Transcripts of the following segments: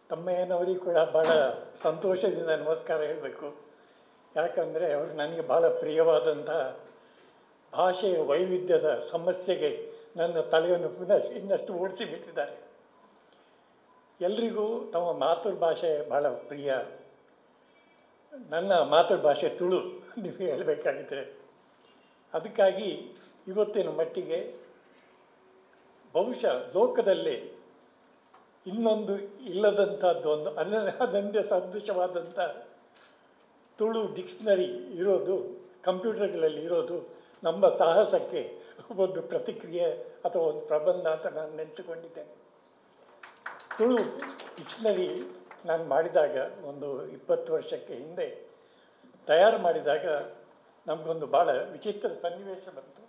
ತಮ್ಮಯ್ಯನವರಿಗೆ ಕೂಡ ಭಾಳ ಸಂತೋಷದಿಂದ ನಮಸ್ಕಾರ ಹೇಳಬೇಕು ಯಾಕಂದರೆ ಅವರು ನನಗೆ ಭಾಳ ಪ್ರಿಯವಾದಂಥ ಭಾಷೆಯ ವೈವಿಧ್ಯದ ಸಮಸ್ಯೆಗೆ ನನ್ನ ತಲೆಯನ್ನು ಪುನಃ ಇನ್ನಷ್ಟು ಓಡಿಸಿಬಿಟ್ಟಿದ್ದಾರೆ ಎಲ್ರಿಗೂ ತಮ್ಮ ಮಾತೃಭಾಷೆ ಭಾಳ ಪ್ರಿಯ ನನ್ನ ಮಾತೃಭಾಷೆ ತುಳು ನೀವು ಹೇಳಬೇಕಾಗಿದ್ದರೆ ಅದಕ್ಕಾಗಿ ಇವತ್ತಿನ ಮಟ್ಟಿಗೆ ಬಹುಶಃ ಲೋಕದಲ್ಲಿ ಇನ್ನೊಂದು ಇಲ್ಲದಂಥದ್ದು ಒಂದು ಅನ ಅನನ್ಯ ಸದೃಶವಾದಂಥ ತುಳು ಡಿಕ್ಷನರಿ ಇರೋದು ಕಂಪ್ಯೂಟರ್ಗಳಲ್ಲಿ ಇರೋದು ನಮ್ಮ ಸಾಹಸಕ್ಕೆ ಒಂದು ಪ್ರತಿಕ್ರಿಯೆ ಅಥವಾ ಒಂದು ಪ್ರಬಂಧ ಅಂತ ನಾನು ನೆನೆಸಿಕೊಂಡಿದ್ದೇನೆ ತುಳು ಡಿಕ್ಷನರಿ ನಾನು ಮಾಡಿದಾಗ ಒಂದು ಇಪ್ಪತ್ತು ವರ್ಷಕ್ಕೆ ಹಿಂದೆ ತಯಾರು ಮಾಡಿದಾಗ ನಮಗೊಂದು ಭಾಳ ವಿಚಿತ್ರ ಸನ್ನಿವೇಶ ಬಂತು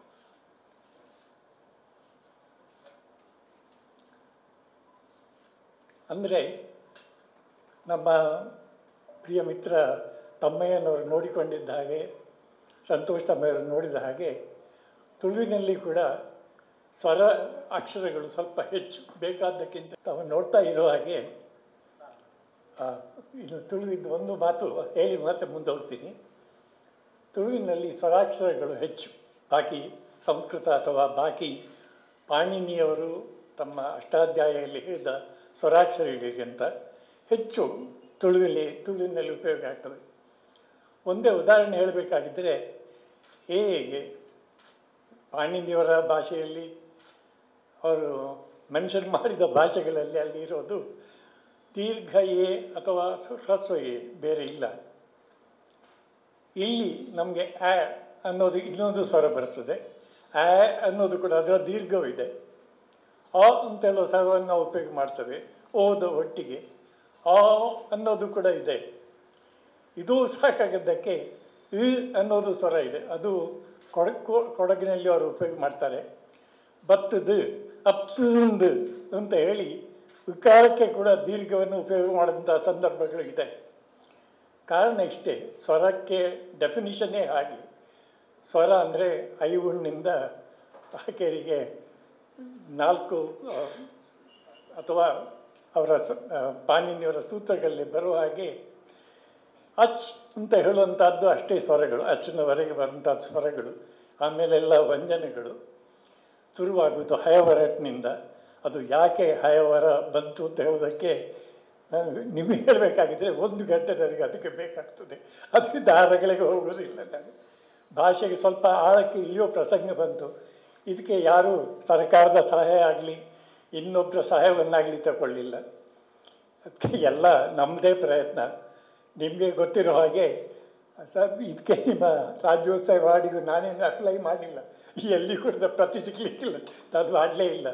ಅಂದರೆ ನಮ್ಮ ಪ್ರಿಯ ಮಿತ್ರ ತಮ್ಮಯ್ಯನವರು ನೋಡಿಕೊಂಡಿದ್ದ ಹಾಗೆ ಸಂತೋಷ್ ತಮ್ಮಯ್ಯವರು ನೋಡಿದ ಹಾಗೆ ತುಳುವಿನಲ್ಲಿ ಕೂಡ ಸ್ವರ ಅಕ್ಷರಗಳು ಸ್ವಲ್ಪ ಹೆಚ್ಚು ಬೇಕಾದ್ದಕ್ಕಿಂತ ತಾವು ನೋಡ್ತಾ ಇರೋ ಹಾಗೆ ಆ, ಇನ್ನು ತುಳುವಿದ್ದು ಒಂದು ಮಾತು ಹೇಳಿ ಮತ್ತೆ ಮುಂದೆ ಹೋಗ್ತೀನಿ ತುಳುವಿನಲ್ಲಿ ಸ್ವರಾಕ್ಷರಗಳು ಹೆಚ್ಚು ಬಾಕಿ ಸಂಸ್ಕೃತ ಅಥವಾ ಬಾಕಿ ಪಾಣಿನಿಯವರು ತಮ್ಮ ಅಷ್ಟಾಧ್ಯಾಯಲ್ಲಿ ಹೇಳಿದ ಸ್ವರಾಕ್ಷರಗಳಿಗಿಂತ ಹೆಚ್ಚು ತುಳುವಿನಲ್ಲಿ ತುಳುವಿನಲ್ಲಿ ಉಪಯೋಗ ಆಗ್ತದೆ ಒಂದೇ ಉದಾಹರಣೆ ಹೇಳಬೇಕಾಗಿದ್ದರೆ ಹೇಗೆ ಪಾಣಿನಿಯವರ ಭಾಷೆಯಲ್ಲಿ ಅವರು ಮೆನ್ಷನ್ ಮಾಡಿದ ಭಾಷೆಗಳಲ್ಲಿ ಅಲ್ಲಿ ಇರೋದು ದೀರ್ಘ ಎ ಅಥವಾ ಹ್ರಸ್ವ ಎ ಬೇರೆ ಇಲ್ಲ ಇಲ್ಲಿ ನಮಗೆ ಆ ಅನ್ನೋದು ಇನ್ನೊಂದು ಸ್ವರ ಬರ್ತದೆ ಆ ಅನ್ನೋದು ಕೂಡ ಅದರ ದೀರ್ಘವಿದೆ ಆ ಅಂತೆಲ್ಲ ಸ್ವರವನ್ನು ನಾವು ಉಪಯೋಗ ಮಾಡ್ತೇವೆ ಓದ ಒಟ್ಟಿಗೆ ಆ ಅನ್ನೋದು ಕೂಡ ಇದೆ ಇದು ಸಾಕಾಗದ್ದಕ್ಕೆ ಇ ಅನ್ನೋದು ಸ್ವರ ಇದೆ ಅದು ಕೊಡ ಕೊಡಗಿನಲ್ಲಿ ಅವರು ಉಪಯೋಗ ಮಾಡ್ತಾರೆ ಭತ್ತದ ಅಪ್ತಂದು ಅಂತ ಹೇಳಿ ವಿಕಾರಕ್ಕೆ ಕೂಡ ದೀರ್ಘವನ್ನು ಉಪಯೋಗ ಮಾಡಿದಂಥ ಸಂದರ್ಭಗಳು ಇದೆ ಕಾರಣ ಇಷ್ಟೇ ಸ್ವರಕ್ಕೆ ಡೆಫಿನಿಷನ್ನೇ ಹಾಗೆ ಸ್ವರ ಅಂದರೆ ಐವುಣ್ಣಿಂದ ಆಕೆಯರಿಗೆ ನಾಲ್ಕು ಆ, ಅಥವಾ ಅವರ ಸ- ಆ, ಪಾಣಿನಿಯವರ ಸೂತ್ರಗಳಲ್ಲಿ ಬರುವ ಹಾಗೆ ಅಚ್ ಅಂತ ಹೇಳುವಂಥದ್ದು ಅಷ್ಟೇ ಸ್ವರಗಳು ಅಚ್ಚಿನವರೆಗೆ ಬರುವಂಥ ಸ್ವರಗಳು ಆಮೇಲೆಲ್ಲ ವ್ಯಂಜನಗಳು ಶುರುವಾಗುವುದು ಹಯವರಟ್ನಿಂದ ಅದು ಯಾಕೆ ಹಯವರ ಬಂತು ಅಂತ ಹೇಳೋದಕ್ಕೆ ನಾನು ನಿಮಗೆ ಹೇಳಬೇಕಾಗಿದ್ದರೆ ಒಂದು ಗಂಟೆ ನನಗೆ ಅದಕ್ಕೆ ಬೇಕಾಗ್ತದೆ ಅದರಿಂದ ಆರಗಳಿಗೆ ಹೋಗೋದಿಲ್ಲ ನಾನು ಭಾಷೆಗೆ ಸ್ವಲ್ಪ ಆಳಕ್ಕೆ ಇಳಿಯೋ ಪ್ರಸಂಗ ಬಂತು ಇದಕ್ಕೆ ಯಾರೂ ಸರ್ಕಾರದ ಸಹಾಯ ಆಗಲಿ ಇನ್ನೊಬ್ಬರ ಸಹಾಯವನ್ನಾಗಲಿ ತಗೊಳ್ಳಿಲ್ಲ ಅದಕ್ಕೆ ಎಲ್ಲ ನಮ್ಮದೇ ಪ್ರಯತ್ನ ನಿಮಗೆ ಗೊತ್ತಿರೋ ಹಾಗೆ ಸರ್ ಇದಕ್ಕೆ ನಿಮ್ಮ ರಾಜ್ಯೋತ್ಸವ ಹಾಡಿಗೂ ನಾನೇನು ಅಪ್ಲೈ ಮಾಡಿಲ್ಲ ಎಲ್ಲಿ ಕೂಡ ಪ್ರತಿ ಸಿಗಲಿಕ್ಕಿಲ್ಲ ನಾನು ಮಾಡಲೇ ಇಲ್ಲ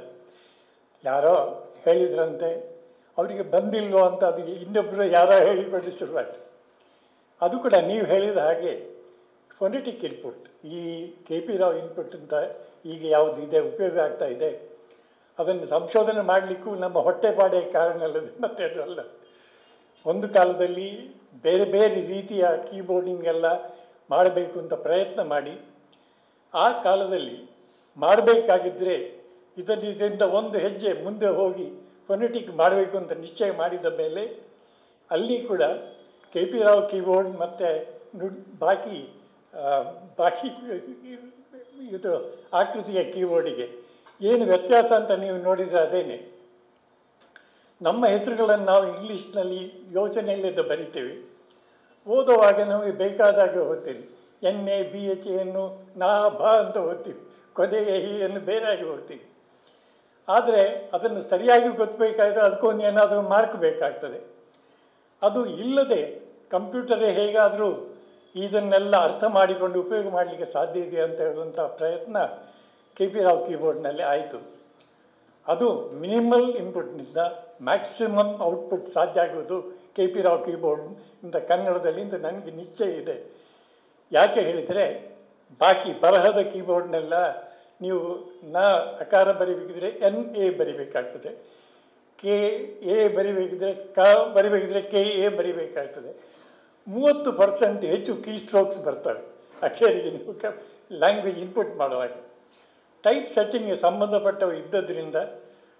ಯಾರೋ ಹೇಳಿದ್ರಂತೆ ಅವರಿಗೆ ಬಂದಿಲ್ವೋ ಅಂತ ಅದು ಇನ್ನೊಬ್ಬರು ಯಾರೋ ಹೇಳಿಕೊಂಡು ಶುರುವಾಯಿತು ಅದು ಕೂಡ ನೀವು ಹೇಳಿದ ಹಾಗೆ ಫೊನೆಟಿಕ್ ಇನ್ಪುಟ್ ಈ ಕೆ ಪಿ ರಾವ್ ಇನ್ಪುಟ್ ಅಂತ ಈಗ ಯಾವುದು ಇದೆ ಉಪಯೋಗ ಆಗ್ತಾ ಇದೆ ಅದನ್ನು ಸಂಶೋಧನೆ ಮಾಡಲಿಕ್ಕೂ ನಮ್ಮ ಹೊಟ್ಟೆಪಾಡೆ ಕಾರಣ ಅಲ್ಲದೆ ಮತ್ತೆ ಅದು ಅಲ್ಲ ಒಂದು ಕಾಲದಲ್ಲಿ ಬೇರೆ ಬೇರೆ ರೀತಿಯ ಕೀಬೋರ್ಡಿಂಗ್ ಎಲ್ಲ ಮಾಡಬೇಕು ಅಂತ ಪ್ರಯತ್ನ ಮಾಡಿ ಆ ಕಾಲದಲ್ಲಿ ಮಾಡಬೇಕಾಗಿದ್ದರೆ ಇದನ್ನು ಇದರಿಂದ ಒಂದು ಹೆಜ್ಜೆ ಮುಂದೆ ಹೋಗಿ ಫೊನೆಟಿಕ್ ಮಾಡಬೇಕು ಅಂತ ನಿಶ್ಚಯ ಮಾಡಿದ ಮೇಲೆ ಅಲ್ಲಿ ಕೂಡ ಕೆ ಪಿ ರಾವ್ ಕೀಬೋರ್ಡ್ ಮತ್ತು ನುಡ್ ಬಾಕಿ ಆ, ಬಾಕಿ ಇದು ಆಕೃತಿಯ ಕೀಬೋರ್ಡಿಗೆ ಏನು ವ್ಯತ್ಯಾಸ ಅಂತ ನೀವು ನೋಡಿದರೆ ಅದೇನೆ ನಮ್ಮ ಹೆಸರುಗಳನ್ನು ನಾವು ಇಂಗ್ಲೀಷ್ನಲ್ಲಿ ಯೋಚನೆಯಲ್ಲಿದ್ದ ಬರಿತೇವೆ ಓದುವಾಗ ನಮಗೆ ಬೇಕಾದಾಗ ಓದ್ತೀವಿ ಎನ್ ಎ ಬಿ ಎಚ್ ಎನ್ನು ನಾ ಬಾ ಅಂತ ಓದ್ತೀವಿ ಕೊನೆಗೆ ಹೀಯನ್ನು ಬೇರೆಯಾಗಿ ಓದ್ತೀವಿ ಆದರೆ ಅದನ್ನು ಸರಿಯಾಗಿ ಗೊತ್ತಬೇಕಾದ್ರೆ ಅದಕ್ಕೊಂದು ಏನಾದರೂ ಮಾರ್ಕ್ ಬೇಕಾಗ್ತದೆ ಅದು ಇಲ್ಲದೆ ಕಂಪ್ಯೂಟರೇ ಹೇಗಾದರೂ ಇದನ್ನೆಲ್ಲ ಅರ್ಥ ಮಾಡಿಕೊಂಡು ಉಪಯೋಗ ಮಾಡಲಿಕ್ಕೆ ಸಾಧ್ಯ ಇದೆ ಅಂತ ಹೇಳುವಂಥ ಪ್ರಯತ್ನ ಕೆ ಪಿ ರಾವ್ ಕೀಬೋರ್ಡ್ನಲ್ಲಿ ಆಯಿತು ಅದು ಮಿನಿಮಲ್ ಇನ್ಪುಟ್ನಿಂದ ಮ್ಯಾಕ್ಸಿಮಮ್ ಔಟ್ಪುಟ್ ಸಾಧ್ಯ ಆಗುವುದು ಕೆ ಪಿ ರಾವ್ ಕೀಬೋರ್ಡ್ ಇಂದ ಕನ್ನಡದಲ್ಲಿ ಅಂತ ನನಗೆ ನಿಶ್ಚಯ ಇದೆ ಯಾಕೆ ಹೇಳಿದರೆ ಬಾಕಿ ಬರಹದ ಕೀಬೋರ್ಡ್ನೆಲ್ಲ ನೀವು ನ ಅಕಾರ ಬರಿಬೇಕಿದ್ರೆ ಎನ್ ಎ ಬರಿಬೇಕಾಗ್ತದೆ ಕೆ ಎ ಬರಿಬೇಕಿದ್ರೆ ಕ ಬರಿಬೇಕಿದ್ರೆ ಕೆ ಎ ಬರಿಬೇಕಾಗ್ತದೆ ಮೂವತ್ತು ಪರ್ಸೆಂಟ್ ಹೆಚ್ಚು ಕೀ ಸ್ಟ್ರೋಕ್ಸ್ ಬರ್ತವೆ ಅಕ್ಷರಿಗೆ ನೀವು ಲ್ಯಾಂಗ್ವೇಜ್ ಇನ್ಪುಟ್ ಮಾಡುವಾಗ ಟೈಪ್ ಸೆಟ್ಟಿಂಗ್ಗೆ ಸಂಬಂಧಪಟ್ಟವು ಇದ್ದದ್ರಿಂದ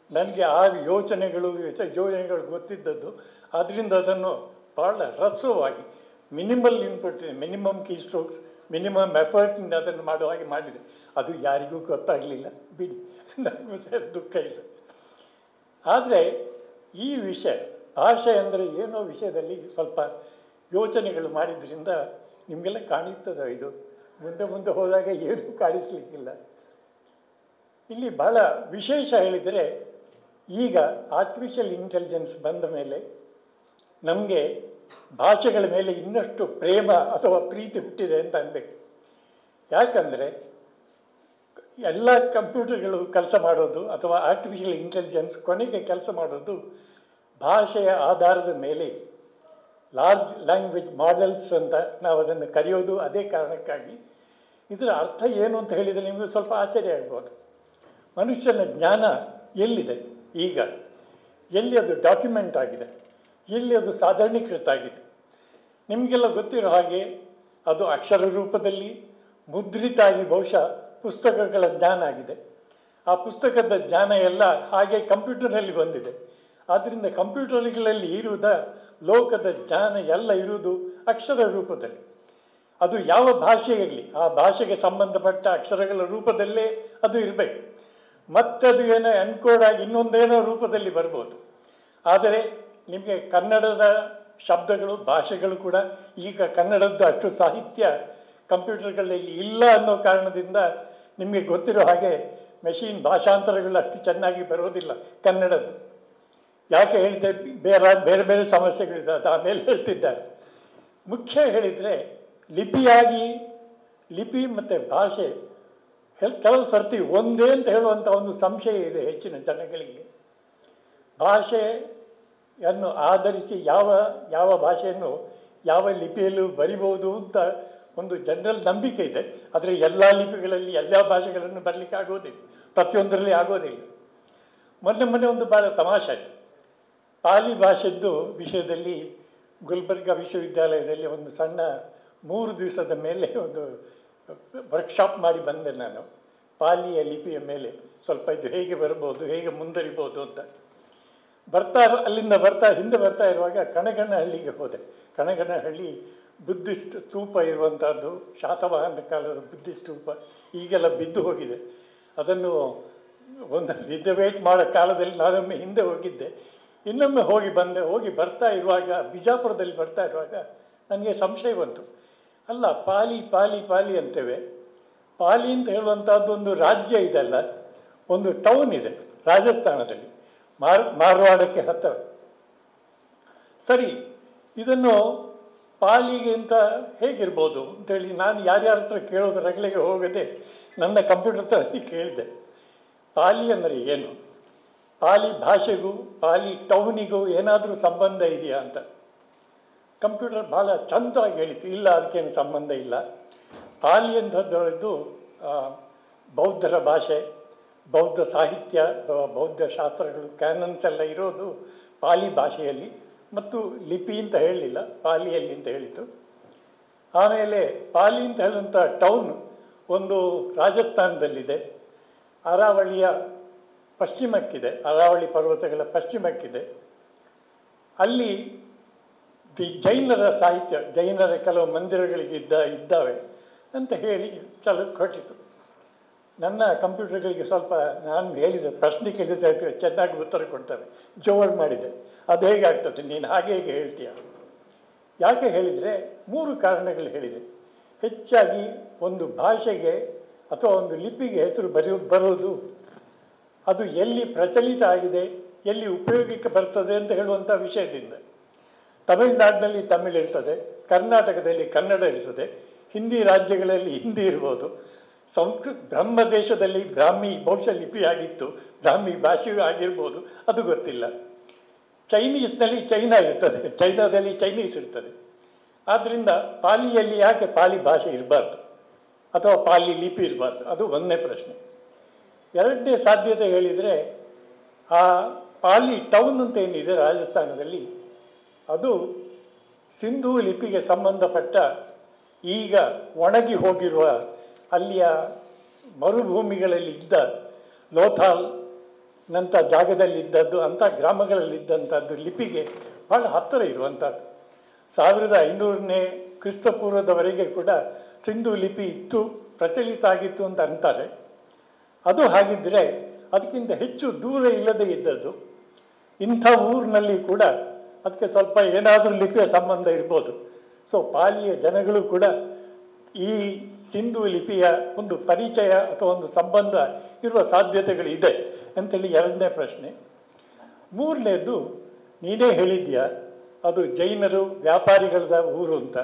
ನನಗೆ ಆ ಯೋಚನೆಗಳು ಯೋಜನೆಗಳು ಗೊತ್ತಿದ್ದದ್ದು ಆದ್ದರಿಂದ ಅದನ್ನು ಭಾಳ ರಸವಾಗಿ minimal input minimum key strokes minimum ಎಫರ್ಟ್ನಿಂದ ಅದನ್ನು ಮಾಡುವ ಹಾಗೆ ಮಾಡಿದೆ ಅದು ಯಾರಿಗೂ ಗೊತ್ತಾಗಲಿಲ್ಲ ಬಿಡಿ ನನಗೂ ಸಹ ದುಃಖ ಇಲ್ಲ ಆದರೆ ಈ ವಿಷಯ ಭಾಷೆ ಅಂದರೆ ಏನೋ ವಿಷಯದಲ್ಲಿ ಸ್ವಲ್ಪ ಯೋಚನೆಗಳು ಮಾಡಿದ್ರಿಂದ ನಿಮಗೆಲ್ಲ ಕಾಣಿಸ್ತದೆ ಇದು ಮುಂದೆ ಮುಂದೆ ಹೋದಾಗ ಏನೂ ಕಾಣಿಸ್ಲಿಕ್ಕಿಲ್ಲ ಇಲ್ಲಿ ಬಹಳ ವಿಶೇಷ ಹೇಳಿದರೆ ಈಗ ಆರ್ಟಿಫಿಷಿಯಲ್ ಇಂಟೆಲಿಜೆನ್ಸ್ ಬಂದ ಮೇಲೆ ನಮಗೆ ಭಾಷೆಗಳ ಮೇಲೆ ಇನ್ನಷ್ಟು ಪ್ರೇಮ ಅಥವಾ ಪ್ರೀತಿ ಹುಟ್ಟಿದೆ ಅಂತ ಅನ್ಬೇಕು ಯಾಕಂದರೆ ಎಲ್ಲ ಕಂಪ್ಯೂಟರ್ಗಳು ಕೆಲಸ ಮಾಡೋದು ಅಥವಾ ಆರ್ಟಿಫಿಷಿಯಲ್ ಇಂಟೆಲಿಜೆನ್ಸ್ ಕೊನೆಗೆ ಕೆಲಸ ಮಾಡೋದು ಭಾಷೆಯ ಆಧಾರದ ಮೇಲೆ ಲಾರ್ಜ್ ಲ್ಯಾಂಗ್ವೇಜ್ ಮಾಡೆಲ್ಸ್ ಅಂತ ನಾವು ಅದನ್ನು ಕರೆಯೋದು ಅದೇ ಕಾರಣಕ್ಕಾಗಿ ಇದರ ಅರ್ಥ ಏನು ಅಂತ ಹೇಳಿದರೆ ನಿಮಗೆ ಸ್ವಲ್ಪ ಆಶ್ಚರ್ಯ ಆಗ್ಬೋದು ಮನುಷ್ಯನ ಜ್ಞಾನ ಎಲ್ಲಿದೆ ಈಗ ಎಲ್ಲಿ ಅದು ಡಾಕ್ಯುಮೆಂಟ್ ಆಗಿದೆ ಎಲ್ಲಿ ಅದು ಸಾಧಾರಣೀಕೃತ ಆಗಿದೆ ನಿಮಗೆಲ್ಲ ಗೊತ್ತಿರೋ ಹಾಗೆ ಅದು ಅಕ್ಷರ ರೂಪದಲ್ಲಿ ಮುದ್ರಿತ ಆಗಿ ಬಹುಶಃ ಪುಸ್ತಕಗಳ ಜ್ಞಾನ ಆಗಿದೆ ಆ ಪುಸ್ತಕದ ಜ್ಞಾನ ಎಲ್ಲ ಹಾಗೆ ಕಂಪ್ಯೂಟರ್ನಲ್ಲಿ ಬಂದಿದೆ ಆದ್ದರಿಂದ ಕಂಪ್ಯೂಟರ್ಗಳಲ್ಲಿ ಇರುವುದ ಲೋಕದ ಜ್ಞಾನ ಎಲ್ಲ ಇರುವುದು ಅಕ್ಷರ ರೂಪದಲ್ಲಿ ಅದು ಯಾವ ಭಾಷೆ ಇರಲಿ ಆ ಭಾಷೆಗೆ ಸಂಬಂಧಪಟ್ಟ ಅಕ್ಷರಗಳ ರೂಪದಲ್ಲೇ ಅದು ಇರಬೇಕು ಮತ್ತದು ಏನೋ ಎನ್ಕೋಡ್ ಆಗಿ ಇನ್ನೊಂದೇನೋ ರೂಪದಲ್ಲಿ ಬರ್ಬೋದು ಆದರೆ ನಿಮಗೆ ಕನ್ನಡದ ಶಬ್ದಗಳು ಭಾಷೆಗಳು ಕೂಡ ಈಗ ಕನ್ನಡದ್ದು ಅಷ್ಟು ಸಾಹಿತ್ಯ ಕಂಪ್ಯೂಟರ್ಗಳಲ್ಲಿ ಇಲ್ಲ ಅನ್ನೋ ಕಾರಣದಿಂದ ನಿಮಗೆ ಗೊತ್ತಿರೋ ಹಾಗೆ ಮೆಷಿನ್ ಭಾಷಾಂತರಗಳು ಅಷ್ಟು ಚೆನ್ನಾಗಿ ಬರೋದಿಲ್ಲ ಕನ್ನಡದ್ದು ಯಾಕೆ ಹೇಳಿದೆ ಬೇರೆ ಬೇರೆ ಬೇರೆ ಸಮಸ್ಯೆಗಳಿದೆ ಅದು ಆಮೇಲೆ ಹೇಳ್ತಿದ್ದಾರೆ ಮುಖ್ಯ ಹೇಳಿದರೆ ಲಿಪಿಯಾಗಿ ಲಿಪಿ ಮತ್ತು ಭಾಷೆ ಹೆಲ್ ಕೆಲವು ಸರ್ತಿ ಒಂದೇ ಅಂತ ಹೇಳುವಂಥ ಒಂದು ಸಂಶಯ ಇದೆ ಹೆಚ್ಚಿನ ಜನಗಳಿಗೆ ಭಾಷೆಯನ್ನು ಆಧರಿಸಿ ಯಾವ ಯಾವ ಭಾಷೆಯನ್ನು ಯಾವ ಲಿಪಿಯಲ್ಲೂ ಬರಿಬೋದು ಅಂತ ಒಂದು ಜನರಲ್ ನಂಬಿಕೆ ಇದೆ ಆದರೆ ಎಲ್ಲ ಲಿಪಿಗಳಲ್ಲಿ ಎಲ್ಲ ಭಾಷೆಗಳನ್ನು ಬರಲಿಕ್ಕೆ ಆಗೋದಿಲ್ಲ ಪ್ರತಿಯೊಂದರಲ್ಲಿ ಆಗೋದಿಲ್ಲ ಮೊನ್ನೆ ಮೊನ್ನೆ ಒಂದು ಭಾಳ ತಮಾಷೆ ಆಯಿತು ಪಾಲಿ ಭಾಷೆದ್ದು ವಿಷಯದಲ್ಲಿ ಗುಲ್ಬರ್ಗ ವಿಶ್ವವಿದ್ಯಾಲಯದಲ್ಲಿ ಒಂದು ಸಣ್ಣ ಮೂರು ದಿವಸದ ಮೇಲೆ ಒಂದು ವರ್ಕ್ಶಾಪ್ ಮಾಡಿ ಬಂದೆ ನಾನು ಪಾಲಿಯ ಲಿಪಿಯ ಮೇಲೆ ಸ್ವಲ್ಪ ಇದು ಹೇಗೆ ಬರ್ಬೋದು ಹೇಗೆ ಮುಂದರಿಬೋದು ಅಂತ ಬರ್ತಾ ಅಲ್ಲಿಂದ ಬರ್ತಾ ಹಿಂದೆ ಬರ್ತಾ ಇರುವಾಗ ಕಣಗನಹಳ್ಳಿಗೆ ಹೋದೆ ಕಣಗನಹಳ್ಳಿ ಬುದ್ಧಿಸ್ಟ್ ಸ್ತೂಪ ಇರುವಂಥದ್ದು ಶಾತವಾಹನ ಕಾಲದ ಬುದ್ಧಿಸ್ಟ್ ಸ್ತೂಪ ಈಗೆಲ್ಲ ಬಿದ್ದು ಹೋಗಿದೆ ಅದನ್ನು ಒಂದು ರಿನೋವೇಟ್ ಮಾಡೋ ಕಾಲದಲ್ಲಿ ನಾನೊಮ್ಮೆ ಹಿಂದೆ ಹೋಗಿದ್ದೆ ಇನ್ನೊಮ್ಮೆ ಹೋಗಿ ಬಂದೆ ಹೋಗಿ ಬರ್ತಾ ಇರುವಾಗ ಬಿಜಾಪುರದಲ್ಲಿ ಬರ್ತಾ ಇರುವಾಗ ನನಗೆ ಸಂಶಯ ಬಂತು ಅಲ್ಲ ಪಾಲಿ ಪಾಲಿ ಪಾಲಿ ಅಂತೇವೆ ಪಾಲಿ ಅಂತ ಹೇಳುವಂಥದ್ದು ಒಂದು ರಾಜ್ಯ ಇದೆಲ್ಲ ಒಂದು ಟೌನ್ ಇದೆ ರಾಜಸ್ಥಾನದಲ್ಲಿ ಮಾರ್ ಮಾರ್ವಾಡಕ್ಕೆ ಹತ್ತಿರ ಸರಿ ಇದನ್ನು ಪಾಲಿಗೆ ಅಂತ ಹೇಗಿರ್ಬೋದು ಅಂತೇಳಿ ನಾನು ಯಾರ್ಯಾರ ಹತ್ರ ಕೇಳೋದು ರಗಳೆಗೆ ಹೋಗದೆ ನನ್ನ ಕಂಪ್ಯೂಟರ್ ಹತ್ರ ಕೇಳಿದೆ ಪಾಲಿ ಅಂದರೆ ಏನು ಪಾಲಿ ಭಾಷೆಗೂ ಪಾಲಿ ಟೌನಿಗೂ ಏನಾದರೂ ಸಂಬಂಧ ಇದೆಯಾ ಅಂತ ಕಂಪ್ಯೂಟರ್ ಭಾಳ ಚಂದವಾಗಿ ಹೇಳಿತು ಇಲ್ಲ ಅದಕ್ಕೇನು ಸಂಬಂಧ ಇಲ್ಲ ಪಾಲಿ ಅಂತದ್ದು ಬೌದ್ಧರ ಭಾಷೆ ಬೌದ್ಧ ಸಾಹಿತ್ಯ ಅಥವಾ ಬೌದ್ಧ ಶಾಸ್ತ್ರಗಳು ಕ್ಯಾನನ್ಸ್ ಎಲ್ಲ ಇರೋದು ಪಾಲಿ ಭಾಷೆಯಲ್ಲಿ ಮತ್ತು ಲಿಪಿ ಅಂತ ಹೇಳಲಿಲ್ಲ ಪಾಲಿಯಲ್ಲಿ ಅಂತ ಹೇಳಿತು ಆಮೇಲೆ ಪಾಲಿ ಅಂತ ಹೇಳುವಂಥ ಟೌನ್ ಒಂದು ರಾಜಸ್ಥಾನದಲ್ಲಿದೆ ಅರಾವಳಿಯ ಪಶ್ಚಿಮಕ್ಕಿದೆ ಅರಾವಳಿ ಪರ್ವತಗಳ ಪಶ್ಚಿಮಕ್ಕಿದೆ ಅಲ್ಲಿ ದಿ ಜೈನರ ಸಾಹಿತ್ಯ ಜೈನರ ಕೆಲವು ಮಂದಿರಗಳಿಗೆ ಇದ್ದ ಇದ್ದಾವೆ ಅಂತ ಹೇಳಿ ಚಲ ಕೊಟ್ಟಿತು ನನ್ನ ಕಂಪ್ಯೂಟರ್ಗಳಿಗೆ ಸ್ವಲ್ಪ ನಾನು ಹೇಳಿದೆ ಪ್ರಶ್ನೆ ಕೇಳಿದ ಚೆನ್ನಾಗಿ ಉತ್ತರ ಕೊಡ್ತಾರೆ ಜೋಡ್ ಮಾಡಿದೆ ಅದು ಹೇಗಾಗ್ತದೆ ನೀನು ಹಾಗೆ ಹೇಗೆ ಹೇಳ್ತೀಯ ಯಾಕೆ ಹೇಳಿದರೆ ಮೂರು ಕಾರಣಗಳು ಹೇಳಿದೆ ಹೆಚ್ಚಾಗಿ ಒಂದು ಭಾಷೆಗೆ ಅಥವಾ ಒಂದು ಲಿಪಿಗೆ ಹೆಸರು ಬರೆಯೋ ಬರೋದು ಅದು ಎಲ್ಲಿ ಪ್ರಚಲಿತ ಆಗಿದೆ ಎಲ್ಲಿ ಉಪಯೋಗಕ್ಕೆ ಬರ್ತದೆ ಅಂತ ಹೇಳುವಂಥ ವಿಷಯದಿಂದ ತಮಿಳುನಾಡಿನಲ್ಲಿ ತಮಿಳು ಇರ್ತದೆ ಕರ್ನಾಟಕದಲ್ಲಿ ಕನ್ನಡ ಇರ್ತದೆ ಹಿಂದಿ ರಾಜ್ಯಗಳಲ್ಲಿ ಹಿಂದಿ ಇರ್ಬೋದು ಸಂಸ್ಕೃತ ಬ್ರಹ್ಮ ದೇಶದಲ್ಲಿ ಬ್ರಾಹ್ಮಿ ಬಹುಶಃ ಲಿಪಿ ಆಗಿತ್ತು ಬ್ರಾಹ್ಮಿ ಭಾಷೆಯೂ ಆಗಿರ್ಬೋದು ಅದು ಗೊತ್ತಿಲ್ಲ ಚೈನೀಸ್ನಲ್ಲಿ ಚೈನಾ ಇರ್ತದೆ ಚೈನಾದಲ್ಲಿ ಚೈನೀಸ್ ಇರ್ತದೆ ಆದ್ದರಿಂದ ಪಾಲಿಯಲ್ಲಿ ಯಾಕೆ ಪಾಲಿ ಭಾಷೆ ಇರಬಾರ್ದು ಅಥವಾ ಪಾಲಿ ಲಿಪಿ ಇರಬಾರ್ದು ಅದು ಒಂದನೇ ಪ್ರಶ್ನೆ ಎರಡನೇ ಸಾಧ್ಯತೆ ಹೇಳಿದರೆ ಆ ಪಾಲಿ ಟೌನ್ ಅಂತ ಏನಿದೆ ರಾಜಸ್ಥಾನದಲ್ಲಿ ಅದು ಸಿಂಧೂ ಲಿಪಿಗೆ ಸಂಬಂಧಪಟ್ಟ ಈಗ ಒಣಗಿ ಹೋಗಿರುವ ಅಲ್ಲಿಯ ಮರುಭೂಮಿಗಳಲ್ಲಿ ಇದ್ದ ಲೋಥಾಲ್ ನಂಥ ಜಾಗದಲ್ಲಿದ್ದದ್ದು ಅಂಥ ಗ್ರಾಮಗಳಲ್ಲಿದ್ದಂಥದ್ದು ಲಿಪಿಗೆ ಭಾಳ ಹತ್ತಿರ ಇರುವಂಥದ್ದು ಸಾವಿರದ ಐನೂರನೇ ಕ್ರಿಸ್ತಪೂರ್ವದವರೆಗೆ ಕೂಡ ಸಿಂಧು ಲಿಪಿ ಇತ್ತು ಪ್ರಚಲಿತ ಆಗಿತ್ತು ಅಂತ ಅಂತಾರೆ ಅದು ಹಾಗಿದ್ದರೆ ಅದಕ್ಕಿಂತ ಹೆಚ್ಚು ದೂರ ಇಲ್ಲದೆ ಇದ್ದದ್ದು ಇಂಥ ಊರಿನಲ್ಲಿ ಕೂಡ ಅದಕ್ಕೆ ಸ್ವಲ್ಪ ಏನಾದರೂ ಲಿಪಿಯ ಸಂಬಂಧ ಇರ್ಬೋದು ಸೊ ಪಾಲಿಯ ಜನಗಳು ಕೂಡ ಈ ಸಿಂಧು ಲಿಪಿಯ ಒಂದು ಪರಿಚಯ ಅಥವಾ ಒಂದು ಸಂಬಂಧ ಇರುವ ಸಾಧ್ಯತೆಗಳಿದೆ ಅಂತೇಳಿ ಎರಡನೇ ಪ್ರಶ್ನೆ ಮೂರನೇದು ನೀನೇ ಹೇಳಿದ್ಯಾ ಅದು ಜೈನರು ವ್ಯಾಪಾರಿಗಳ ಊರು ಅಂತ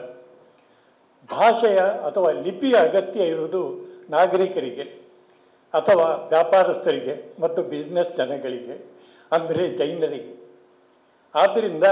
ಭಾಷೆಯ ಅಥವಾ ಲಿಪಿಯ ಅಗತ್ಯ ಇರುವುದು ನಾಗರಿಕರಿಗೆ ಅಥವಾ ವ್ಯಾಪಾರಸ್ಥರಿಗೆ ಮತ್ತು ಬಿಸ್ನೆಸ್ ಜನಗಳಿಗೆ ಅಂದರೆ ಜೈನರಿಗೆ ಆದ್ದರಿಂದ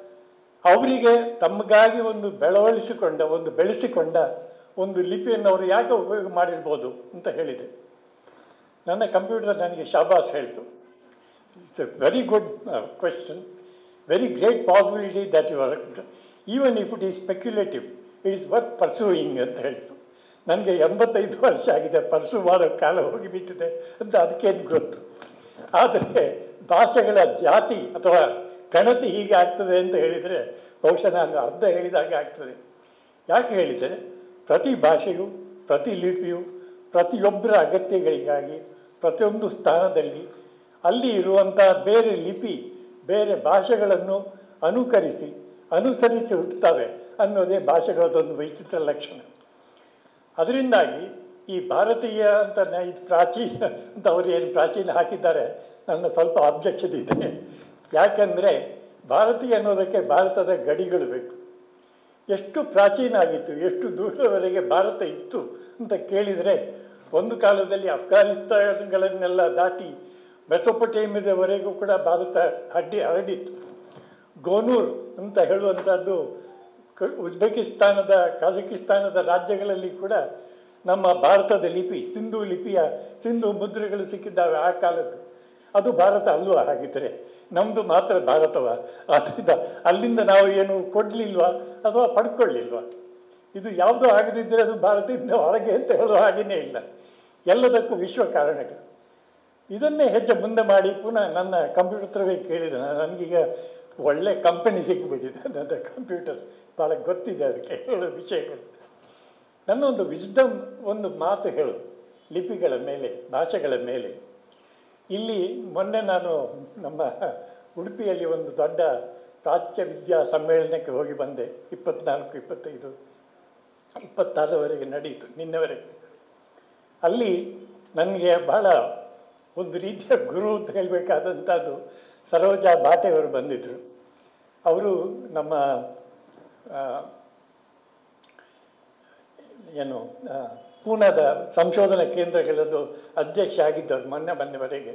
ಅವರಿಗೆ ತಮಗಾಗಿ ಒಂದು ಬೆಳವಣಿಸಿಕೊಂಡ ಒಂದು ಬೆಳೆಸಿಕೊಂಡ ಒಂದು ಲಿಪಿಯನ್ನು ಅವರು ಯಾಕೆ ಉಪಯೋಗ ಮಾಡಿರ್ಬೋದು ಅಂತ ಹೇಳಿದೆ ನನ್ನ ಕಂಪ್ಯೂಟರ್ ನನಗೆ ಶಾಬಾಸ್ ಹೇಳ್ತು it's a very good question very great possibility that you are even if it is speculative it is worth pursuing ಅಂತ ಹೇಳ್ತು ನನಗೆ ಎಂಬತ್ತೈದು ವರ್ಷ ಆಗಿದೆ ಪರ್ಸು ಮಾಡೋ ಕಾಲ ಹೋಗಿಬಿಟ್ಟಿದೆ ಅಂತ ಅದಕ್ಕೇನು ಗೊತ್ತು ಆದರೆ ಭಾಷೆಗಳ ಜಾತಿ ಅಥವಾ ಗಣತಿ ಹೀಗೆ ಆಗ್ತದೆ ಅಂತ ಹೇಳಿದರೆ ಬಹುಶಃ ನಾನು ಅರ್ಧ ಹೇಳಿದಾಗ ಆಗ್ತದೆ ಯಾಕೆ ಹೇಳಿದರೆ ಪ್ರತಿ ಭಾಷೆಯು ಪ್ರತಿ ಲಿಪಿಯು ಪ್ರತಿಯೊಬ್ಬರ ಅಗತ್ಯಗಳಿಗಾಗಿ ಪ್ರತಿಯೊಂದು ಸ್ಥಾನದಲ್ಲಿ ಅಲ್ಲಿ ಇರುವಂಥ ಬೇರೆ ಲಿಪಿ ಬೇರೆ ಭಾಷೆಗಳನ್ನು ಅನುಕರಿಸಿ ಅನುಸರಿಸಿ ಹುಟ್ಟುತ್ತವೆ ಅನ್ನೋದೇ ಭಾಷೆಗಳದೊಂದು ವೈಚಿತ್ರ ಲಕ್ಷಣ ಅದರಿಂದಾಗಿ ಈ ಭಾರತೀಯ ಅಂತ ನ- ಇದು ಪ್ರಾಚೀನ ಅಂತ ಅವರು ಏನು ಪ್ರಾಚೀನ ಹಾಕಿದ್ದಾರೆ ನನ್ನ ಸ್ವಲ್ಪ ಅಬ್ಜೆಕ್ಷನ್ ಇದೆ ಯಾಕಂದರೆ ಭಾರತೀಯ ಅನ್ನೋದಕ್ಕೆ ಭಾರತದ ಗಡಿಗಳು ಬೇಕು ಎಷ್ಟು ಪ್ರಾಚೀನ ಆಗಿತ್ತು ಎಷ್ಟು ದೂರದವರೆಗೆ ಭಾರತ ಇತ್ತು ಅಂತ ಕೇಳಿದರೆ ಒಂದು ಕಾಲದಲ್ಲಿ ಅಫ್ಘಾನಿಸ್ತಾನಗಳನ್ನೆಲ್ಲ ದಾಟಿ ಮೆಸೊಪೊಟೇಮಿಯಾದವರೆಗೂ ಕೂಡ ಭಾರತ ಅಡ್ಡಿ ಹರಡಿತ್ತು ಗೋನೂರ್ ಅಂತ ಹೇಳುವಂಥದ್ದು ಕ- ಉಜ್ಬೇಕಿಸ್ತಾನದ ಕಾಜಕಿಸ್ತಾನದ ರಾಜ್ಯಗಳಲ್ಲಿ ಕೂಡ ನಮ್ಮ ಭಾರತದ ಲಿಪಿ ಸಿಂಧು ಲಿಪಿಯ ಸಿಂಧು ಮುದ್ರೆಗಳು ಸಿಕ್ಕಿದ್ದಾವೆ ಆ ಕಾಲದ್ದು ಅದು ಭಾರತ ಅಲ್ವಾ ಹಾಗಿದ್ದರೆ ನಮ್ಮದು ಮಾತ್ರ ಭಾರತವ ಆದ್ದರಿಂದ ಅಲ್ಲಿಂದ ನಾವು ಏನು ಕೊಡಲಿಲ್ವಾ ಅಥವಾ ಪಡ್ಕೊಳ್ಳಿಲ್ವಾ ಇದು ಯಾವುದೋ ಆಗದಿದ್ದರೆ ಅದು ಭಾರತದಿಂದ ಹೊರಗೆ ಅಂತ ಹೇಳೋ ಹಾಗೇನೇ ಇಲ್ಲ ಎಲ್ಲದಕ್ಕೂ ವಿಶ್ವ ಕಾರಣಗಳು ಇದನ್ನೇ ಹೆಜ್ಜೆ ಮುಂದೆ ಮಾಡಿ ಪುನಃ ನನ್ನ ಕಂಪ್ಯೂಟರ್ ಹತ್ರವೇ ಕೇಳಿದೆ ನಾನು- ನನಗೀಗ ಒಳ್ಳೆ ಕಂಪನಿ ಸಿಕ್ಕಿಬಿಟ್ಟಿದೆ ನನ್ನ ಕಂಪ್ಯೂಟರ್ ಭಾಳ ಗೊತ್ತಿದೆ ಅದಕ್ಕೆ ಹೇಳೋ ವಿಷಯಗಳು ನನ್ನೊಂದು ವಿಸ್ಡಮ್ ಒಂದು ಮಾತು ಹೇಳು ಲಿಪಿಗಳ ಮೇಲೆ ಭಾಷೆಗಳ ಮೇಲೆ ಇಲ್ಲಿ ಮೊನ್ನೆ ನಾನು ನಮ್ಮ ಉಡುಪಿಯಲ್ಲಿ ಒಂದು ದೊಡ್ಡ ಪ್ರಾಚ್ಯ ವಿದ್ಯಾ ಸಮ್ಮೇಳನಕ್ಕೆ ಹೋಗಿ ಬಂದೆ ಇಪ್ಪತ್ನಾಲ್ಕು ಇಪ್ಪತ್ತೈದು ಇಪ್ಪತ್ತಾರವರೆಗೆ ನಡೆಯಿತು ನಿನ್ನೆವರೆಗೆ ಅಲ್ಲಿ ನನಗೆ ಬಹಳ ಒಂದು ರೀತಿಯ ಗುರು ಅಂತ ಹೇಳಬೇಕಾದಂಥದ್ದು ಸರೋಜಾ ಬಾಟೆಯವರು ಬಂದಿದ್ದರು ಅವರು ನಮ್ಮ ಆ, ಏನು ಆ, ಪೂನಾದ ಸಂಶೋಧನಾ ಕೇಂದ್ರಗಳದ್ದು ಅಧ್ಯಕ್ಷ ಆಗಿದ್ದವರು ಮೊನ್ನೆ ಮೊನ್ನೆವರೆಗೆ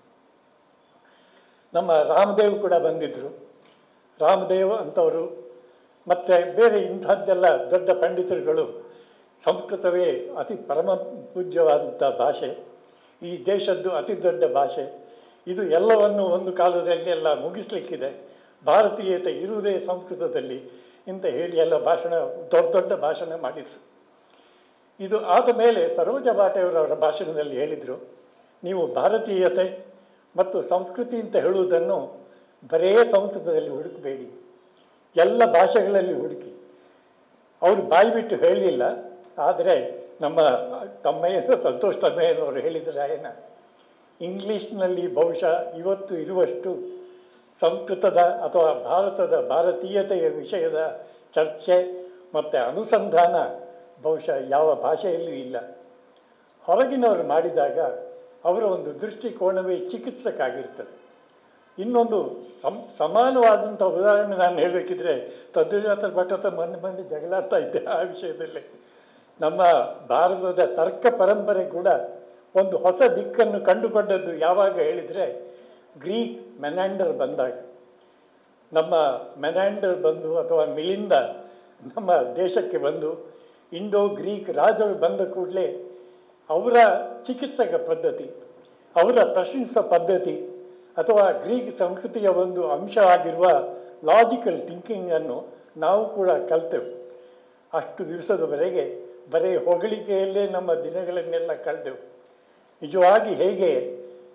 ನಮ್ಮ ರಾಮದೇವ್ ಕೂಡ ಬಂದಿದ್ದರು ರಾಮದೇವ್ ಅಂಥವರು ಮತ್ತು ಬೇರೆ ಇಂಥದ್ದೆಲ್ಲ ದೊಡ್ಡ ಪಂಡಿತರುಗಳು ಸಂಸ್ಕೃತವೇ ಅತಿ ಪರಮ ಪೂಜ್ಯವಾದಂಥ ಭಾಷೆ ಈ ದೇಶದ್ದು ಅತಿ ದೊಡ್ಡ ಭಾಷೆ ಇದು ಎಲ್ಲವನ್ನು ಒಂದು ಕಾಲದಲ್ಲಿ ಎಲ್ಲ ಮುಗಿಸ್ಲಿಕ್ಕಿದೆ ಭಾರತೀಯತೆ ಇರುವುದೇ ಸಂಸ್ಕೃತದಲ್ಲಿ ಅಂತ ಹೇಳಿ ಎಲ್ಲ ಭಾಷಣ ದೊಡ್ಡ ದೊಡ್ಡ ಭಾಷಣ ಮಾಡಿದರು ಇದು ಆದ ಮೇಲೆ ಸರೋಜ ಬಾಟೆಯವರು ಅವರ ಭಾಷಣದಲ್ಲಿ ಹೇಳಿದರು ನೀವು ಭಾರತೀಯತೆ ಮತ್ತು ಸಂಸ್ಕೃತಿ ಅಂತ ಹೇಳುವುದನ್ನು ಬರೇ ಸಂಸ್ಕೃತದಲ್ಲಿ ಹುಡುಕಬೇಡಿ ಎಲ್ಲ ಭಾಷೆಗಳಲ್ಲಿ ಹುಡುಕಿ ಅವರು ಬಾಯಿ ಬಿಟ್ಟು ಹೇಳಲಿಲ್ಲ ಆದರೆ ನಮ್ಮ ತಮ್ಮಯ್ಯನ ಸಂತೋಷ್ ತಮ್ಮಯ್ಯನವರು ಹೇಳಿದರೆ ಏನ ಇಂಗ್ಲೀಷ್ನಲ್ಲಿ ಬಹುಶಃ ಇವತ್ತು ಇರುವಷ್ಟು ಸಂಸ್ಕೃತದ ಅಥವಾ ಭಾರತದ ಭಾರತೀಯತೆಯ ವಿಷಯದ ಚರ್ಚೆ ಮತ್ತು ಅನುಸಂಧಾನ ಬಹುಶಃ ಯಾವ ಭಾಷೆಯಲ್ಲೂ ಇಲ್ಲ ಹೊರಗಿನವರು ಮಾಡಿದಾಗ ಅವರ ಒಂದು ದೃಷ್ಟಿಕೋನವೇ ಚಿಕಿತ್ಸಕ್ಕಾಗಿರ್ತದೆ ಇನ್ನೊಂದು ಸಮ್ ಸಮಾನವಾದಂಥ ಉದಾಹರಣೆ ನಾನು ಹೇಳಬೇಕಿದ್ರೆ ತದ್ವಿಜಾತ ಭಟ್ಟತ ಮೊನ್ನೆ ಮೊನ್ನೆ ಜಗಳಾಡ್ತಾ ಇದ್ದೆ ಆ ವಿಷಯದಲ್ಲಿ ನಮ್ಮ ಭಾರತದ ತರ್ಕ ಪರಂಪರೆ ಕೂಡ ಒಂದು ಹೊಸ ದಿಕ್ಕನ್ನು ಕಂಡುಕೊಂಡದ್ದು ಯಾವಾಗ ಹೇಳಿದರೆ ಗ್ರೀಕ್ ಮೆನಾಂಡರ್ ಬಂದಾಗ ನಮ್ಮ ಮೆನಾಂಡರ್ ಬಂದು ಅಥವಾ ಮಿಲಿಂದ ನಮ್ಮ ದೇಶಕ್ಕೆ ಬಂದು ಇಂಡೋ ಗ್ರೀಕ್ ರಾಜರು ಬಂದ ಕೂಡಲೇ ಅವರ ಚಿಕಿತ್ಸಕ ಪದ್ಧತಿ ಅವರ ಪ್ರಶಂಸ ಪದ್ಧತಿ ಅಥವಾ ಗ್ರೀಕ್ ಸಂಸ್ಕೃತಿಯ ಒಂದು ಅಂಶ ಆಗಿರುವ ಲಾಜಿಕಲ್ ಥಿಂಕಿಂಗನ್ನು ನಾವು ಕೂಡ ಕಲ್ತೆವು ಅಷ್ಟು ದಿವಸದವರೆಗೆ ಬರೀ ಹೊಗಳಿಕೆಯಲ್ಲೇ ನಮ್ಮ ದಿನಗಳನ್ನೆಲ್ಲ ಕಳೆದೆವು ನಿಜವಾಗಿ ಹೇಗೆ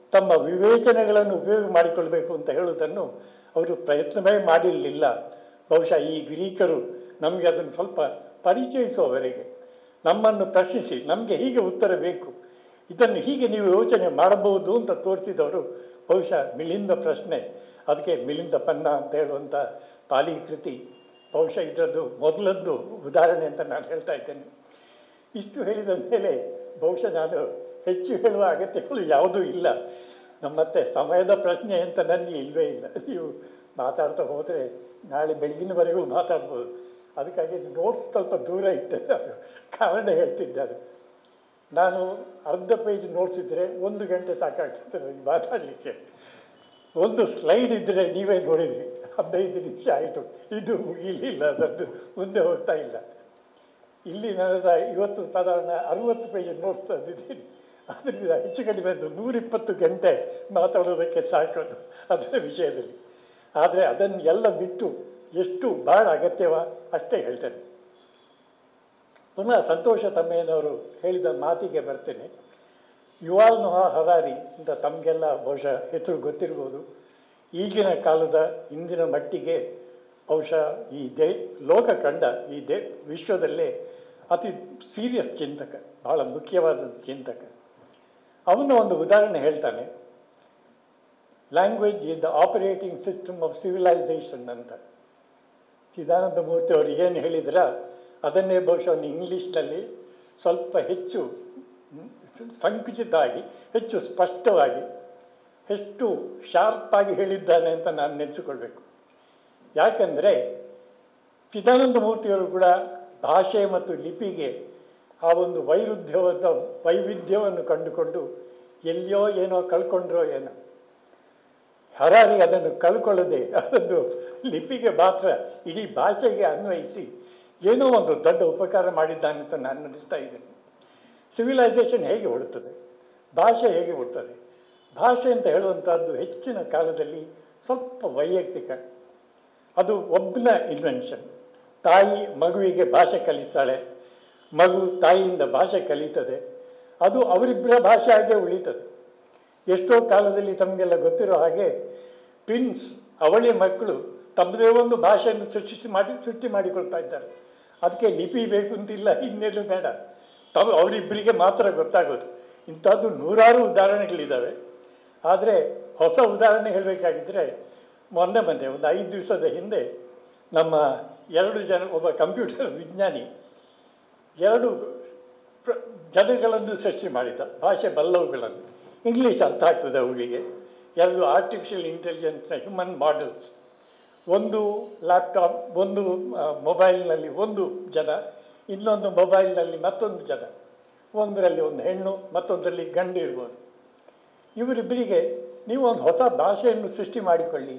ತಮ್ಮ ವಿವೇಚನೆಗಳನ್ನು ಉಪಯೋಗ ಮಾಡಿಕೊಳ್ಬೇಕು ಅಂತ ಹೇಳುವುದನ್ನು ಅವರು ಪ್ರಯತ್ನವೇ ಮಾಡಿರಲಿಲ್ಲ ಬಹುಶಃ ಈ ಗ್ರೀಕರು ನಮಗೆ ಅದನ್ನು ಸ್ವಲ್ಪ ಪರಿಚಯಿಸುವವರೆಗೆ ನಮ್ಮನ್ನು ಪ್ರಶ್ನಿಸಿ ನಮಗೆ ಹೀಗೆ ಉತ್ತರ ಬೇಕು ಇದನ್ನು ಹೀಗೆ ನೀವು ಯೋಚನೆ ಮಾಡಬಹುದು ಅಂತ ತೋರಿಸಿದವರು ಬಹುಶಃ ಮಿಲಿಂದ ಪ್ರಶ್ನೆ ಅದಕ್ಕೆ ಮಿಲಿಂದ ಪನ್ನ ಅಂತ ಹೇಳುವಂಥ ಪಾಲಿ ಕೃತಿ ಬಹುಶಃ ಇದರದ್ದು ಮೊದಲದ್ದು ಉದಾಹರಣೆ ಅಂತ ನಾನು ಹೇಳ್ತಾ ಇದ್ದೇನೆ ಇಷ್ಟು ಹೇಳಿದ ಮೇಲೆ ಬಹುಶಃ ನಾನು ಹೆಚ್ಚು ಹೇಳುವ ಅಗತ್ಯಗಳು ಯಾವುದೂ ಇಲ್ಲ ನಮ್ಮತ್ತೆ ಸಮಯದ ಪ್ರಶ್ನೆ ಅಂತ ನನಗೆ ಇಲ್ಲವೇ ಇಲ್ಲ ನೀವು ಮಾತಾಡ್ತಾ ಹೋದರೆ ನಾಳೆ ಬೆಳಗಿನವರೆಗೂ ಮಾತಾಡ್ಬೋದು ಅದಕ್ಕಾಗಿ ನೋಟ್ಸ್ ಸ್ವಲ್ಪ ದೂರ ಇಟ್ಟದ್ದು ಅದು ಕಾರಣ ಹೇಳ್ತಿದ್ದಾರೆ ನಾನು ಅರ್ಧ ಪೇಜ್ ನೋಟ್ಸ್ ಇದ್ದರೆ ಒಂದು ಗಂಟೆ ಸಾಕಾಗ್ತದೆ ನನಗೆ ಮಾತಾಡಲಿಕ್ಕೆ ಒಂದು ಸ್ಲೈಡ್ ಇದ್ದರೆ ನೀವೇ ನೋಡಿದ್ರಿ ಹದಿನೈದು ನಿಮಿಷ ಆಯಿತು ಇದು ಮುಗಿಲಿಲ್ಲ ಅದನ್ನು ಮುಂದೆ ಹೋಗ್ತಾ ಇಲ್ಲ ಇಲ್ಲಿ ನನ್ನ ಇವತ್ತು ಸಾಧಾರಣ ಅರುವತ್ತು ಪೇಜ್ ನೋಟ್ಸ್ ತಂದಿದ್ದೀನಿ ಅದರಿಂದ ಹೆಚ್ಚು ಕಡಿಮೆ ಒಂದು ನೂರಿಪ್ಪತ್ತು ಗಂಟೆ ಮಾತಾಡೋದಕ್ಕೆ ಸಾಕು ಅದು ಅದರ ವಿಷಯದಲ್ಲಿ ಆದರೆ ಅದನ್ನು ಎಲ್ಲ ಬಿಟ್ಟು ಎಷ್ಟು ಭಾಳ ಅಗತ್ಯವ ಅಷ್ಟೇ ಹೇಳ್ತೇನೆ ಪುನಃ ಸಂತೋಷ ತಮ್ಮೇನವರು ಹೇಳಿದ ಮಾತಿಗೆ ಬರ್ತೇನೆ ಯುವಾಲ್ ನೋಹಾ ಹರಾರಿ ಅಂತ ತಮಗೆಲ್ಲ ಬಹುಶಃ ಹೆಸರು ಗೊತ್ತಿರ್ಬೋದು ಈಗಿನ ಕಾಲದ ಇಂದಿನ ಮಟ್ಟಿಗೆ ಬಹುಶಃ ಈ ದೇ ಲೋಕ ಕಂಡ ಈ ದೇ ವಿಶ್ವದಲ್ಲೇ ಅತಿ ಸೀರಿಯಸ್ ಚಿಂತಕ ಬಹಳ ಮುಖ್ಯವಾದ ಚಿಂತಕ ಅವನು ಒಂದು ಉದಾಹರಣೆ ಹೇಳ್ತಾನೆ language is the operating system of civilisation ಅಂತ ಚಿದಾನಂದ ಮೂರ್ತಿ ಅವರು ಏನು ಹೇಳಿದ್ರ ಅದನ್ನೇ ಬಹುಶಃ ಅವನು ಇಂಗ್ಲೀಷ್ನಲ್ಲಿ ಸ್ವಲ್ಪ ಹೆಚ್ಚು ಸಂಕುಚಿತವಾಗಿ ಹೆಚ್ಚು ಸ್ಪಷ್ಟವಾಗಿ ಹೆಚ್ಚು ಶಾರ್ಪಾಗಿ ಹೇಳಿದ್ದಾನೆ ಅಂತ ನಾನು ನೆನೆಸಿಕೊಳ್ಬೇಕು ಯಾಕಂದರೆ ಚಿದಾನಂದ ಮೂರ್ತಿಯವರು ಕೂಡ ಭಾಷೆ ಮತ್ತು ಲಿಪಿಗೆ ಆ ಒಂದು ವೈರುಧ್ಯವಾದ ವೈವಿಧ್ಯವನ್ನು ಕಂಡುಕೊಂಡು ಎಲ್ಲಿಯೋ ಏನೋ ಕಳ್ಕೊಂಡ್ರೋ ಏನೋ ಹರಾರಿ ಅದನ್ನು ಕಳ್ಕೊಳ್ಳದೆ ಅದನ್ನು ಲಿಪಿಗೆ ಮಾತ್ರ ಇಡೀ ಭಾಷೆಗೆ ಅನ್ವಯಿಸಿ ಏನೋ ಒಂದು ದೊಡ್ಡ ಉಪಕಾರ ಮಾಡಿದ್ದಾನೆ ಅಂತ ನಾನು ನಡೆಸ್ತಾ ಇದ್ದೇನೆ ಸಿವಿಲೈಸೇಷನ್ ಹೇಗೆ ಹುಡುತ್ತದೆ ಭಾಷೆ ಹೇಗೆ ಹುಡ್ತದೆ ಭಾಷೆ ಅಂತ ಹೇಳುವಂಥದ್ದು ಹೆಚ್ಚಿನ ಕಾಲದಲ್ಲಿ ಸ್ವಲ್ಪ ವೈಯಕ್ತಿಕ ಅದು ಒಬ್ಬನ ಇನ್ವೆನ್ಷನ್ ತಾಯಿ ಮಗುವಿಗೆ ಭಾಷೆ ಕಲಿಸ್ತಾಳೆ ಮಗು ತಾಯಿಯಿಂದ ಭಾಷೆ ಕಲಿತದೆ ಅದು ಅವರಿಬ್ಬರ ಭಾಷೆ ಹಾಗೆ ಉಳಿತದೆ ಎಷ್ಟೋ ಕಾಲದಲ್ಲಿ ತಮಗೆಲ್ಲ ಗೊತ್ತಿರೋ ಹಾಗೆ ಟ್ವಿನ್ಸ್ ಅವಳಿ ಮಕ್ಕಳು ತಮ್ಮದೇ ಒಂದು ಭಾಷೆಯನ್ನು ಸೃಷ್ಟಿಸಿ ಮಾಡಿ ಸೃಷ್ಟಿ ಮಾಡಿಕೊಳ್ತಾ ಇದ್ದಾರೆ ಅದಕ್ಕೆ ಲಿಪಿ ಬೇಕು ಅಂತಿಲ್ಲ ಇನ್ನೇನು ಬೇಡ ತಮ್ಮ ಅವರಿಬ್ಬರಿಗೆ ಮಾತ್ರ ಗೊತ್ತಾಗೋದು ಇಂಥದ್ದು ನೂರಾರು ಉದಾಹರಣೆಗಳಿದ್ದಾವೆ ಆದರೆ ಹೊಸ ಉದಾಹರಣೆ ಹೇಳಬೇಕಾಗಿದ್ದರೆ ಮೊನ್ನೆ ಮೊನ್ನೆ ಒಂದು ಐದು ದಿವಸದ ಹಿಂದೆ ನಮ್ಮ ಎರಡು ಜನ ಒಬ್ಬ ಕಂಪ್ಯೂಟರ್ ವಿಜ್ಞಾನಿ ಎರಡು ಪ್ರ ಜನಗಳನ್ನು ಸೃಷ್ಟಿ ಮಾಡಿದ ಭಾಷೆ ಬಲ್ಲವುಗಳನ್ನು ಇಂಗ್ಲೀಷ್ ಅರ್ಥ ಆಗ್ತದೆ ಅವುಗಳಿಗೆ ಎರಡು ಆರ್ಟಿಫಿಷಿಯಲ್ ಇಂಟೆಲಿಜೆನ್ಸ್ನ ಹ್ಯೂಮನ್ ಮಾಡೆಲ್ಸ್ ಒಂದು ಲ್ಯಾಪ್ಟಾಪ್ ಒಂದು ಮೊಬೈಲ್ನಲ್ಲಿ ಒಂದು ಜನ ಇನ್ನೊಂದು ಮೊಬೈಲ್ನಲ್ಲಿ ಮತ್ತೊಂದು ಜನ ಒಂದರಲ್ಲಿ ಒಂದು ಹೆಣ್ಣು ಮತ್ತೊಂದರಲ್ಲಿ ಗಂಡು ಇರ್ಬೋದು ಇವರಿಬ್ಬರಿಗೆ ನೀವು ಒಂದು ಹೊಸ ಭಾಷೆಯನ್ನು ಸೃಷ್ಟಿ ಮಾಡಿಕೊಳ್ಳಿ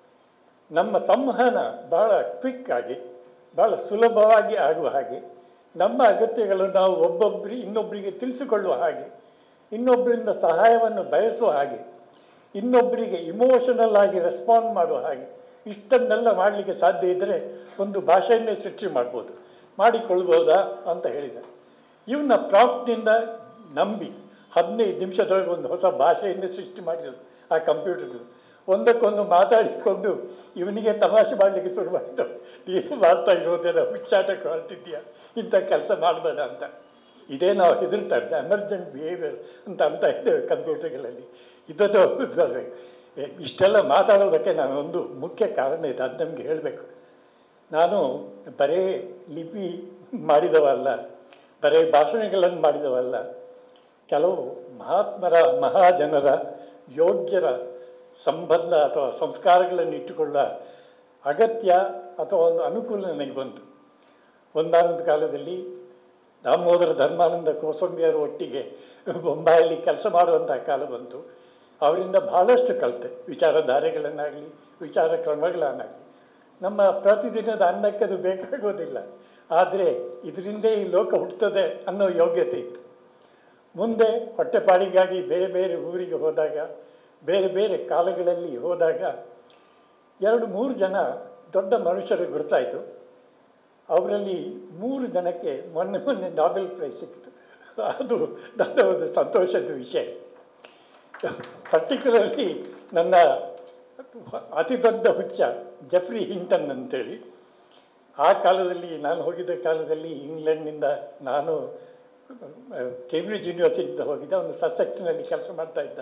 ನಮ್ಮ ಸಂವಹನ ಭಾಳ ಕ್ವಿಕ್ ಆಗಿ ಭಾಳ ಸುಲಭವಾಗಿ ಆಗುವ ಹಾಗೆ ನಮ್ಮ ಅಗತ್ಯಗಳನ್ನು ನಾವು ಒಬ್ಬೊಬ್ಬರಿಗೆ ಇನ್ನೊಬ್ಬರಿಗೆ ತಿಳಿಸಿಕೊಳ್ಳುವ ಹಾಗೆ ಇನ್ನೊಬ್ಬರಿಂದ ಸಹಾಯವನ್ನು ಬಯಸುವ ಹಾಗೆ ಇನ್ನೊಬ್ಬರಿಗೆ ಇಮೋಷನಲ್ ಆಗಿ ರೆಸ್ಪಾಂಡ್ ಮಾಡುವ ಹಾಗೆ ಇಷ್ಟನ್ನೆಲ್ಲ ಮಾಡಲಿಕ್ಕೆ ಸಾಧ್ಯ ಇದ್ದರೆ ಒಂದು ಭಾಷೆಯನ್ನೇ ಸೃಷ್ಟಿ ಮಾಡ್ಬೋದು ಮಾಡಿಕೊಳ್ಬೋದಾ ಅಂತ ಹೇಳಿದೆ ಇವನ್ನ ಪ್ರಾಂಪ್ಟ್ನಿಂದ ನಂಬಿ ಹದಿನೈದು ನಿಮಿಷದೊಳಗೆ ಒಂದು ಹೊಸ ಭಾಷೆಯನ್ನೇ ಸೃಷ್ಟಿ ಮಾಡಿದ್ರು ಆ ಕಂಪ್ಯೂಟರ್ ಒಂದಕ್ಕೊಂದು ಮಾತಾಡಿಕೊಂಡು ಇವನಿಗೆ ತಮಾಷೆ ಮಾಡಲಿಕ್ಕೆ ಶುರು ಮಾಡಿದ್ದು ನೀನು ಮಾಡ್ತಾ ಇರೋದೇನೋ ಹುಚ್ಚಾಟಕ್ಕೆ ಹೊರಟಿದ್ಯಾ ಇಂಥ ಕೆಲಸ ಮಾಡಬೇಡ ಅಂತ ಇದೇ ನಾವು ಹೆದರ್ತಾರೆ ಎಮರ್ಜೆಂಟ್ ಬಿಹೇವಿಯರ್ ಅಂತ ಅಂತ ಇದ್ದೇವೆ ಕಂಪ್ಯೂಟರ್ಗಳಲ್ಲಿ ಇದನ್ನು ಇಷ್ಟೆಲ್ಲ ಮಾತಾಡೋದಕ್ಕೆ ನಾನು ಒಂದು ಮುಖ್ಯ ಕಾರಣ ಇದೆ ಅದು ನಮಗೆ ಹೇಳಬೇಕು ನಾನು ಬರೇ ಲಿಪಿ ಮಾಡಿದವಲ್ಲ ಬರೇ ಭಾಷಣಗಳನ್ನು ಮಾಡಿದವಲ್ಲ ಕೆಲವು ಮಹಾತ್ಮರ ಮಹಾಜನರ ಯೋಗ್ಯರ ಸಂಬಂಧ ಅಥವಾ ಸಂಸ್ಕಾರಗಳನ್ನು ಇಟ್ಟುಕೊಳ್ಳುವ ಅಗತ್ಯ ಅಥವಾ ಒಂದು ಅನುಕೂಲ ನನಗೆ ಬಂತು ಒಂದಾನೊಂದು ಕಾಲದಲ್ಲಿ ದಾಮೋದರ ಧರ್ಮಾನಂದ ಕೋಸಂಬಿಯರ ಒಟ್ಟಿಗೆ ಬೊಂಬಾಯಲ್ಲಿ ಕೆಲಸ ಮಾಡುವಂಥ ಕಾಲ ಬಂತು ಅವರಿಂದ ಬಹಳಷ್ಟು ಕಲಿತೆ ವಿಚಾರಧಾರೆಗಳನ್ನಾಗಲಿ ವಿಚಾರ ಕ್ರಮಗಳನ್ನಾಗಲಿ ನಮ್ಮ ಪ್ರತಿದಿನದ ಅನ್ನಕ್ಕೆ ಅದು ಬೇಕಾಗೋದಿಲ್ಲ ಆದರೆ ಇದರಿಂದೇ ಈ ಲೋಕ ಹುಟ್ಟುತ್ತದೆ ಅನ್ನೋ ಯೋಗ್ಯತೆ ಇತ್ತು ಮುಂದೆ ಹೊಟ್ಟೆಪಾಡಿಗಾಗಿ ಬೇರೆ ಬೇರೆ ಊರಿಗೆ ಹೋದಾಗ ಬೇರೆ ಬೇರೆ ಕಾಲಗಳಲ್ಲಿ ಹೋದಾಗ ಎರಡು ಮೂರು ಜನ ದೊಡ್ಡ ಮನುಷ್ಯರು ಗುರುತಾಯಿತು ಅವರಲ್ಲಿ ಮೂರು ಜನಕ್ಕೆ ಮೊನ್ನೆ ಮೊನ್ನೆ ನಾಬೆಲ್ ಪ್ರೈಸ್ ಸಿಕ್ಕಿತು ಅದು ನನ್ನ ಒಂದು ಸಂತೋಷದ ವಿಷಯ ಪರ್ಟಿಕ್ಯುಲರ್ಲಿ ನನ್ನ ಅತಿ ದೊಡ್ಡ ಹುಚ್ಚ ಜಫ್ರಿ ಹಿಂಟನ್ ಅಂತೇಳಿ ಆ ಕಾಲದಲ್ಲಿ ನಾನು ಹೋಗಿದ್ದ ಕಾಲದಲ್ಲಿ ಇಂಗ್ಲೆಂಡ್ನಿಂದ ನಾನು ಕೇಂಬ್ರಿಡ್ಜ್ ಯೂನಿವರ್ಸಿಟಿಯಿಂದ ಹೋಗಿದ್ದೆ ಅವನು ಸಸೆಕ್ಟ್ನಲ್ಲಿ ಕೆಲಸ ಮಾಡ್ತಾ ಇದ್ದ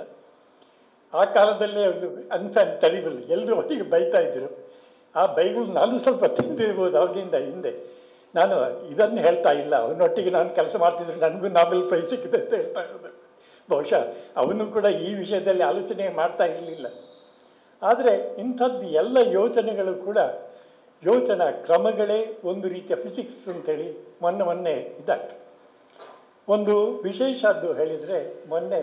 ಆ ಕಾಲದಲ್ಲೇ ಒಂದು ಅನ್ಫ್ಯಾನ್ ತಡಿಬಲ್ ಎಲ್ಲರೂ ಅವರಿಗೆ ಬೈತಾ ಇದ್ದರು ಆ ಬೈಗಳು ನಾನು ಸ್ವಲ್ಪ ತಿಂದಿರ್ಬೋದು ಅವರಿಂದ ಹಿಂದೆ ನಾನು ಇದನ್ನು ಹೇಳ್ತಾ ಇಲ್ಲ ಅವನೊಟ್ಟಿಗೆ ನಾನು ಕೆಲಸ ಮಾಡ್ತಿದ್ರೆ ನನಗೂ ನಾಬೆಲ್ ಪ್ರೈಸ್ ಸಿಕ್ಕಿದೆ ಅಂತ ಹೇಳ್ತಾ ಇರೋದು ಬಹುಶಃ ಅವನು ಕೂಡ ಈ ವಿಷಯದಲ್ಲಿ ಆಲೋಚನೆ ಮಾಡ್ತಾ ಇರಲಿಲ್ಲ ಆದರೆ ಇಂಥದ್ದು ಎಲ್ಲ ಯೋಚನೆಗಳು ಕೂಡ ಯೋಚನಾ ಕ್ರಮಗಳೇ ಒಂದು ರೀತಿಯ ಫಿಸಿಕ್ಸ್ ಅಂತೇಳಿ ಮೊನ್ನೆ ಮೊನ್ನೆ ಇದಾಗ್ತದೆ ಒಂದು ವಿಶೇಷದ್ದು ಹೇಳಿದರೆ ಮೊನ್ನೆ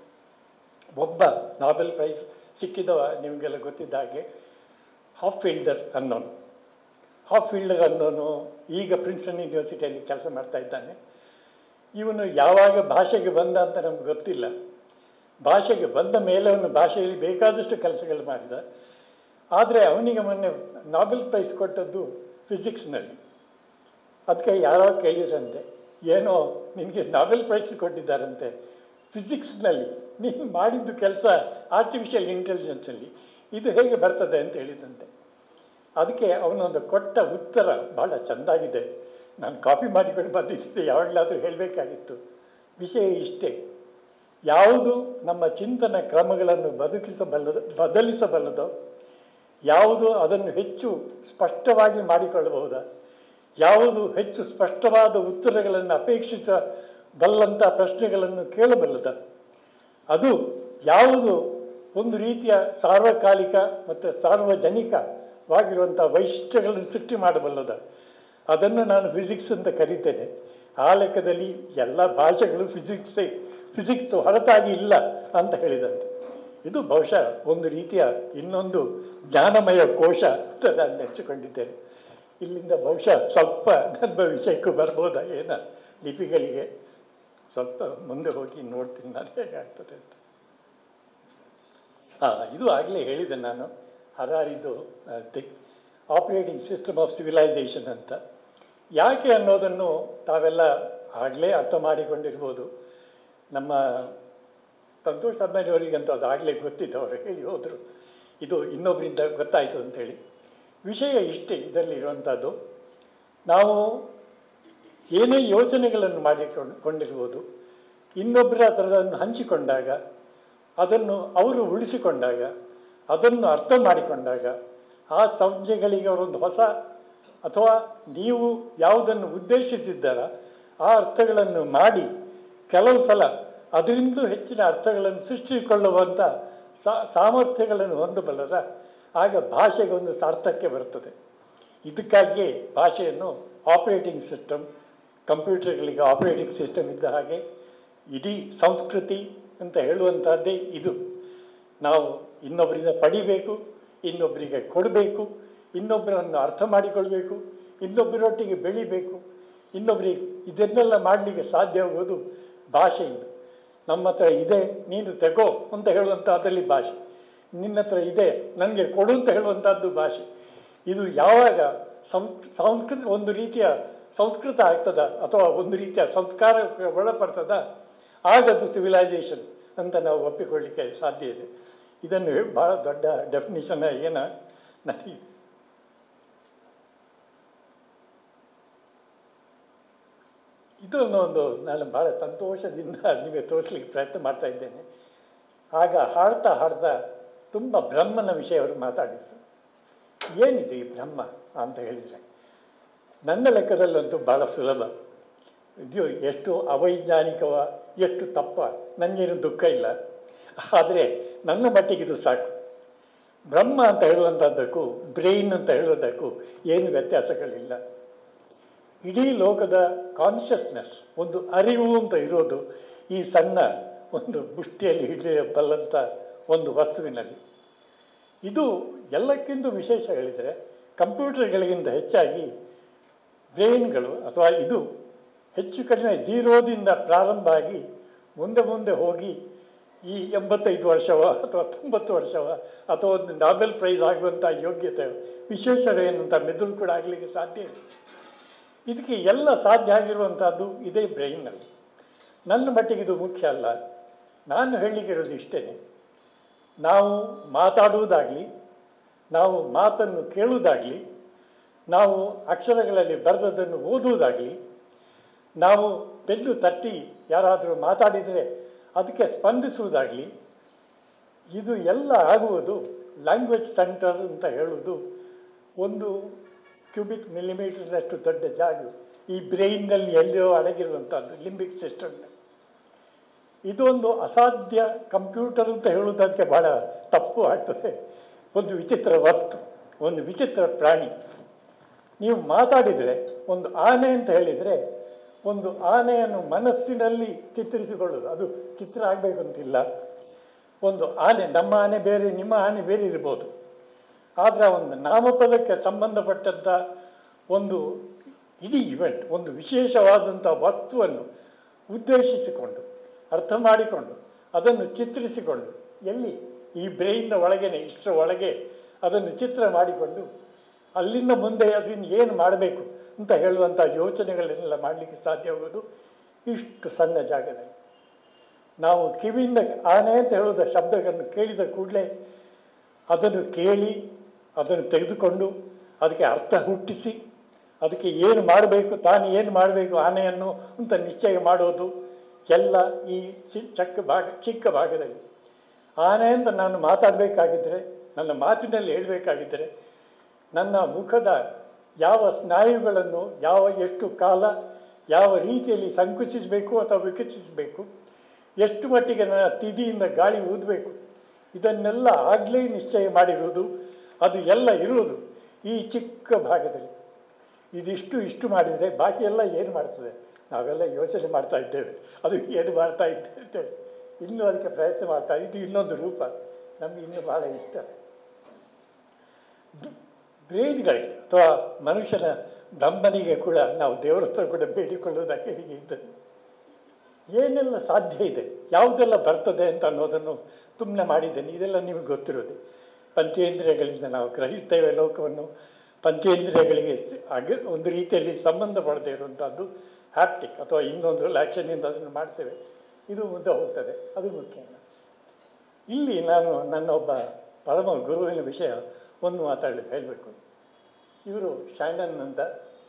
ಒಬ್ಬ ನಾಬೆಲ್ ಪ್ರೈಸ್ ಸಿಕ್ಕಿದವ ನಿಮಗೆಲ್ಲ ಗೊತ್ತಿದ್ದ ಹಾಗೆ ಹಾಫ್ ಫೀಲ್ಡರ್ ಅನ್ನೋನು ಹಾಫ್ ಫೀಲ್ಡರ್ ಅನ್ನೋನು ಈಗ ಪ್ರಿನ್ಸ್ಟನ್ ಯೂನಿವರ್ಸಿಟಿಯಲ್ಲಿ ಕೆಲಸ ಮಾಡ್ತಾ ಇದ್ದಾನೆ ಇವನು ಯಾವಾಗ ಭಾಷೆಗೆ ಬಂದ ಅಂತ ನಮ್ಗೆ ಗೊತ್ತಿಲ್ಲ ಭಾಷೆಗೆ ಬಂದ ಮೇಲೆ ಅವನು ಭಾಷೆಯಲ್ಲಿ ಬೇಕಾದಷ್ಟು ಕೆಲಸಗಳು ಮಾಡಿದ ಆದರೆ ಅವನಿಗೆ ಮೊನ್ನೆ ನಾಬೆಲ್ ಪ್ರೈಸ್ ಕೊಟ್ಟದ್ದು ಫಿಸಿಕ್ಸ್ನಲ್ಲಿ ಅದಕ್ಕೆ ಯಾರೋ ಕೇಳಿದ್ರಂತೆ ಏನೋ ನಿನಗೆ ನಾಬೆಲ್ ಪ್ರೈಸ್ ಕೊಟ್ಟಿದ್ದಾರಂತೆ ಫಿಸಿಕ್ಸ್ನಲ್ಲಿ ನೀನು ಮಾಡಿದ್ದು ಕೆಲಸ ಆರ್ಟಿಫಿಷಿಯಲ್ ಇಂಟೆಲಿಜೆನ್ಸಲ್ಲಿ ಇದು ಹೇಗೆ ಬರ್ತದೆ ಅಂತ ಹೇಳಿದಂತೆ ಅದಕ್ಕೆ ಅವನೊಂದು ಕೊಟ್ಟ ಉತ್ತರ ಭಾಳ ಚೆಂದಾಗಿದೆ ನಾನು ಕಾಪಿ ಮಾಡಿಕೊಂಡು ಬಂದಿದ್ದೆ ಯಾವಾಗಲಾದರೂ ಹೇಳಬೇಕಾಗಿತ್ತು ವಿಷಯ ಇಷ್ಟೇ ಯಾವುದು ನಮ್ಮ ಚಿಂತನ ಕ್ರಮಗಳನ್ನು ಬದುಕಿಸಬಲ್ಲದ ಬದಲಿಸಬಲ್ಲದೋ ಯಾವುದು ಅದನ್ನು ಹೆಚ್ಚು ಸ್ಪಷ್ಟವಾಗಿ ಮಾಡಿಕೊಳ್ಳಬಹುದ ಯಾವುದು ಹೆಚ್ಚು ಸ್ಪಷ್ಟವಾದ ಉತ್ತರಗಳನ್ನು ಅಪೇಕ್ಷಿಸಬಲ್ಲಂಥ ಪ್ರಶ್ನೆಗಳನ್ನು ಕೇಳಬಲ್ಲದ ಅದು ಯಾವುದು ಒಂದು ರೀತಿಯ ಸಾರ್ವಕಾಲಿಕ ಮತ್ತು ಸಾರ್ವಜನಿಕವಾಗಿರುವಂಥ ವೈಶಿಷ್ಟ್ಯಗಳನ್ನು ಸೃಷ್ಟಿ ಮಾಡಬಲ್ಲದ ಅದನ್ನು ನಾನು ಫಿಸಿಕ್ಸ್ ಅಂತ ಕರೀತೇನೆ ಆ ಲೆಕ್ಕದಲ್ಲಿ ಎಲ್ಲ ಭಾಷೆಗಳು ಫಿಸಿಕ್ಸೇ ಫಿಸಿಕ್ಸ್ ಹೊರತಾಗಿ ಇಲ್ಲ ಅಂತ ಹೇಳಿದಂತೆ ಇದು ಬಹುಶಃ ಒಂದು ರೀತಿಯ ಇನ್ನೊಂದು ಜ್ಞಾನಮಯ ಕೋಶ ಅಂತ ನಾನು ನೆನೆಸಿಕೊಂಡಿದ್ದೇನೆ ಇಲ್ಲಿಂದ ಬಹುಶಃ ಸ್ವಲ್ಪ ನನ್ನ ವಿಷಯಕ್ಕೂ ಬರ್ಬೋದಾ ಏನ ಲಿಪಿಗಳಿಗೆ ಸ್ವಲ್ಪ ಮುಂದೆ ಹೋಗಿ ನೋಡ್ತೀನಿ ನಾನು ಹೇಗಾಗ್ತದೆ ಅಂತ ಹಾಂ ಇದು ಆಗಲೇ ಹೇಳಿದೆ ನಾನು ಹರಾರಿದು ಆಪರೇಟಿಂಗ್ ಸಿಸ್ಟಮ್ ಆಫ್ ಸಿವಿಲೈಸೇಷನ್ ಅಂತ ಯಾಕೆ ಅನ್ನೋದನ್ನು ತಾವೆಲ್ಲ ಆಗಲೇ ಅರ್ಥ ಮಾಡಿಕೊಂಡಿರ್ಬೋದು ನಮ್ಮ ಸಂತೋಷ್ ಅಮ್ಮಾಜಿಯವರಿಗಂತೂ ಅದು ಆಗಲೇ ಗೊತ್ತಿದ್ದು ಅವರು ಹೇಳಿ ಹೋದರು ಇದು ಇನ್ನೊಬ್ಬರಿಂದ ಗೊತ್ತಾಯಿತು ಅಂಥೇಳಿ ವಿಷಯ ಇಷ್ಟೇ ಇದರಲ್ಲಿರುವಂಥದ್ದು ನಾವು ಏನೇ ಯೋಚನೆಗಳನ್ನು ಮಾಡಿಕೊಂಡು ಕೊಂಡಿರ್ಬೋದು ಇನ್ನೊಬ್ಬರ ಅದನ್ನು ಹಂಚಿಕೊಂಡಾಗ ಅದನ್ನು ಅವರು ಉಳಿಸಿಕೊಂಡಾಗ ಅದನ್ನು ಅರ್ಥ ಮಾಡಿಕೊಂಡಾಗ ಆ ಸಂಜ್ಞೆಗಳಿಗೆ ಅವರೊಂದು ಹೊಸ ಅಥವಾ ನೀವು ಯಾವುದನ್ನು ಉದ್ದೇಶಿಸಿದ್ದಾರ ಆ ಅರ್ಥಗಳನ್ನು ಮಾಡಿ ಕೆಲವು ಸಲ ಅದರಿಂದ ಹೆಚ್ಚಿನ ಅರ್ಥಗಳನ್ನು ಸೃಷ್ಟಿಸಿಕೊಳ್ಳುವಂಥ ಸಾಮರ್ಥ್ಯಗಳನ್ನು ಹೊಂದಬಲ್ಲದ ಆಗ ಭಾಷೆಗೆ ಒಂದು ಸಾರ್ಥಕ್ಯ ಬರ್ತದೆ ಇದಕ್ಕಾಗಿಯೇ ಭಾಷೆಯನ್ನು ಆಪರೇಟಿಂಗ್ ಸಿಸ್ಟಮ್ ಕಂಪ್ಯೂಟರ್ಗಳಿಗೆ ಆಪರೇಟಿಂಗ್ ಸಿಸ್ಟಮ್ ಇದ್ದ ಹಾಗೆ ಇಡೀ ಸಂಸ್ಕೃತಿ ಅಂತ ಹೇಳುವಂಥದ್ದೇ ಇದು ನಾವು ಇನ್ನೊಬ್ಬರಿಂದ ಪಡಿಬೇಕು ಇನ್ನೊಬ್ಬರಿಗೆ ಕೊಡಬೇಕು ಇನ್ನೊಬ್ಬರನ್ನು ಅರ್ಥ ಮಾಡಿಕೊಳ್ಬೇಕು ಇನ್ನೊಬ್ಬರೊಟ್ಟಿಗೆ ಬೆಳಿಬೇಕು ಇನ್ನೊಬ್ಬರಿಗೆ ಇದನ್ನೆಲ್ಲ ಮಾಡಲಿಕ್ಕೆ ಸಾಧ್ಯ ಆಗೋದು ಭಾಷೆಯಿಂದ ನಮ್ಮ ಹತ್ರ ಇದೆ ನೀನು ತೆಗೋ ಅಂತ ಹೇಳುವಂಥದ್ದಲ್ಲಿ ಭಾಷೆ ನಿನ್ನ ಹತ್ರ ಇದೆ ನನಗೆ ಕೊಡು ಅಂತ ಹೇಳುವಂಥದ್ದು ಭಾಷೆ ಇದು ಯಾವಾಗ ಸಂ ಸಂಸ್ಕೃತ ಒಂದು ರೀತಿಯ ಸಂಸ್ಕೃತ ಆಗ್ತದ ಅಥವಾ ಒಂದು ರೀತಿಯ ಸಂಸ್ಕಾರಕ್ಕೆ ಒಳಪಡ್ತದ ಆಗದು ಸಿವಿಲೈಸೇಷನ್ ಅಂತ ನಾವು ಒಪ್ಪಿಕೊಳ್ಳಿಕ್ಕೆ ಸಾಧ್ಯ ಇದೆ ಇದನ್ನು ಭಾಳ ದೊಡ್ಡ ಡೆಫಿನಿಷನ್ ಏನ ನನಗೆ ಇದನ್ನು ಒಂದು ನಾನು ಭಾಳ ಸಂತೋಷದಿಂದ ನಿಮಗೆ ತೋರಿಸ್ಲಿಕ್ಕೆ ಪ್ರಯತ್ನ ಮಾಡ್ತಾ ಇದ್ದೇನೆ ಆಗ ಹಾಡ್ತಾ ಹಾಡ್ತಾ ತುಂಬ ಬ್ರಹ್ಮನ ವಿಷಯ ಅವರು ಮಾತಾಡಿದರು ಏನಿದೆ ಈ ಬ್ರಹ್ಮ ಅಂತ ಹೇಳಿದರೆ ನನ್ನ ಲೆಕ್ಕದಲ್ಲಂತೂ ಭಾಳ ಸುಲಭ ಇದು ಎಷ್ಟು ಅವೈಜ್ಞಾನಿಕವ ಎಷ್ಟು ತಪ್ಪ ನನಗೇನು ದುಃಖ ಇಲ್ಲ ಆದರೆ ನನ್ನ ಮಟ್ಟಿಗೆ ಇದು ಸಾಕು ಬ್ರಹ್ಮ ಅಂತ ಹೇಳುವಂಥದ್ದಕ್ಕೂ ಬ್ರೈನ್ ಅಂತ ಹೇಳೋದಕ್ಕೂ ಏನು ವ್ಯತ್ಯಾಸಗಳಿಲ್ಲ ಇಡೀ ಲೋಕದ ಕಾನ್ಷಿಯಸ್ನೆಸ್ ಒಂದು ಅರಿವು ಅಂತ ಇರೋದು ಈ ಸಣ್ಣ ಒಂದು ಬುಷ್ಟಿಯಲ್ಲಿ ಹಿಡಿಯಬಲ್ಲಂಥ ಒಂದು ವಸ್ತುವಿನಲ್ಲಿ ಇದು ಎಲ್ಲಕ್ಕಿಂತ ವಿಶೇಷ ಹೇಳಿದರೆ ಕಂಪ್ಯೂಟರ್ಗಳಿಗಿಂತ ಹೆಚ್ಚಾಗಿ ಬ್ರೈನ್ಗಳು ಅಥವಾ ಇದು ಹೆಚ್ಚು ಕಡಿಮೆ ಝೀರೋದಿಂದ ಪ್ರಾರಂಭ ಆಗಿ ಮುಂದೆ ಮುಂದೆ ಹೋಗಿ ಈ ಎಂಬತ್ತೈದು ವರ್ಷವ ಅಥವಾ ತೊಂಬತ್ತು ವರ್ಷವ ಅಥವಾ ಒಂದು ನಾಬೆಲ್ ಪ್ರೈಸ್ ಆಗುವಂಥ ಯೋಗ್ಯತೆ ವಿಶೇಷವೇನಂತ ಮೆದುಳು ಕೂಡ ಆಗಲಿಕ್ಕೆ ಸಾಧ್ಯ ಇದೆ ಇದಕ್ಕೆ ಎಲ್ಲ ಸಾಧ್ಯ ಆಗಿರುವಂಥದ್ದು ಇದೇ ಬ್ರೈನ್ನಲ್ಲಿ ನನ್ನ ಮಟ್ಟಿಗೆ ಇದು ಮುಖ್ಯ ಅಲ್ಲ ನಾನು ಹೇಳಲಿಕ್ಕಿರೋದು ಇಷ್ಟೇ ನಾವು ಮಾತಾಡುವುದಾಗಲಿ ನಾವು ಮಾತನ್ನು ಕೇಳುವುದಾಗಲಿ ನಾವು ಅಕ್ಷರಗಳಲ್ಲಿ ಬರೆದದ್ದನ್ನು ಓದುವುದಾಗಲಿ ನಾವು ಬೆನ್ನು ತಟ್ಟಿ ಯಾರಾದರೂ ಮಾತಾಡಿದರೆ ಅದಕ್ಕೆ ಸ್ಪಂದಿಸುವುದಾಗಲಿ ಇದು ಎಲ್ಲ ಆಗುವುದು ಲ್ಯಾಂಗ್ವೇಜ್ ಸೆಂಟರ್ ಅಂತ ಹೇಳುವುದು ಒಂದು ಕ್ಯೂಬಿಕ್ ಮಿಲಿಮೀಟರ್ನಷ್ಟು ದೊಡ್ಡ ಜಾಗ ಈ ಬ್ರೈನ್ನಲ್ಲಿ ಎಲ್ಲಿಯೋ ಅಡಗಿರುವಂಥದ್ದು ಲಿಂಬಿಕ್ ಸಿಸ್ಟಮ್ ಇದೊಂದು ಅಸಾಧ್ಯ ಕಂಪ್ಯೂಟರ್ ಅಂತ ಹೇಳುವುದಕ್ಕೆ ಬಹಳ ತಪ್ಪು ಆಗ್ತದೆ ಒಂದು ವಿಚಿತ್ರ ವಸ್ತು ಒಂದು ವಿಚಿತ್ರ ಪ್ರಾಣಿ ನೀವು ಮಾತಾಡಿದರೆ ಒಂದು ಆನೆ ಅಂತ ಹೇಳಿದರೆ ಒಂದು ಆನೆಯನ್ನು ಮನಸ್ಸಿನಲ್ಲಿ ಚಿತ್ರಿಸಿಕೊಳ್ಳೋದು ಅದು ಚಿತ್ರ ಆಗಬೇಕು ಅಂತಿಲ್ಲ ಒಂದು ಆನೆ ನಮ್ಮ ಆನೆ ಬೇರೆ ನಿಮ್ಮ ಆನೆ ಬೇರೆ ಇರ್ಬೋದು ಆದರೆ ಒಂದು ನಾಮಪದಕ್ಕೆ ಸಂಬಂಧಪಟ್ಟಂಥ ಒಂದು ಇಡೀ ಇವೆಂಟ್ ಒಂದು ವಿಶೇಷವಾದಂಥ ವಸ್ತುವನ್ನು ಉದ್ದೇಶಿಸಿಕೊಂಡು ಅರ್ಥ ಮಾಡಿಕೊಂಡು ಅದನ್ನು ಚಿತ್ರಿಸಿಕೊಂಡು ಎಲ್ಲಿ ಈ ಬ್ರೈನ್ನ ಒಳಗೇನೆ ಇಷ್ಟರ ಒಳಗೆ ಅದನ್ನು ಚಿತ್ರ ಮಾಡಿಕೊಂಡು ಅಲ್ಲಿಂದ ಮುಂದೆ ಅದನ್ನು ಏನು ಮಾಡಬೇಕು ಅಂತ ಹೇಳುವಂಥ ಯೋಚನೆಗಳನ್ನೆಲ್ಲ ಮಾಡಲಿಕ್ಕೆ ಸಾಧ್ಯವಾಗೋದು ಇಷ್ಟು ಸಣ್ಣ ಜಾಗದಲ್ಲಿ ನಾವು ಕಿವಿಯಿಂದ ಆನೆ ಅಂತ ಹೇಳುವ ಶಬ್ದಗಳನ್ನು ಕೇಳಿದ ಕೂಡಲೇ ಅದನ್ನು ಕೇಳಿ ಅದನ್ನು ತೆಗೆದುಕೊಂಡು ಅದಕ್ಕೆ ಅರ್ಥ ಹುಟ್ಟಿಸಿ ಅದಕ್ಕೆ ಏನು ಮಾಡಬೇಕು ತಾನು ಏನು ಮಾಡಬೇಕು ಆನೆಯನ್ನು ಅಂತ ನಿಶ್ಚಯ ಮಾಡೋದು ಎಲ್ಲ ಈ ಚಿ- ಚಕ್ಕ ಭಾಗ ಚಿಕ್ಕ ಭಾಗದಲ್ಲಿ ಆನೆ ಅಂತ ನಾನು ಮಾತಾಡಬೇಕಾಗಿದ್ದರೆ ನನ್ನ ಮಾತಿನಲ್ಲಿ ಹೇಳಬೇಕಾಗಿದ್ದರೆ ನನ್ನ ಮುಖದ ಯಾವ ಸ್ನಾಯುಗಳನ್ನು ಯಾವ ಎಷ್ಟು ಕಾಲ ಯಾವ ರೀತಿಯಲ್ಲಿ ಸಂಕುಚಿಸಬೇಕು ಅಥವಾ ವಿಕಸಿಸಬೇಕು ಎಷ್ಟು ಮಟ್ಟಿಗೆ ನನ್ನ ತಿದಿಯಿಂದ ಗಾಳಿ ಊದಬೇಕು ಇದನ್ನೆಲ್ಲ ಆಗಲೇ ನಿಶ್ಚಯ ಮಾಡಿರುವುದು ಅದು ಎಲ್ಲ ಇರುವುದು ಈ ಚಿಕ್ಕ ಭಾಗದಲ್ಲಿ ಇದಿಷ್ಟು ಇಷ್ಟು ಮಾಡಿದರೆ ಬಾಕಿ ಎಲ್ಲ ಏನು ಮಾಡ್ತದೆ ನಾವೆಲ್ಲ ಯೋಚನೆ ಮಾಡ್ತಾ ಇದ್ದೇವೆ ಅದು ಏನು ಮಾಡ್ತಾ ಇದ್ದೇವೆ ಇನ್ನೂ ಅದಕ್ಕೆ ಪ್ರಯತ್ನ ಮಾಡ್ತಾ ಇದು ಇನ್ನೊಂದು ರೂಪ ನಮಗೆ ಇನ್ನೂ ಭಾಳ ಇಷ್ಟ ಬ್ರೇನ್ಗಳಿಗೆ ಅಥವಾ ಮನುಷ್ಯನ ಬ್ರಹ್ಮನಿಗೆ ಕೂಡ ನಾವು ದೇವರ ಹತ್ರ ಕೂಡ ಬೇಡಿಕೊಳ್ಳುವುದಕ್ಕೆ ಹೀಗೆ ಇದ್ದದ್ದು ಏನೆಲ್ಲ ಸಾಧ್ಯ ಇದೆ ಯಾವುದೆಲ್ಲ ಬರ್ತದೆ ಅಂತ ಅನ್ನೋದನ್ನು ಸುಮ್ಮನೆ ಮಾಡಿದ್ದೇನೆ ಇದೆಲ್ಲ ನಿಮಗೆ ಗೊತ್ತಿರೋದು ಪಂಚೇಂದ್ರಿಯಗಳಿಂದ ನಾವು ಗ್ರಹಿಸ್ತೇವೆ ಲೋಕವನ್ನು ಪಂಚೇಂದ್ರಿಯಗಳಿಗೆ ಸ- ಅಗ ಒಂದು ರೀತಿಯಲ್ಲಿ ಸಂಬಂಧ ಪಡದೇ ಇರುವಂಥದ್ದು ಹ್ಯಾಪ್ಟಿಕ್ ಅಥವಾ ಇನ್ನೊಂದು ಲ್ಯಾಕ್ಷನಿಂದ ಅದನ್ನು ಮಾಡ್ತೇವೆ ಇದು ಮುಂದೆ ಹೋಗ್ತದೆ ಅದು ಮುಖ್ಯ ಇಲ್ಲಿ ನಾನು ನನ್ನ ಒಬ್ಬ ಪರಮ ಗುರುವಿನ ವಿಷಯ ಒಂದು ಮಾತಾಡಲಿಕ್ಕೆ ಹೇಳಬೇಕು ಇವರು ಶೈನನ್ ಅಂತ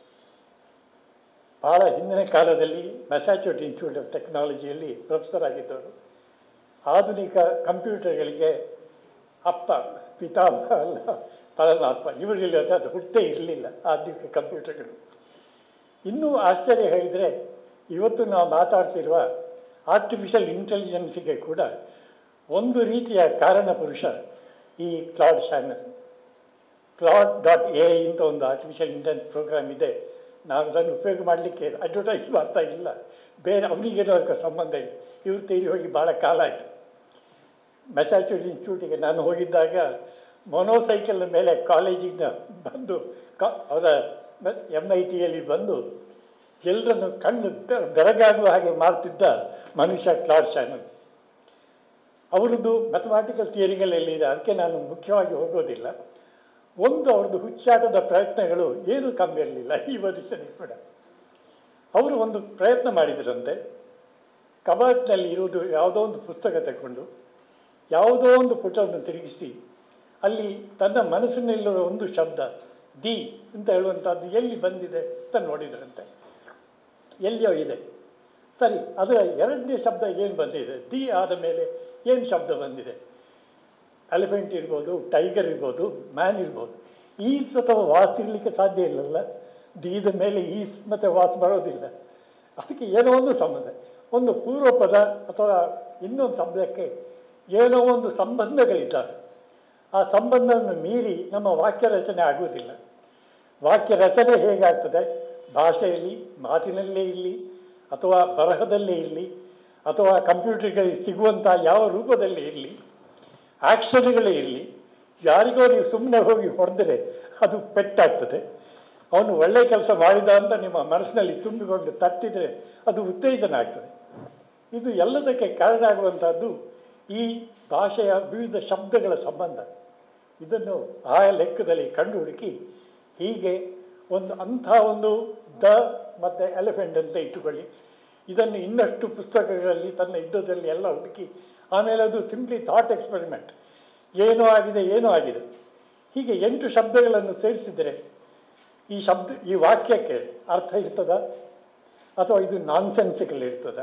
ಭಾಳ ಹಿಂದಿನ ಕಾಲದಲ್ಲಿ ಮೆಸಾಚೂಟ್ ಇನ್ಸ್ಟಿಟ್ಯೂಟ್ ಆಫ್ ಟೆಕ್ನಾಲಜಿಯಲ್ಲಿ ಪ್ರೊಫೆಸರ್ ಆಗಿದ್ದವರು ಆಧುನಿಕ ಕಂಪ್ಯೂಟರ್ಗಳಿಗೆ ಅಪ್ಪ ಪಿತಾಮಹ ಅಲ್ಲ ಪರಮಾತ್ಮ ಇವರಲ್ಲಿ ಅದು ಹುಟ್ಟೇ ಇರಲಿಲ್ಲ ಆಧುನಿಕ ಕಂಪ್ಯೂಟರ್ಗಳು ಇನ್ನೂ ಆಶ್ಚರ್ಯ ಹೇಳಿದರೆ ಇವತ್ತು ನಾವು ಮಾತಾಡ್ತಿರುವ ಆರ್ಟಿಫಿಷಿಯಲ್ ಇಂಟೆಲಿಜೆನ್ಸಿಗೆ ಕೂಡ ಒಂದು ರೀತಿಯ ಕಾರಣ ಪುರುಷ ಈ Claude Shannon Claude dot A ಅಂತ ಒಂದು ಆರ್ಟಿಫಿಷಿಯಲ್ ಇಂಟೆಲಿಜೆನ್ಸ್ ಪ್ರೋಗ್ರಾಮ್ ಇದೆ ನಾನು ಅದನ್ನು ಉಪಯೋಗ ಮಾಡಲಿಕ್ಕೆ ಅಡ್ವರ್ಟೈಸ್ ಮಾಡ್ತಾ ಇಲ್ಲ ಬೇರೆ ಅವನಿಗೇನೋ ಅದಕ್ಕೆ ಸಂಬಂಧ ಇಲ್ಲ ಇವ್ರು ತೀರಿ ಹೋಗಿ ಭಾಳ ಕಾಲ ಆಯಿತು ಮೆಸಾಚೂಟ್ ಇನ್ಸ್ಟಿಟ್ಯೂಟಿಗೆ ನಾನು ಹೋಗಿದ್ದಾಗ ಮೊನೋಸೈಕಲ್ ಮೇಲೆ ಕಾಲೇಜಿಂದ ಬಂದು ಕ ಅವರ ಎಮ್ ಐ ಟಿಯಲ್ಲಿ ಬಂದು ಎಲ್ಲರನ್ನು ಕಣ್ಣು ಬೆ- ಬೆರಗಾಗುವ ಹಾಗೆ ಮಾಡ್ತಿದ್ದ ಮನುಷ್ಯ ಕ್ಲಾಡ್ ಶ್ಯಾನನ್ ಅವರದ್ದು ಮ್ಯಾಥಮ್ಯಾಟಿಕಲ್ ಥಿಯರಿಗಳಲ್ಲಿದೆ ಅದಕ್ಕೆ ನಾನು ಮುಖ್ಯವಾಗಿ ಹೋಗೋದಿಲ್ಲ ಒಂದು ಅವ್ರದ್ದು ಹುಚ್ಚಾಟದ ಪ್ರಯತ್ನಗಳು ಏನೂ ಕಮ್ಮಿ ಇರಲಿಲ್ಲ ಈ ಮನುಷ್ಯನಿಗೆ ಕೂಡ ಅವರು ಒಂದು ಪ್ರಯತ್ನ ಮಾಡಿದ್ರಂತೆ ಕಬಾಟ್ನಲ್ಲಿ ಇರುವುದು ಯಾವುದೋ ಒಂದು ಪುಸ್ತಕ ತಗೊಂಡು ಯಾವುದೋ ಒಂದು ಪುಟವನ್ನು ತಿರುಗಿಸಿ ಅಲ್ಲಿ ತನ್ನ ಮನಸ್ಸಿನಲ್ಲಿರುವ ಒಂದು ಶಬ್ದ ದಿ ಅಂತ ಹೇಳುವಂಥದ್ದು ಎಲ್ಲಿ ಬಂದಿದೆ ಅಂತ ನೋಡಿದ್ರಂತೆ ಎಲ್ಲಿಯೋ ಇದೆ ಸರಿ ಅದರ ಎರಡನೇ ಶಬ್ದ ಏನು ಬಂದಿದೆ ದಿ ಆದ ಮೇಲೆ ಏನು ಶಬ್ದ ಬಂದಿದೆ ಎಲಿಫೆಂಟ್ ಇರ್ಬೋದು ಟೈಗರ್ ಇರ್ಬೋದು ಮ್ಯಾನ್ ಇರ್ಬೋದು ಈಸ್ ಅಥವಾ ವಾಸ್ ಇರಲಿಕ್ಕೆ ಸಾಧ್ಯ ಇಲ್ಲಲ್ಲ ದೀದ ಮೇಲೆ ಈಸ್ ಮತ್ತು ವಾಸ್ ಬರೋದಿಲ್ಲ ಅದಕ್ಕೆ ಏನೋ ಒಂದು ಸಂಬಂಧ ಒಂದು ಪೂರ್ವ ಪದ ಅಥವಾ ಇನ್ನೊಂದು ಶಬ್ದಕ್ಕೆ ಏನೋ ಒಂದು ಸಂಬಂಧಗಳಿದ್ದಾವೆ ಆ ಸಂಬಂಧವನ್ನು ಮೀರಿ ನಮ್ಮ ವಾಕ್ಯ ರಚನೆ ಆಗುವುದಿಲ್ಲ ವಾಕ್ಯ ರಚನೆ ಹೇಗಾಗ್ತದೆ ಭಾಷೆಯಲ್ಲಿ ಮಾತಿನಲ್ಲೇ ಇರಲಿ ಅಥವಾ ಬರಹದಲ್ಲೇ ಇರಲಿ ಅಥವಾ ಕಂಪ್ಯೂಟರ್ಗಳಿಗೆ ಸಿಗುವಂಥ ಯಾವ ರೂಪದಲ್ಲಿ ಇರಲಿ ಆ್ಯಕ್ಷನ್ಗಳೇ ಇರಲಿ ಯಾರಿಗೋ ನೀವು ಸುಮ್ಮನೆ ಹೋಗಿ ಹೊಡೆದರೆ ಅದು ಪೆಟ್ಟಾಗ್ತದೆ ಅವನು ಒಳ್ಳೆಯ ಕೆಲಸ ಮಾಡಿದ ಅಂತ ನಿಮ್ಮ ಮನಸ್ಸಿನಲ್ಲಿ ತುಂಬಿಕೊಂಡು ತಟ್ಟಿದರೆ ಅದು ಉತ್ತೇಜನ ಆಗ್ತದೆ ಇದು ಎಲ್ಲದಕ್ಕೆ ಕಾರಣ ಆಗುವಂಥದ್ದು ಈ ಭಾಷೆಯ ವಿವಿಧ ಶಬ್ದಗಳ ಸಂಬಂಧ ಇದನ್ನು ಆ ಲೆಕ್ಕದಲ್ಲಿ ಕಂಡು ಹುಡುಕಿ ಹೀಗೆ ಒಂದು ಅಂಥ ಒಂದು ದ ಮತ್ತು ಎಲಿಫೆಂಟ್ ಅಂತ ಇಟ್ಟುಕೊಳ್ಳಿ ಇದನ್ನು ಇನ್ನಷ್ಟು ಪುಸ್ತಕಗಳಲ್ಲಿ ತನ್ನ ಯುದ್ಧದಲ್ಲಿ ಎಲ್ಲ ಹುಡುಕಿ ಆಮೇಲೆ ಅದು ಸಿಂಪ್ಲಿ ಥಾಟ್ ಎಕ್ಸ್ಪೆರಿಮೆಂಟ್ ಏನೋ ಆಗಿದೆ ಏನೋ ಆಗಿದೆ ಹೀಗೆ ಎಂಟು ಶಬ್ದಗಳನ್ನು ಸೇರಿಸಿದರೆ ಈ ಶಬ್ದ ಈ ವಾಕ್ಯಕ್ಕೆ ಅರ್ಥ ಇರ್ತದ ಅಥವಾ ಇದು ನಾನ್ಸೆನ್ಸಿಕಲ್ ಇರ್ತದ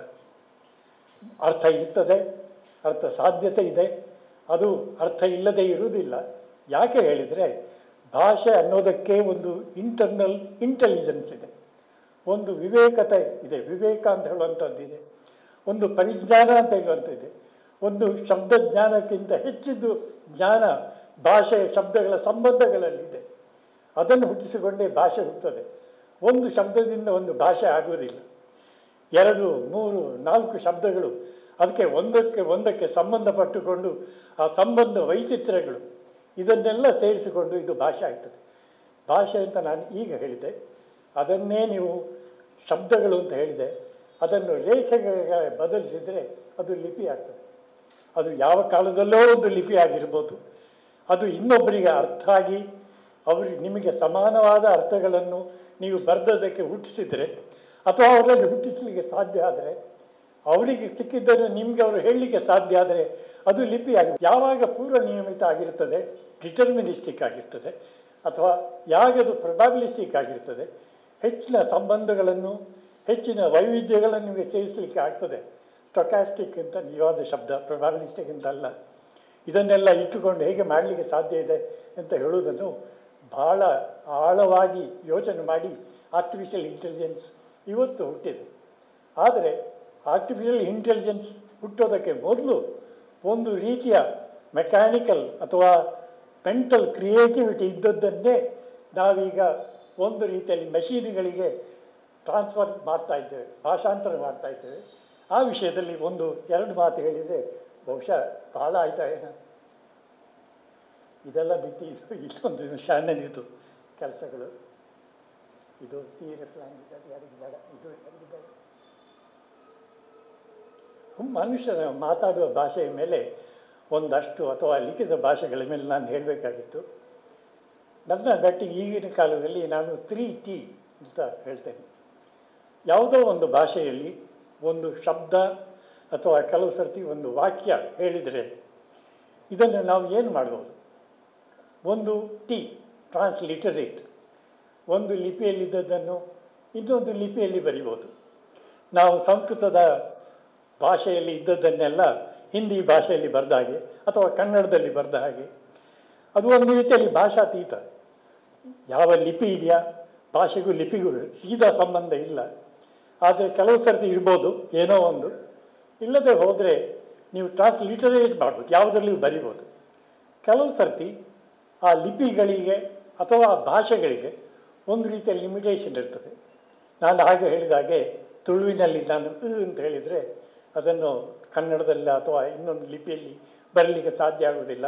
ಅರ್ಥ ಇರ್ತದೆ ಅರ್ಥ ಸಾಧ್ಯತೆ ಇದೆ ಅದು ಅರ್ಥ ಇಲ್ಲದೆ ಇರುವುದಿಲ್ಲ ಯಾಕೆ ಹೇಳಿದರೆ ಭಾಷೆ ಅನ್ನೋದಕ್ಕೆ ಒಂದು ಇಂಟರ್ನಲ್ ಇಂಟೆಲಿಜೆನ್ಸ್ ಇದೆ ಒಂದು ವಿವೇಕತೆ ಇದೆ ವಿವೇಕ ಅಂತ ಹೇಳುವಂಥದ್ದಿದೆ ಒಂದು ಪರಿಜ್ಞಾನ ಅಂತ ಹೇಳುವಂಥದ್ದಿದೆ ಒಂದು ಶಬ್ದ ಜ್ಞಾನಕ್ಕಿಂತ ಹೆಚ್ಚಿದ್ದು ಜ್ಞಾನ ಭಾಷೆಯ ಶಬ್ದಗಳ ಸಂಬಂಧಗಳಲ್ಲಿದೆ ಅದನ್ನು ಹುಟ್ಟಿಸಿಕೊಂಡೇ ಭಾಷೆ ಹುಟ್ಟುತ್ತದೆ ಒಂದು ಶಬ್ದದಿಂದ ಒಂದು ಭಾಷೆ ಆಗುವುದಿಲ್ಲ ಎರಡು ಮೂರು ನಾಲ್ಕು ಶಬ್ದಗಳು ಅದಕ್ಕೆ ಒಂದಕ್ಕೆ ಒಂದಕ್ಕೆ ಸಂಬಂಧಪಟ್ಟುಕೊಂಡು ಆ ಸಂಬಂಧ ವೈಚಿತ್ರ್ಯಗಳು ಇದನ್ನೆಲ್ಲ ಸೇರಿಸಿಕೊಂಡು ಇದು ಭಾಷೆ ಆಗ್ತದೆ ಭಾಷೆ ಅಂತ ನಾನು ಈಗ ಹೇಳಿದೆ ಅದನ್ನೇ ನೀವು ಶಬ್ದಗಳು ಅಂತ ಹೇಳಿದೆ ಅದನ್ನು ರೇಖೆಗಳ ಬದಲಿಸಿದರೆ ಅದು ಲಿಪಿ ಆಗ್ತದೆ ಅದು ಯಾವ ಕಾಲದಲ್ಲೋ ಒಂದು ಲಿಪಿ ಆಗಿರ್ಬೋದು ಅದು ಇನ್ನೊಬ್ಬರಿಗೆ ಅರ್ಥ ಆಗಿ ಅವರಿಗೆ ನಿಮಗೆ ಸಮಾನವಾದ ಅರ್ಥಗಳನ್ನು ನೀವು ಬರೆದದಕ್ಕೆ ಹುಟ್ಟಿಸಿದರೆ ಅಥವಾ ಅವರಲ್ಲಿ ಹುಟ್ಟಿಸಲಿಕ್ಕೆ ಸಾಧ್ಯ ಆದರೆ ಅವರಿಗೆ ಸಿಕ್ಕಿದ್ದನ್ನು ನಿಮಗೆ ಅವರು ಹೇಳಲಿಕ್ಕೆ ಸಾಧ್ಯ ಆದರೆ ಅದು ಲಿಪಿ ಆಗಿ ಯಾವಾಗ ಪೂರ್ವ ನಿಯಮಿತ ಆಗಿರ್ತದೆ ಡಿಟರ್ಮಿನಿಸ್ಟಿಕ್ ಆಗಿರ್ತದೆ ಅಥವಾ ಯಾಗದು ಪ್ರೊಬಾಬಿಲಿಸ್ಟಿಕ್ ಆಗಿರ್ತದೆ ಹೆಚ್ಚಿನ ಸಂಬಂಧಗಳನ್ನು ಹೆಚ್ಚಿನ ವೈವಿಧ್ಯಗಳನ್ನು ನಿಮಗೆ ಸೇರಿಸಲಿಕ್ಕೆ ಆಗ್ತದೆ ಸ್ಟೊಕ್ಯಾಸ್ಟಿಕ್ ಅಂತ ನಿಜವಾದ ಶಬ್ದ ಪ್ರೊಬಾಬಿಲಿಸ್ಟಿಕ್ ಅಂತ ಅಲ್ಲ ಇದನ್ನೆಲ್ಲ ಇಟ್ಟುಕೊಂಡು ಹೇಗೆ ಮಾಡಲಿಕ್ಕೆ ಸಾಧ್ಯ ಇದೆ ಅಂತ ಹೇಳುವುದನ್ನು ಭಾಳ ಆಳವಾಗಿ ಯೋಚನೆ ಮಾಡಿ ಆರ್ಟಿಫಿಷಿಯಲ್ ಇಂಟೆಲಿಜೆನ್ಸ್ ಇವತ್ತು ಹುಟ್ಟಿದೆ ಆದರೆ ಆರ್ಟಿಫಿಷಿಯಲ್ ಇಂಟೆಲಿಜೆನ್ಸ್ ಹುಟ್ಟೋದಕ್ಕೆ ಮೊದಲು ಒಂದು ರೀತಿಯ ಮೆಕ್ಯಾನಿಕಲ್ ಅಥವಾ ಮೆಂಟಲ್ ಕ್ರಿಯೇಟಿವಿಟಿ ಇದ್ದದ್ದನ್ನೇ ನಾವೀಗ ಒಂದು ರೀತಿಯಲ್ಲಿ ಮೆಷೀನ್ಗಳಿಗೆ ಟ್ರಾನ್ಸ್ಫರ್ ಮಾಡ್ತಾ ಇದ್ದೇವೆ ಭಾಷಾಂತರ ಮಾಡ್ತಾ ಇದ್ದೇವೆ ಆ ವಿಷಯದಲ್ಲಿ ಒಂದು ಎರಡು ಮಾತು ಹೇಳಿದರೆ ಬಹುಶಃ ಬಹಳ ಆಯ್ತಾ ಏನೋ ಇದೆಲ್ಲ ಬಿಟ್ಟು ಇದು ಇಲ್ಲೊಂದು ಶಾನನಿದು ಕೆಲಸಗಳು ಇದು ತೀರ ಪ್ಲಾನ್ ಇದೆ ಯಾರಿಗೆ ಬೇಡ ಇದು ಯಾರಿಗೆ ಬೇಡ ಮನುಷ್ಯನ ಮಾತಾಡುವ ಭಾಷೆಯ ಮೇಲೆ ಒಂದಷ್ಟು ಅಥವಾ ಲಿಖಿತ ಭಾಷೆಗಳ ಮೇಲೆ ನಾನು ಹೇಳಬೇಕಾಗಿತ್ತು ನನ್ನ ಗಟ್ಟಿಗೆ ಈಗಿನ ಕಾಲದಲ್ಲಿ ನಾನು ತ್ರೀ ಟಿ ಅಂತ ಹೇಳ್ತೇನೆ ಯಾವುದೋ ಒಂದು ಭಾಷೆಯಲ್ಲಿ ಒಂದು ಶಬ್ದ ಅಥವಾ ಕೆಲವು ಸರ್ತಿ ಒಂದು ವಾಕ್ಯ ಹೇಳಿದರೆ ಇದನ್ನು ನಾವು ಏನು ಮಾಡ್ಬೋದು ಒಂದು ಟಿ ಟ್ರಾನ್ಸ್ಲಿಟರೇಟ್ ಒಂದು ಲಿಪಿಯಲ್ಲಿದ್ದದ್ದನ್ನು ಇನ್ನೊಂದು ಲಿಪಿಯಲ್ಲಿ ಬರಿಬೋದು ನಾವು ಸಂಸ್ಕೃತದ ಭಾಷೆಯಲ್ಲಿ ಇದ್ದದ್ದನ್ನೆಲ್ಲ ಹಿಂದಿ ಭಾಷೆಯಲ್ಲಿ ಬರೆದ ಹಾಗೆ ಅಥವಾ ಕನ್ನಡದಲ್ಲಿ ಬರೆದ ಹಾಗೆ ಅದು ಒಂದು ರೀತಿಯಲ್ಲಿ ಭಾಷಾತೀತ ಯಾವ ಲಿಪಿ ಇದೆಯಾ ಭಾಷೆಗೂ ಲಿಪಿಗೂ ಸೀದಾ ಸಂಬಂಧ ಇಲ್ಲ ಆದರೆ ಕೆಲವು ಸರ್ತಿ ಇರ್ಬೋದು ಏನೋ ಒಂದು ಇಲ್ಲದೆ ಹೋದರೆ ನೀವು ಟ್ರಾನ್ಸ್ಲಿಟರೇಟ್ ಮಾಡ್ಬೋದು ಯಾವುದರಲ್ಲಿಯೂ ಬರಿಬೋದು ಕೆಲವು ಸರ್ತಿ ಆ ಲಿಪಿಗಳಿಗೆ ಅಥವಾ ಆ ಭಾಷೆಗಳಿಗೆ ಒಂದು ರೀತಿಯ ಲಿಮಿಟೇಷನ್ ಇರ್ತದೆ ನಾನು ಹಾಗೆ ಹೇಳಿದ ಹಾಗೆ ತುಳುವಿನಲ್ಲಿ ನಾನು ಉ ಅಂತ ಹೇಳಿದರೆ ಅದನ್ನು ಕನ್ನಡದಲ್ಲಿ ಅಥವಾ ಇನ್ನೊಂದು ಲಿಪಿಯಲ್ಲಿ ಬರಲಿಕ್ಕೆ ಸಾಧ್ಯ ಆಗುವುದಿಲ್ಲ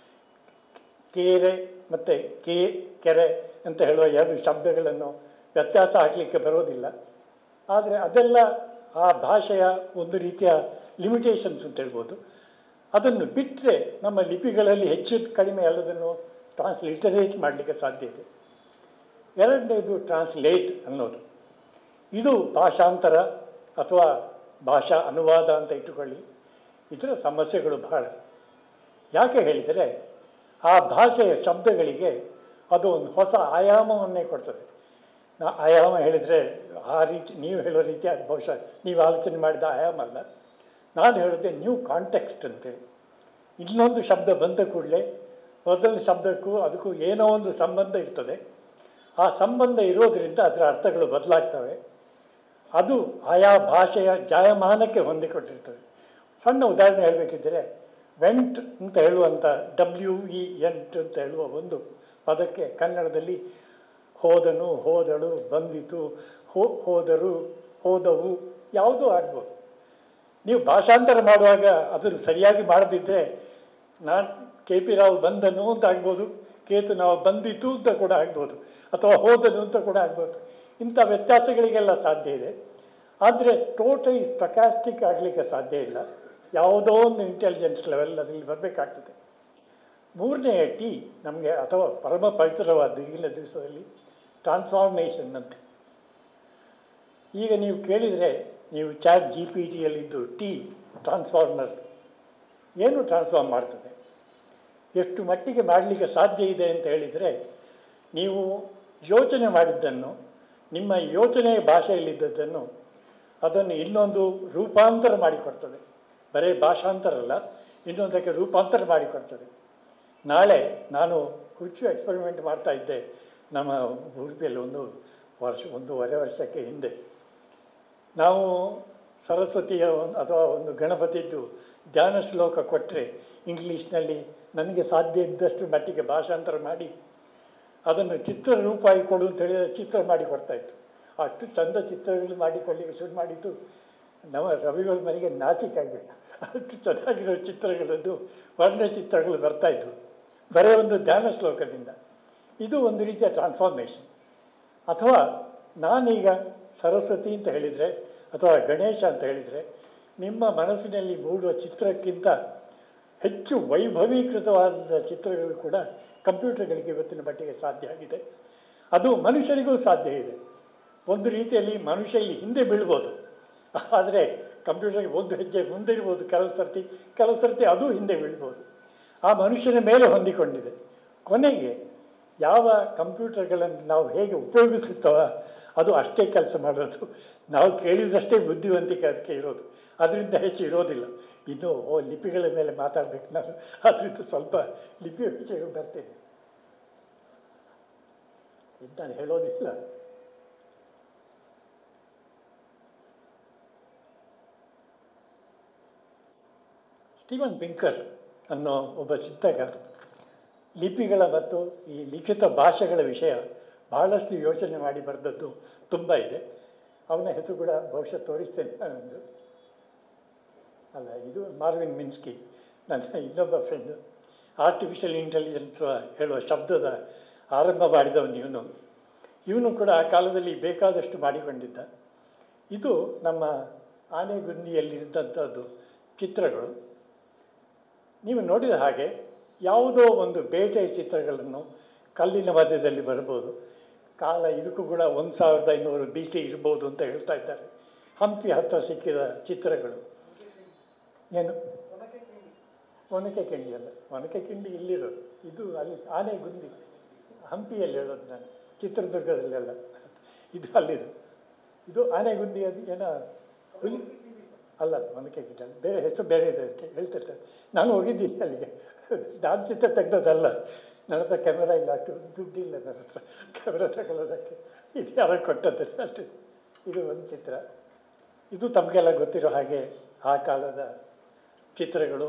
ಕೇರೆ ಮತ್ತು ಕೇ ಕೆರೆ ಅಂತ ಹೇಳುವ ಎರಡು ಶಬ್ದಗಳನ್ನು ವ್ಯತ್ಯಾಸ ಹಾಕಲಿಕ್ಕೆ ಬರೋದಿಲ್ಲ ಆದರೆ ಅದೆಲ್ಲ ಆ ಭಾಷೆಯ ಒಂದು ರೀತಿಯ ಲಿಮಿಟೇಷನ್ಸ್ ಅಂತ ಹೇಳ್ಬೋದು ಅದನ್ನು ಬಿಟ್ಟರೆ ನಮ್ಮ ಲಿಪಿಗಳಲ್ಲಿ ಹೆಚ್ಚು ಕಡಿಮೆ ಎಲ್ಲದನ್ನು ಟ್ರಾನ್ಸ್ಲಿಟರೇಟ್ ಮಾಡಲಿಕ್ಕೆ ಸಾಧ್ಯ ಇದೆ ಎರಡನೇದು ಟ್ರಾನ್ಸ್ಲೇಟ್ ಅನ್ನೋದು ಇದು ಭಾಷಾಂತರ ಅಥವಾ ಭಾಷಾ ಅನುವಾದ ಅಂತ ಇಟ್ಟುಕೊಳ್ಳಿ ಇದರ ಸಮಸ್ಯೆಗಳು ಬಹಳ ಯಾಕೆ ಹೇಳಿದರೆ ಆ ಭಾಷೆಯ ಶಬ್ದಗಳಿಗೆ ಅದು ಒಂದು ಹೊಸ ಆಯಾಮವನ್ನೇ ಕೊಡ್ತದೆ ನಾ ಆಯಾಮ ಹೇಳಿದರೆ ಆ ರೀತಿ ನೀವು ಹೇಳೋ ರೀತಿ ಅದು ಬಹುಶಃ ನೀವು ಆಲೋಚನೆ ಮಾಡಿದ ಆಯಾಮ ಅಲ್ಲ ನಾನು ಹೇಳಿದೆ ನ್ಯೂ ಕಾಂಟೆಕ್ಸ್ಟ್ ಅಂತೇಳಿ ಇನ್ನೊಂದು ಶಬ್ದ ಬಂದ ಕೂಡಲೇ ಮೊದಲ ಶಬ್ದಕ್ಕೂ ಅದಕ್ಕೂ ಏನೋ ಒಂದು ಸಂಬಂಧ ಇರ್ತದೆ ಆ ಸಂಬಂಧ ಇರೋದರಿಂದ ಅದರ ಅರ್ಥಗಳು ಬದಲಾಗ್ತವೆ ಅದು ಆಯಾ ಭಾಷೆಯ ಜಾಯಮಾನಕ್ಕೆ ಹೊಂದಿಕೊಂಡಿರ್ತದೆ ಸಣ್ಣ ಉದಾಹರಣೆ ಹೇಳಬೇಕಿದ್ದರೆ ವೆಂಟ್ ಅಂತ ಹೇಳುವಂಥ ಡಬ್ಲ್ಯೂ ಇ ಎಂಟ್ ಅಂತ ಹೇಳುವ ಒಂದು ಪದಕ್ಕೆ ಕನ್ನಡದಲ್ಲಿ ಹೋದನು ಹೋದಳು ಬಂದಿತು ಹೋ ಹೋದರು ಹೋದವು ಯಾವುದೂ ಆಗ್ಬೋದು ನೀವು ಭಾಷಾಂತರ ಮಾಡುವಾಗ ಅದನ್ನು ಸರಿಯಾಗಿ ಮಾಡದಿದ್ದರೆ ನಾನು ಕೆ ಪಿ ರಾವ್ ಬಂದನು ಅಂತ ಆಗ್ಬೋದು ಕೇತು ನಾವು ಬಂದಿತು ಅಂತ ಕೂಡ ಆಗ್ಬೋದು ಅಥವಾ ಹೋದನು ಅಂತ ಕೂಡ ಆಗ್ಬೋದು ಇಂಥ ವ್ಯತ್ಯಾಸಗಳಿಗೆಲ್ಲ ಸಾಧ್ಯ ಇದೆ ಆದರೆ ಟೋಟಲಿ ಸ್ಟೊಕ್ಯಾಸ್ಟಿಕ್ ಆಗಲಿಕ್ಕೆ ಸಾಧ್ಯ ಇಲ್ಲ ಯಾವುದೋ ಒಂದು ಇಂಟೆಲಿಜೆನ್ಸ್ ಲೆವೆಲ್ ಅದರಲ್ಲಿ ಬರಬೇಕಾಗ್ತದೆ ಮೂರನೇ ಟಿ ನಮಗೆ ಅಥವಾ ಪರಮ ಪವಿತ್ರವಾದ ಈಗಿನ ದಿವಸದಲ್ಲಿ ಟ್ರಾನ್ಸ್ಫಾರ್ಮೇಷನ್ ಅಂತ ಈಗ ನೀವು ಕೇಳಿದರೆ ನೀವು ಚಾಟ್ ಜಿ ಪಿ ಟಿಯಲ್ಲಿದ್ದು ಟಿ ಟ್ರಾನ್ಸ್ಫಾರ್ಮರ್ ಏನು ಟ್ರಾನ್ಸ್ಫಾರ್ಮ್ ಮಾಡ್ತದೆ ಎಷ್ಟು ಮಟ್ಟಿಗೆ ಮಾಡಲಿಕ್ಕೆ ಸಾಧ್ಯ ಇದೆ ಅಂತ ಹೇಳಿದರೆ ನೀವು ಯೋಚನೆ ಮಾಡಿದ್ದನ್ನು ನಿಮ್ಮ ಯೋಚನೆಯ ಭಾಷೆಯಲ್ಲಿದ್ದದ್ದನ್ನು ಅದನ್ನು ಇನ್ನೊಂದು ರೂಪಾಂತರ ಮಾಡಿಕೊಡ್ತದೆ ಬರೀ ಭಾಷಾಂತರ ಅಲ್ಲ ಇನ್ನೊಂದಕ್ಕೆ ರೂಪಾಂತರ ಮಾಡಿಕೊಡ್ತದೆ ನಾಳೆ ನಾನು ಹುಚ್ಚು ಎಕ್ಸ್ಪರಿಮೆಂಟ್ ಮಾಡ್ತಾ ಇದ್ದೆ ನಮ್ಮ ಉಡುಪಿಯಲ್ಲಿ ಒಂದು ವರ್ಷ ಒಂದೂವರೆ ವರ್ಷಕ್ಕೆ ಹಿಂದೆ ನಾವು ಸರಸ್ವತಿಯ ಒಂದು ಅಥವಾ ಒಂದು ಗಣಪತಿದ್ದು ಧ್ಯಾನ ಶ್ಲೋಕ ಕೊಟ್ಟರೆ ಇಂಗ್ಲೀಷ್ನಲ್ಲಿ ನನಗೆ ಸಾಧ್ಯ ಇದ್ದಷ್ಟು ಮಟ್ಟಿಗೆ ಭಾಷಾಂತರ ಮಾಡಿ ಅದನ್ನು ಚಿತ್ರ ರೂಪಾಯಿ ಕೊಡು ಅಂತೇಳಿ ಚಿತ್ರ ಮಾಡಿ ಕೊಡ್ತಾಯಿತ್ತು ಅಷ್ಟು ಚಂದ ಚಿತ್ರಗಳು ಮಾಡಿಕೊಳ್ಳಿಕ್ಕೆ ಶುರು ಮಾಡಿದ್ದು ನಮ್ಮ ರವಿಗಳ ಮನೆಗೆ ನಾಚಿಕೆ ಆಗಬೇಕು ಅಷ್ಟು ಚೆನ್ನಾಗಿರೋ ಚಿತ್ರಗಳದ್ದು ವರ್ಣಚಿತ್ರಗಳು ಬರ್ತಾಯಿದ್ವು ಬರೀ ಒಂದು ಧ್ಯಾನ ಶ್ಲೋಕದಿಂದ ಇದು ಒಂದು ರೀತಿಯ ಟ್ರಾನ್ಸ್ಫಾರ್ಮೇಷನ್ ಅಥವಾ ನಾನೀಗ ಸರಸ್ವತಿ ಅಂತ ಹೇಳಿದರೆ ಅಥವಾ ಗಣೇಶ ಅಂತ ಹೇಳಿದರೆ ನಿಮ್ಮ ಮನಸ್ಸಿನಲ್ಲಿ ಮೂಡುವ ಚಿತ್ರಕ್ಕಿಂತ ಹೆಚ್ಚು ವೈಭವೀಕೃತವಾದ ಚಿತ್ರಗಳು ಕೂಡ ಕಂಪ್ಯೂಟರ್ಗಳಿಗೆ ಇವತ್ತಿನ ಮಟ್ಟಿಗೆ ಸಾಧ್ಯ ಆಗಿದೆ ಅದು ಮನುಷ್ಯರಿಗೂ ಸಾಧ್ಯ ಇದೆ ಒಂದು ರೀತಿಯಲ್ಲಿ ಮನುಷ್ಯ ಇಲ್ಲಿ ಹಿಂದೆ ಬೀಳ್ಬೋದು ಆದರೆ ಕಂಪ್ಯೂಟರ್ಗೆ ಒಂದು ಹೆಜ್ಜೆ ಮುಂದೆ ಇರ್ಬೋದು ಕೆಲವು ಸರ್ತಿ ಕೆಲವು ಸರ್ತಿ ಅದು ಹಿಂದೆ ಬೀಳ್ಬೋದು ಆ ಮನುಷ್ಯನ ಮೇಲೆ ಹೊಂದಿಕೊಂಡಿದೆ ಕೊನೆಗೆ ಯಾವ ಕಂಪ್ಯೂಟರ್ಗಳನ್ನು ನಾವು ಹೇಗೆ ಉಪಯೋಗಿಸುತ್ತವ ಅದು ಅಷ್ಟೇ ಕೆಲಸ ಮಾಡೋದು ನಾವು ಕೇಳಿದಷ್ಟೇ ಬುದ್ಧಿವಂತಿಕೆ ಅದಕ್ಕೆ ಇರೋದು ಅದರಿಂದ ಹೆಚ್ಚು ಇರೋದಿಲ್ಲ ಇನ್ನು ಓ ಲಿಪಿಗಳ ಮೇಲೆ ಮಾತಾಡಬೇಕು ನಾನು ಅದರಿಂದ ಸ್ವಲ್ಪ ಲಿಪಿಯ ವಿಷಯ ಬರ್ತೇನೆ ಇದು ನಾನು ಹೇಳೋದಿಲ್ಲ ಸ್ಟೀವನ್ ಪಿಂಕರ್ ಅನ್ನೋ ಒಬ್ಬ ಚಿಂತಕ ಲಿಪಿಗಳ ಮತ್ತು ಈ ಲಿಖಿತ ಭಾಷೆಗಳ ವಿಷಯ ಬಹಳಷ್ಟು ಯೋಚನೆ ಮಾಡಿ ಬರೆದದ್ದು ತುಂಬ ಇದೆ ಅವನ ಹೆಸರು ಕೂಡ ಬಹುಶಃ ತೋರಿಸ್ತೇನೆ ನಾನೊಂದು ಅಲ್ಲ ಇದು ಮಾರ್ವಿನ್ ಮಿನ್ಸ್ಕಿ ನನ್ನ ಇನ್ನೊಬ್ಬ ಫ್ರೆಂಡು ಆರ್ಟಿಫಿಷಿಯಲ್ ಇಂಟೆಲಿಜೆನ್ಸ್ ಹೇಳುವ ಶಬ್ದದ ಆರಂಭ ಮಾಡಿದವನು ಇವನು ಇವನು ಕೂಡ ಆ ಕಾಲದಲ್ಲಿ ಬೇಕಾದಷ್ಟು ಮಾಡಿಕೊಂಡಿದ್ದ ಇದು ನಮ್ಮ ಆನೆಗುಂದಿಯಲ್ಲಿದ್ದಂಥದ್ದು ಚಿತ್ರಗಳು ನೀವು ನೋಡಿದ ಹಾಗೆ ಯಾವುದೋ ಒಂದು ಬೇಟೆಯ ಚಿತ್ರಗಳನ್ನು ಕಲ್ಲಿನ ಮಧ್ಯದಲ್ಲಿ ಬರ್ಬೋದು ಕಾಲ ಇದಕ್ಕೂ ಕೂಡ ಒಂದು ಸಾವಿರದ ಐನೂರು ಬಿ ಸಿ ಇರ್ಬೋದು ಅಂತ ಹೇಳ್ತಾ ಇದ್ದಾರೆ ಹಂಪಿ ಹತ್ತಿರ ಸಿಕ್ಕಿದ ಚಿತ್ರಗಳು ಏನು ಒನಕೆ ಕಿಂಡಿ ಅಲ್ಲ ಒನಕೆ ಕಿಂಡಿ ಇಲ್ಲಿರೋದು ಇದು ಅಲ್ಲಿ ಆನೆ ಗುಂದಿ ಹಂಪಿಯಲ್ಲಿ ಹೇಳೋದು ನಾನು ಚಿತ್ರದುರ್ಗದಲ್ಲೆಲ್ಲ ಇದು ಅಲ್ಲಿದು ಇದು ಆನೆಗುಂದಿ ಅದು ಏನೋ ಹುಲಿ ಅಲ್ಲ ಒನಕೆ ಕಿಂಡಿ ಅಲ್ಲ ಬೇರೆ ಹೆಸರು ಬೇರೆ ಇದೆ ಅದಕ್ಕೆ ಹೇಳ್ತಿರ್ತಾರೆ ನಾನು ಹೋಗಿದ್ದೀನಿ ಅಲ್ಲಿಗೆ ನಾನು ಚಿತ್ರ ತೆಗ್ದದಲ್ಲ ನನ್ನ ಹತ್ರ ಕ್ಯಾಮೆರಾ ಇಲ್ಲ ಅಷ್ಟು ದುಡ್ಡಿಲ್ಲ ನನ್ನ ಹತ್ರ ಕ್ಯಾಮೆರಾ ತಗೊಳ್ಳೋದಕ್ಕೆ ಇದು ಯಾರೋ ಕೊಟ್ಟದ್ದು ಅಷ್ಟೇ ಇದು ಒಂದು ಚಿತ್ರ ಇದು ತಮಗೆಲ್ಲ ಗೊತ್ತಿರೋ ಹಾಗೆ ಆ ಕಾಲದ ಚಿತ್ರಗಳು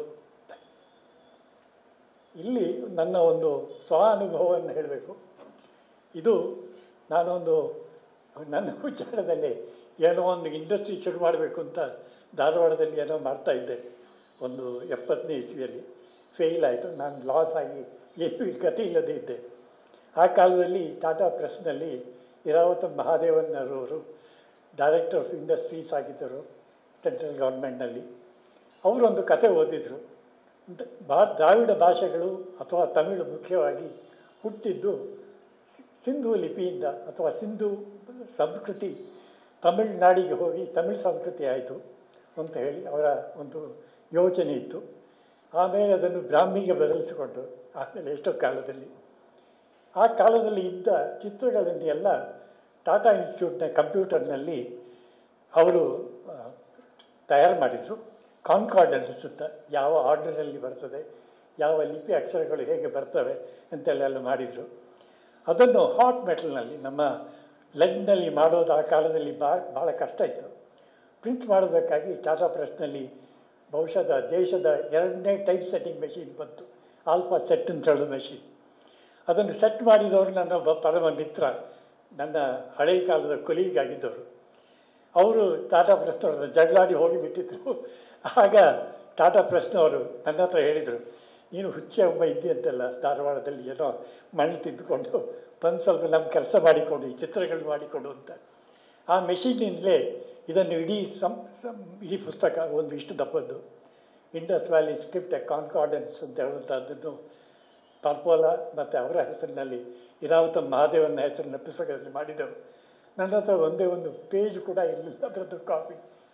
ಇಲ್ಲಿ ನನ್ನ ಒಂದು ಸ್ವ ಅನುಭವವನ್ನು ಹೇಳಬೇಕು ಇದು ನಾನೊಂದು ನನ್ನ ವಿಚಾರದಲ್ಲಿ ಏನೋ ಒಂದು ಇಂಡಸ್ಟ್ರಿ ಶುರು ಮಾಡಬೇಕು ಅಂತ ಧಾರವಾಡದಲ್ಲಿ ಏನೋ ಮಾಡ್ತಾಯಿದ್ದೆ ಒಂದು ಎಪ್ಪತ್ತನೇ ಇಸ್ವಿಯಲ್ಲಿ ಫೇಲ್ ಆಯಿತು ನಾನು ಲಾಸ್ ಆಗಿ ಏನು ಗತಿ ಇಲ್ಲದೇ ಇದ್ದೆ ಆ ಕಾಲದಲ್ಲಿ ಟಾಟಾ ಪ್ರೆಸ್ನಲ್ಲಿ ಇರಾವತ ಮಹಾದೇವನ್ನರವರು ಡೈರೆಕ್ಟರ್ ಆಫ್ ಇಂಡಸ್ಟ್ರೀಸ್ ಆಗಿದ್ದರು ಸೆಂಟ್ರಲ್ ಗೌರ್ಮೆಂಟ್ನಲ್ಲಿ ಅವರೊಂದು ಕತೆ ಓದಿದರು ಬಾ ದ್ರಾವಿಡ ಭಾಷೆಗಳು ಅಥವಾ ತಮಿಳು ಮುಖ್ಯವಾಗಿ ಹುಟ್ಟಿದ್ದು ಸಿಂಧು ಲಿಪಿಯಿಂದ ಅಥವಾ ಸಿಂಧು ಸಂಸ್ಕೃತಿ ತಮಿಳುನಾಡಿಗೆ ಹೋಗಿ ತಮಿಳು ಸಂಸ್ಕೃತಿ ಆಯಿತು ಅಂತ ಹೇಳಿ ಅವರ ಒಂದು ಯೋಚನೆ ಇತ್ತು ಆಮೇಲೆ ಅದನ್ನು ಬ್ರಾಹ್ಮಿಗೆ ಬದಲಿಸಿಕೊಂಡು ಆಮೇಲೆ ಎಷ್ಟೋ ಕಾಲದಲ್ಲಿ ಆ ಕಾಲದಲ್ಲಿ ಇದ್ದ ಚಿತ್ರಗಳನ್ನು ಎಲ್ಲ ಟಾಟಾ ಇನ್ಸ್ಟಿಟ್ಯೂಟ್ನ ಕಂಪ್ಯೂಟರ್ನಲ್ಲಿ ಅವರು ತಯಾರು ಮಾಡಿದರು ಕಾನ್ಕಾರ್ಡ್ ಅನಿಸುತ್ತೆ ಯಾವ ಆರ್ಡರಲ್ಲಿ ಬರ್ತದೆ ಯಾವ ಲಿಪಿ ಅಕ್ಷರಗಳು ಹೇಗೆ ಬರ್ತವೆ ಅಂತೆಲ್ಲ ಮಾಡಿದರು ಅದನ್ನು ಹಾಟ್ ಮೆಟಲ್ನಲ್ಲಿ ನಮ್ಮ ಲೆಡ್ನಲ್ಲಿ ಮಾಡೋದು ಆ ಕಾಲದಲ್ಲಿ ಬಾ ಭಾಳ ಕಷ್ಟ ಇತ್ತು ಪ್ರಿಂಟ್ ಮಾಡೋದಕ್ಕಾಗಿ ಟಾಟಾ ಪ್ರೆಸ್ನಲ್ಲಿ ಬಹುಶಃ ದೇಶದ ಎರಡನೇ ಟೈಪ್ ಸೆಟ್ಟಿಂಗ್ ಮೆಷಿನ್ ಬಂತು ಆಲ್ಫಾ ಸೆಟ್ ಅಂತ ಹೇಳೋ ಮೆಷಿನ್ ಅದನ್ನು ಸೆಟ್ ಮಾಡಿದವರು ನನ್ನ ಒಬ್ಬ ಪರಮ ಮಿತ್ರ ನನ್ನ ಹಳೆಯ ಕಾಲದ ಕೊಲೀಗಾಗಿದ್ದವರು ಅವರು ಟಾಟಾ ಪ್ರೆಸ್ನವ್ರನ್ನ ಜಗಳಾಡಿ ಹೋಗಿಬಿಟ್ಟಿದ್ರು ಆಗ ಟಾಟಾ ಪ್ರೆಸ್ನವರು ನನ್ನ ಹತ್ರ ಹೇಳಿದರು ನೀನು ಹುಚ್ಚ ಒಬ್ಬ ಇದ್ದೀಯಂತೆಲ್ಲ ಧಾರವಾಡದಲ್ಲಿ ಏನೋ ಮಣ್ಣು ತಿದ್ದುಕೊಂಡು ಬಂದು ಸ್ವಲ್ಪ ನಮ್ಮ ಕೆಲಸ ಮಾಡಿಕೊಂಡು ಈ ಚಿತ್ರಗಳು ಮಾಡಿಕೊಡು ಅಂತ ಆ ಮೆಷಿನಿಂದಲೇ ಇದನ್ನು ಇಡೀ ಸಂ ಸಂ ಇಡೀ ಪುಸ್ತಕ ಒಂದು ಇಷ್ಟು ದಪ್ಪದ್ದು Indus valley script a concordance ಅಂತ ಹೇಳುವಂಥದ್ದನ್ನು ಪಾರ್ಪೋಲ ಮತ್ತು ಅವರ ಹೆಸರಿನಲ್ಲಿ ಇರಾವತ ಮಹಾದೇವನ ಹೆಸರಿನ ಪುಸ್ತಕದಲ್ಲಿ ಮಾಡಿದೆವು ನನ್ನ ಹತ್ರ ಒಂದೇ ಒಂದು ಪೇಜ್ ಕೂಡ ಇರಲಿಲ್ಲ ಅದರದ್ದು ಕಾಪಿ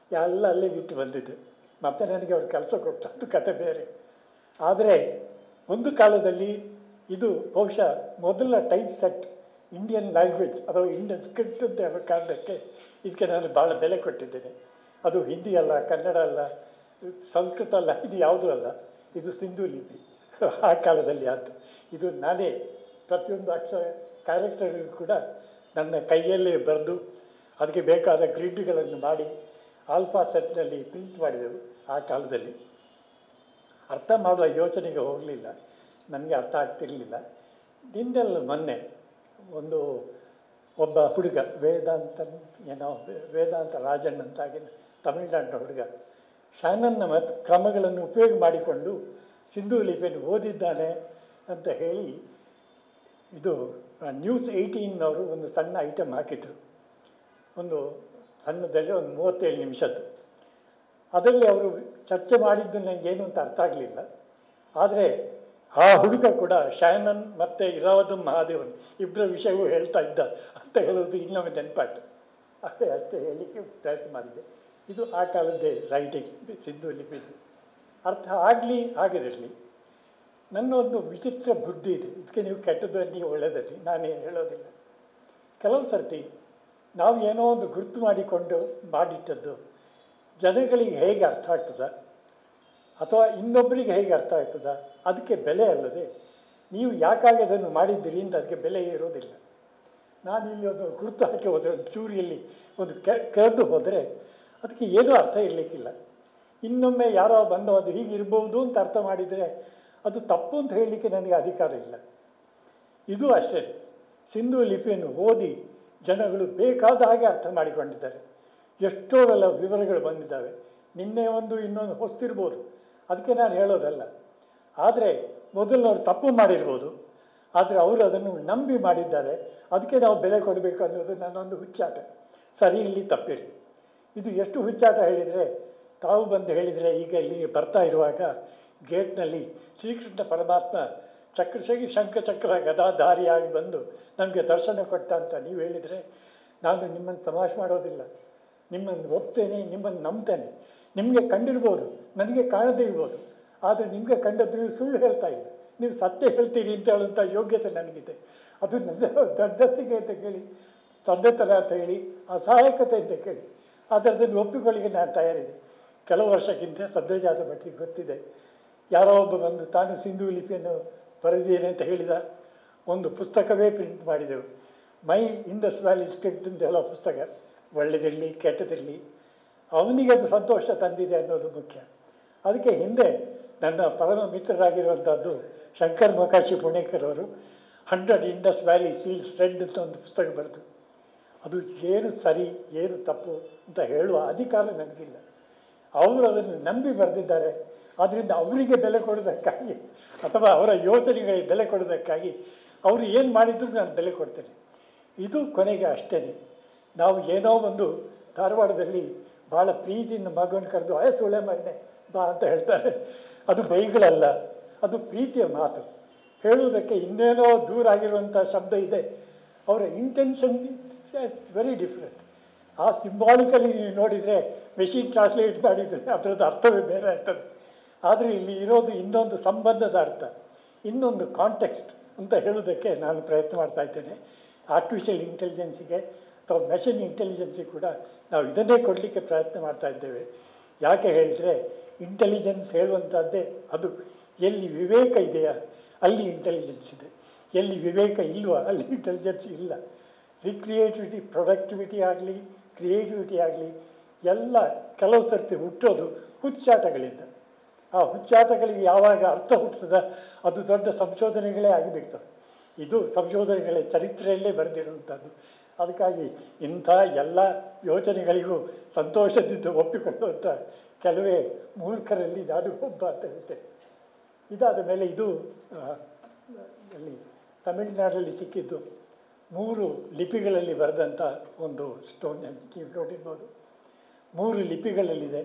ಎಲ್ಲ ಅಲ್ಲೇ ಬಿಟ್ಟು ಬಂದಿದ್ದು ಮತ್ತೆ ನನಗೆ ಅವ್ರು ಕೆಲಸ ಕೊಟ್ಟು ಅದು ಕತೆ ಬೇರೆ ಆದರೆ ಒಂದು ಕಾಲದಲ್ಲಿ ಇದು ಬಹುಶಃ ಮೊದಲ ಟೈಪ್ ಸೆಟ್ ಇಂಡಿಯನ್ ಲ್ಯಾಂಗ್ವೇಜ್ ಅಥವಾ ಇಂಡಿಯನ್ ಸ್ಕ್ರಿಪ್ಟ್ ಅಂತ ಹೇಳೋ ಕಾರಣಕ್ಕೆ ಇದಕ್ಕೆ ನಾನು ಭಾಳ ಬೆಲೆ ಕೊಟ್ಟಿದ್ದೇನೆ ಅದು ಹಿಂದಿ ಅಲ್ಲ ಕನ್ನಡ ಅಲ್ಲ ಸಂಸ್ಕೃತ ಅಲ್ಲ ಇದು ಯಾವುದೂ ಅಲ್ಲ ಇದು ಸಿಂಧು ಲಿಪಿ ಆ ಕಾಲದಲ್ಲಿ ಆಯಿತು ಇದು ನಾನೇ ಪ್ರತಿಯೊಂದು ಅಕ್ಷರ ಕ್ಯಾರೆಕ್ಟರ್ಗಳು ಕೂಡ ನನ್ನ ಕೈಯಲ್ಲೇ ಬರೆದು ಅದಕ್ಕೆ ಬೇಕಾದ ಗ್ರಿಡ್ಗಳನ್ನು ಮಾಡಿ ಆಲ್ಫಾ ಸೆಟ್ನಲ್ಲಿ ಪ್ರಿಂಟ್ ಮಾಡಿದೆವು ಆ ಕಾಲದಲ್ಲಿ ಅರ್ಥ ಮಾಡುವ ಯೋಚನೆಗೆ ಹೋಗಲಿಲ್ಲ ನನಗೆ ಅರ್ಥ ಆಗ್ತಿರಲಿಲ್ಲ ನಿನ್ನೆಲ್ಲ ಮೊನ್ನೆ ಒಂದು ಒಬ್ಬ ಹುಡುಗ ವೇದಾಂತ ಏನೋ ವೇ- ವೇದಾಂತ ರಾಜಣ್ಣ ಅಂತಾಗಿನ ತಮಿಳುನಾಡಿನ ಹುಡುಗ ಶಾನನ್ನ ಮತ್ತು ಕ್ರಮಗಳನ್ನು ಉಪಯೋಗ ಮಾಡಿಕೊಂಡು ಸಿಂಧು ಲಿಪಿಯನ್ನು ಓದಿದ್ದಾನೆ ಅಂತ ಹೇಳಿ ಇದು ನ್ಯೂಸ್ ಏಯ್ಟೀನ್ನವರು ಒಂದು ಸಣ್ಣ ಐಟಮ್ ಹಾಕಿದ್ರು ಒಂದು ಸಣ್ಣದಲ್ಲಿ ಒಂದು ಮೂವತ್ತೇಳು ನಿಮಿಷದ್ದು ಅದರಲ್ಲಿ ಅವರು ಚರ್ಚೆ ಮಾಡಿದ್ದು ನನಗೇನು ಅಂತ ಅರ್ಥ ಆಗಲಿಲ್ಲ ಆದರೆ ಆ ಹುಡುಗ ಕೂಡ ಶಯನನ್ ಮತ್ತು ಇರಾವದಂ ಮಹಾದೇವನ್ ಇಬ್ಬರ ವಿಷಯವೂ ಹೇಳ್ತಾ ಇದ್ದ ಅಂತ ಹೇಳೋದು ಇನ್ನೊಮ್ಮೆ ನೆನಪಾಯ್ತು ಅಷ್ಟೇ ಅಷ್ಟೇ ಹೇಳಲಿಕ್ಕೆ ಪ್ರಯತ್ನ ಮಾಡಿದೆ ಇದು ಆ ಕಾಲದ್ದೇ ರೈಟಿಂಗ್ ಸಿಂಧು ಲಿಪಿದು ಅರ್ಥ ಆಗಲಿ ಆಗದಿರಲಿ ನನ್ನ ಒಂದು ವಿಚಿತ್ರ ಬುದ್ಧಿ ಇದೆ ಇದಕ್ಕೆ ನೀವು ಕೆಟ್ಟದಲ್ಲಿ ಒಳ್ಳೆಯದಲ್ಲಿ ನಾನೇ ಹೇಳೋದಿಲ್ಲ ಕೆಲವು ಸರ್ತಿ ನಾವು ಏನೋ ಒಂದು ಗುರುತು ಮಾಡಿಕೊಂಡು ಮಾಡಿಟ್ಟದ್ದು ಜನಗಳಿಗೆ ಹೇಗೆ ಅರ್ಥ ಆಗ್ತದ ಅಥವಾ ಇನ್ನೊಬ್ಬರಿಗೆ ಹೇಗೆ ಅರ್ಥ ಆಗ್ತದ ಅದಕ್ಕೆ ಬೆಲೆ ಅಲ್ಲದೆ ನೀವು ಯಾಕಾಗಿ ಅದನ್ನು ಮಾಡಿದ್ದೀರಿ ಅಂತ ಅದಕ್ಕೆ ಬೆಲೆ ಇರೋದಿಲ್ಲ ನಾನು ಇಲ್ಲಿ ಒಂದು ಗುರುತು ಹಾಕಿ ಹೋದರೆ ಒಂದು ಚೂರಿಯಲ್ಲಿ ಒಂದು ಕೆ ಕೆರೆದು ಹೋದರೆ ಅದಕ್ಕೆ ಏನೂ ಅರ್ಥ ಇರಲಿಕ್ಕಿಲ್ಲ ಇನ್ನೊಮ್ಮೆ ಯಾರೋ ಬಂದು ಅದು ಹೀಗೆ ಇರ್ಬೋದು ಅಂತ ಅರ್ಥ ಮಾಡಿದರೆ ಅದು ತಪ್ಪು ಅಂತ ಹೇಳಲಿಕ್ಕೆ ನನಗೆ ಅಧಿಕಾರ ಇಲ್ಲ ಇದು ಅಷ್ಟೇ ಸಿಂಧು ಲಿಪಿಯನ್ನು ಓದಿ ಜನಗಳು ಬೇಕಾದ ಹಾಗೆ ಅರ್ಥ ಮಾಡಿಕೊಂಡಿದ್ದಾರೆ ಎಷ್ಟೋ ಎಲ್ಲ ವಿವರಗಳು ಬಂದಿದ್ದಾವೆ ನಿನ್ನೆ ಒಂದು ಇನ್ನೊಂದು ಹೊಸ್ತಿರ್ಬೋದು ಅದಕ್ಕೆ ನಾನು ಹೇಳೋದಲ್ಲ ಆದರೆ ಮೊದಲಿನವ್ರು ತಪ್ಪು ಮಾಡಿರ್ಬೋದು ಆದರೆ ಅವರು ಅದನ್ನು ನಂಬಿ ಮಾಡಿದ್ದಾರೆ ಅದಕ್ಕೆ ನಾವು ಬೆಲೆ ಕೊಡಬೇಕು ಅನ್ನೋದು ನನ್ನೊಂದು ಹುಚ್ಚಾಟ ಸರಿ ಇಲ್ಲಿ ತಪ್ಪಿರಲಿ ಇದು ಎಷ್ಟು ಹುಚ್ಚಾಟ ಹೇಳಿದರೆ ತಾವು ಬಂದು ಹೇಳಿದರೆ ಈಗ ಇಲ್ಲಿ ಬರ್ತಾ ಇರುವಾಗ ಗೇಟ್ನಲ್ಲಿ ಶ್ರೀಕೃಷ್ಣ ಪರಮಾತ್ಮ ಚಕ್ರಶಗಿ ಶಂಖಚಕ್ರ ಗದಾಧಾರಿಯಾಗಿ ಬಂದು ನಮಗೆ ದರ್ಶನ ಕೊಟ್ಟ ಅಂತ ನೀವು ಹೇಳಿದರೆ ನಾನು ನಿಮ್ಮನ್ನು ತಮಾಷೆ ಮಾಡೋದಿಲ್ಲ ನಿಮ್ಮನ್ನು ಒಪ್ತೇನೆ ನಿಮ್ಮನ್ನು ನಂಬ್ತೇನೆ ನಿಮಗೆ ಕಂಡಿರ್ಬೋದು ನನಗೆ ಕಾಣದೇ ಇರ್ಬೋದು ಆದರೆ ನಿಮಗೆ ಕಂಡದ್ದು ನೀವು ಸುಳ್ಳು ಹೇಳ್ತಾ ಇಲ್ಲ ನೀವು ಸತ್ಯ ಹೇಳ್ತೀರಿ ಅಂತ ಹೇಳುವಂಥ ಯೋಗ್ಯತೆ ನನಗಿದೆ ಅದು ನನ್ನ ದೊಡ್ಡತಿಗೆ ಅಂತ ಕೇಳಿ ತಂದೆತನ ಅಂತ ಹೇಳಿ ಅಸಹಾಯಕತೆ ಅಂತ ಕೇಳಿ ಆದರೆ ಅದನ್ನು ಒಪ್ಪಿಕೊಳ್ಳಿಕ್ಕೆ ನಾನು ತಯಾರಿದೆ ಕೆಲವು ವರ್ಷಕ್ಕಿಂತ ಸದ್ಯಜಾತ ಭಟ್ಟಿಗೆ ಗೊತ್ತಿದೆ ಯಾರೋ ಒಬ್ಬ ಬಂದು ತಾನು ಸಿಂಧು ಲಿಪಿಯನ್ನು ಬರೆದಿದ್ದೇನೆ ಅಂತ ಹೇಳಿದ ಒಂದು ಪುಸ್ತಕವೇ ಪ್ರಿಂಟ್ ಮಾಡಿದೆವು ಮೈ ಇಂಡಸ್ ವ್ಯಾಲಿ ಸ್ಕ್ರಿಪ್ಟ್ ಅಂತ ಹೇಳೋ ಪುಸ್ತಕ ಒಳ್ಳೆದಿರಲಿ ಕೆಟ್ಟದಿರಲಿ ಅವನಿಗೆ ಅದು ಸಂತೋಷ ತಂದಿದೆ ಅನ್ನೋದು ಮುಖ್ಯ ಅದಕ್ಕೆ ಹಿಂದೆ ನನ್ನ ಪರಮ ಮಿತ್ರರಾಗಿರುವಂಥದ್ದು ಶಂಕರ್ ಮೊಕಾಶಿ ಪುಣೇಕರ್ ಅವರು hundred Indus valley seals read ಅಂತ ಒಂದು ಪುಸ್ತಕ ಬರೆದು ಅದು ಏನು ಸರಿ ಏನು ತಪ್ಪು ಅಂತ ಹೇಳುವ ಅಧಿಕಾರ ನನಗಿಲ್ಲ ಅವರು ಅದನ್ನು ನಂಬಿ ಬರೆದಿದ್ದಾರೆ ಆದ್ದರಿಂದ ಅವರಿಗೆ ಬೆಲೆ ಕೊಡೋದಕ್ಕಾಗಿ ಅಥವಾ ಅವರ ಯೋಚನೆಗಳಿಗೆ ಬೆಲೆ ಕೊಡೋದಕ್ಕಾಗಿ ಅವರು ಏನು ಮಾಡಿದ್ರು ನಾನು ಬೆಲೆ ಕೊಡ್ತೇನೆ ಇದು ಕೊನೆಗೆ ಅಷ್ಟೇ ನಾವು ಏನೋ ಒಂದು ಧಾರವಾಡದಲ್ಲಿ ಭಾಳ ಪ್ರೀತಿಯಿಂದ ಮಗನ ಕರೆದು ಆಯ ಸುಳೆ ಮಗನೆ ಬಾ ಅಂತ ಹೇಳ್ತಾರೆ ಅದು ಬೈಗಳಲ್ಲ ಅದು ಪ್ರೀತಿಯ ಮಾತು ಹೇಳುವುದಕ್ಕೆ ಇನ್ನೇನೋ ದೂರ ಆಗಿರುವಂಥ ಶಬ್ದ ಇದೆ ಅವರ ಇಂಟೆನ್ಷನ್ ವೆರಿ ಡಿಫ್ರೆಂಟ್ ಆ ಸಿಂಬಾಲಿಕಲಿ ನೀವು ನೋಡಿದರೆ ಮೆಷಿನ್ ಟ್ರಾನ್ಸ್ಲೇಟ್ ಮಾಡಿದರೆ ಅದರದ್ದು ಅರ್ಥವೇ ಬೇರೆ ಆಗ್ತದೆ ಆದರೆ ಇಲ್ಲಿ ಇರೋದು ಇನ್ನೊಂದು ಸಂಬಂಧದ ಅರ್ಥ ಇನ್ನೊಂದು ಕಾಂಟೆಕ್ಸ್ಟ್ ಅಂತ ಹೇಳೋದಕ್ಕೆ ನಾನು ಪ್ರಯತ್ನ ಮಾಡ್ತಾ ಇದ್ದೇನೆ ಆರ್ಟಿಫಿಷಿಯಲ್ ಇಂಟೆಲಿಜೆನ್ಸಿಗೆ ಅಥವಾ ಮೆಷಿನ್ ಇಂಟೆಲಿಜೆನ್ಸಿಗೆ ಕೂಡ ನಾವು ಇದನ್ನೇ ಕೊಡಲಿಕ್ಕೆ ಪ್ರಯತ್ನ ಮಾಡ್ತಾ ಇದ್ದೇವೆ ಯಾಕೆ ಹೇಳಿದರೆ ಇಂಟೆಲಿಜೆನ್ಸ್ ಹೇಳುವಂಥದ್ದೇ ಅದು ಎಲ್ಲಿ ವಿವೇಕ ಇದೆಯಾ ಅಲ್ಲಿ ಇಂಟೆಲಿಜೆನ್ಸ್ ಇದೆ ಎಲ್ಲಿ ವಿವೇಕ ಇಲ್ವಾ ಅಲ್ಲಿ ಇಂಟೆಲಿಜೆನ್ಸ್ ಇಲ್ಲ ರಿಕ್ರಿಯೇಟಿವಿಟಿ ಪ್ರೊಡಕ್ಟಿವಿಟಿ ಆಗಲಿ ಕ್ರಿಯೇಟಿವಿಟಿ ಆಗಲಿ ಎಲ್ಲ ಕೆಲವು ಸರ್ತಿ ಹುಟ್ಟೋದು ಹುಚ್ಚಾಟಗಳಿಂದ ಆ ಹುಚ್ಚಾಟಗಳಿಗೆ ಯಾವಾಗ ಅರ್ಥ ಹುಟ್ಟುತ್ತದ ಅದು ದೊಡ್ಡ ಸಂಶೋಧನೆಗಳೇ ಆಗಿಬಿಡ್ತವೆ ಇದು ಸಂಶೋಧನೆಗಳ ಚರಿತ್ರೆಯಲ್ಲೇ ಬರೆದಿರುವಂಥದ್ದು ಅದಕ್ಕಾಗಿ ಇಂಥ ಎಲ್ಲ ಯೋಚನೆಗಳಿಗೂ ಸಂತೋಷದಿಂದ ಒಪ್ಪಿಕೊಳ್ಳುವಂಥ ಕೆಲವೇ ಮೂರ್ಖರಲ್ಲಿ ನಾನು ಒಬ್ಬ ಅಂತ ಹೇಳ್ತೇನೆ ಇದಾದ ಮೇಲೆ ಇದು ಆ, ಅಲ್ಲಿ ತಮಿಳುನಾಡಲ್ಲಿ ಸಿಕ್ಕಿದ್ದು ಮೂರು ಲಿಪಿಗಳಲ್ಲಿ ಬರೆದಂಥ ಒಂದು ಸ್ಟೋನ್ ನೀವು ನೋಡಿರ್ಬೋದು ಮೂರು ಲಿಪಿಗಳಲ್ಲಿದೆ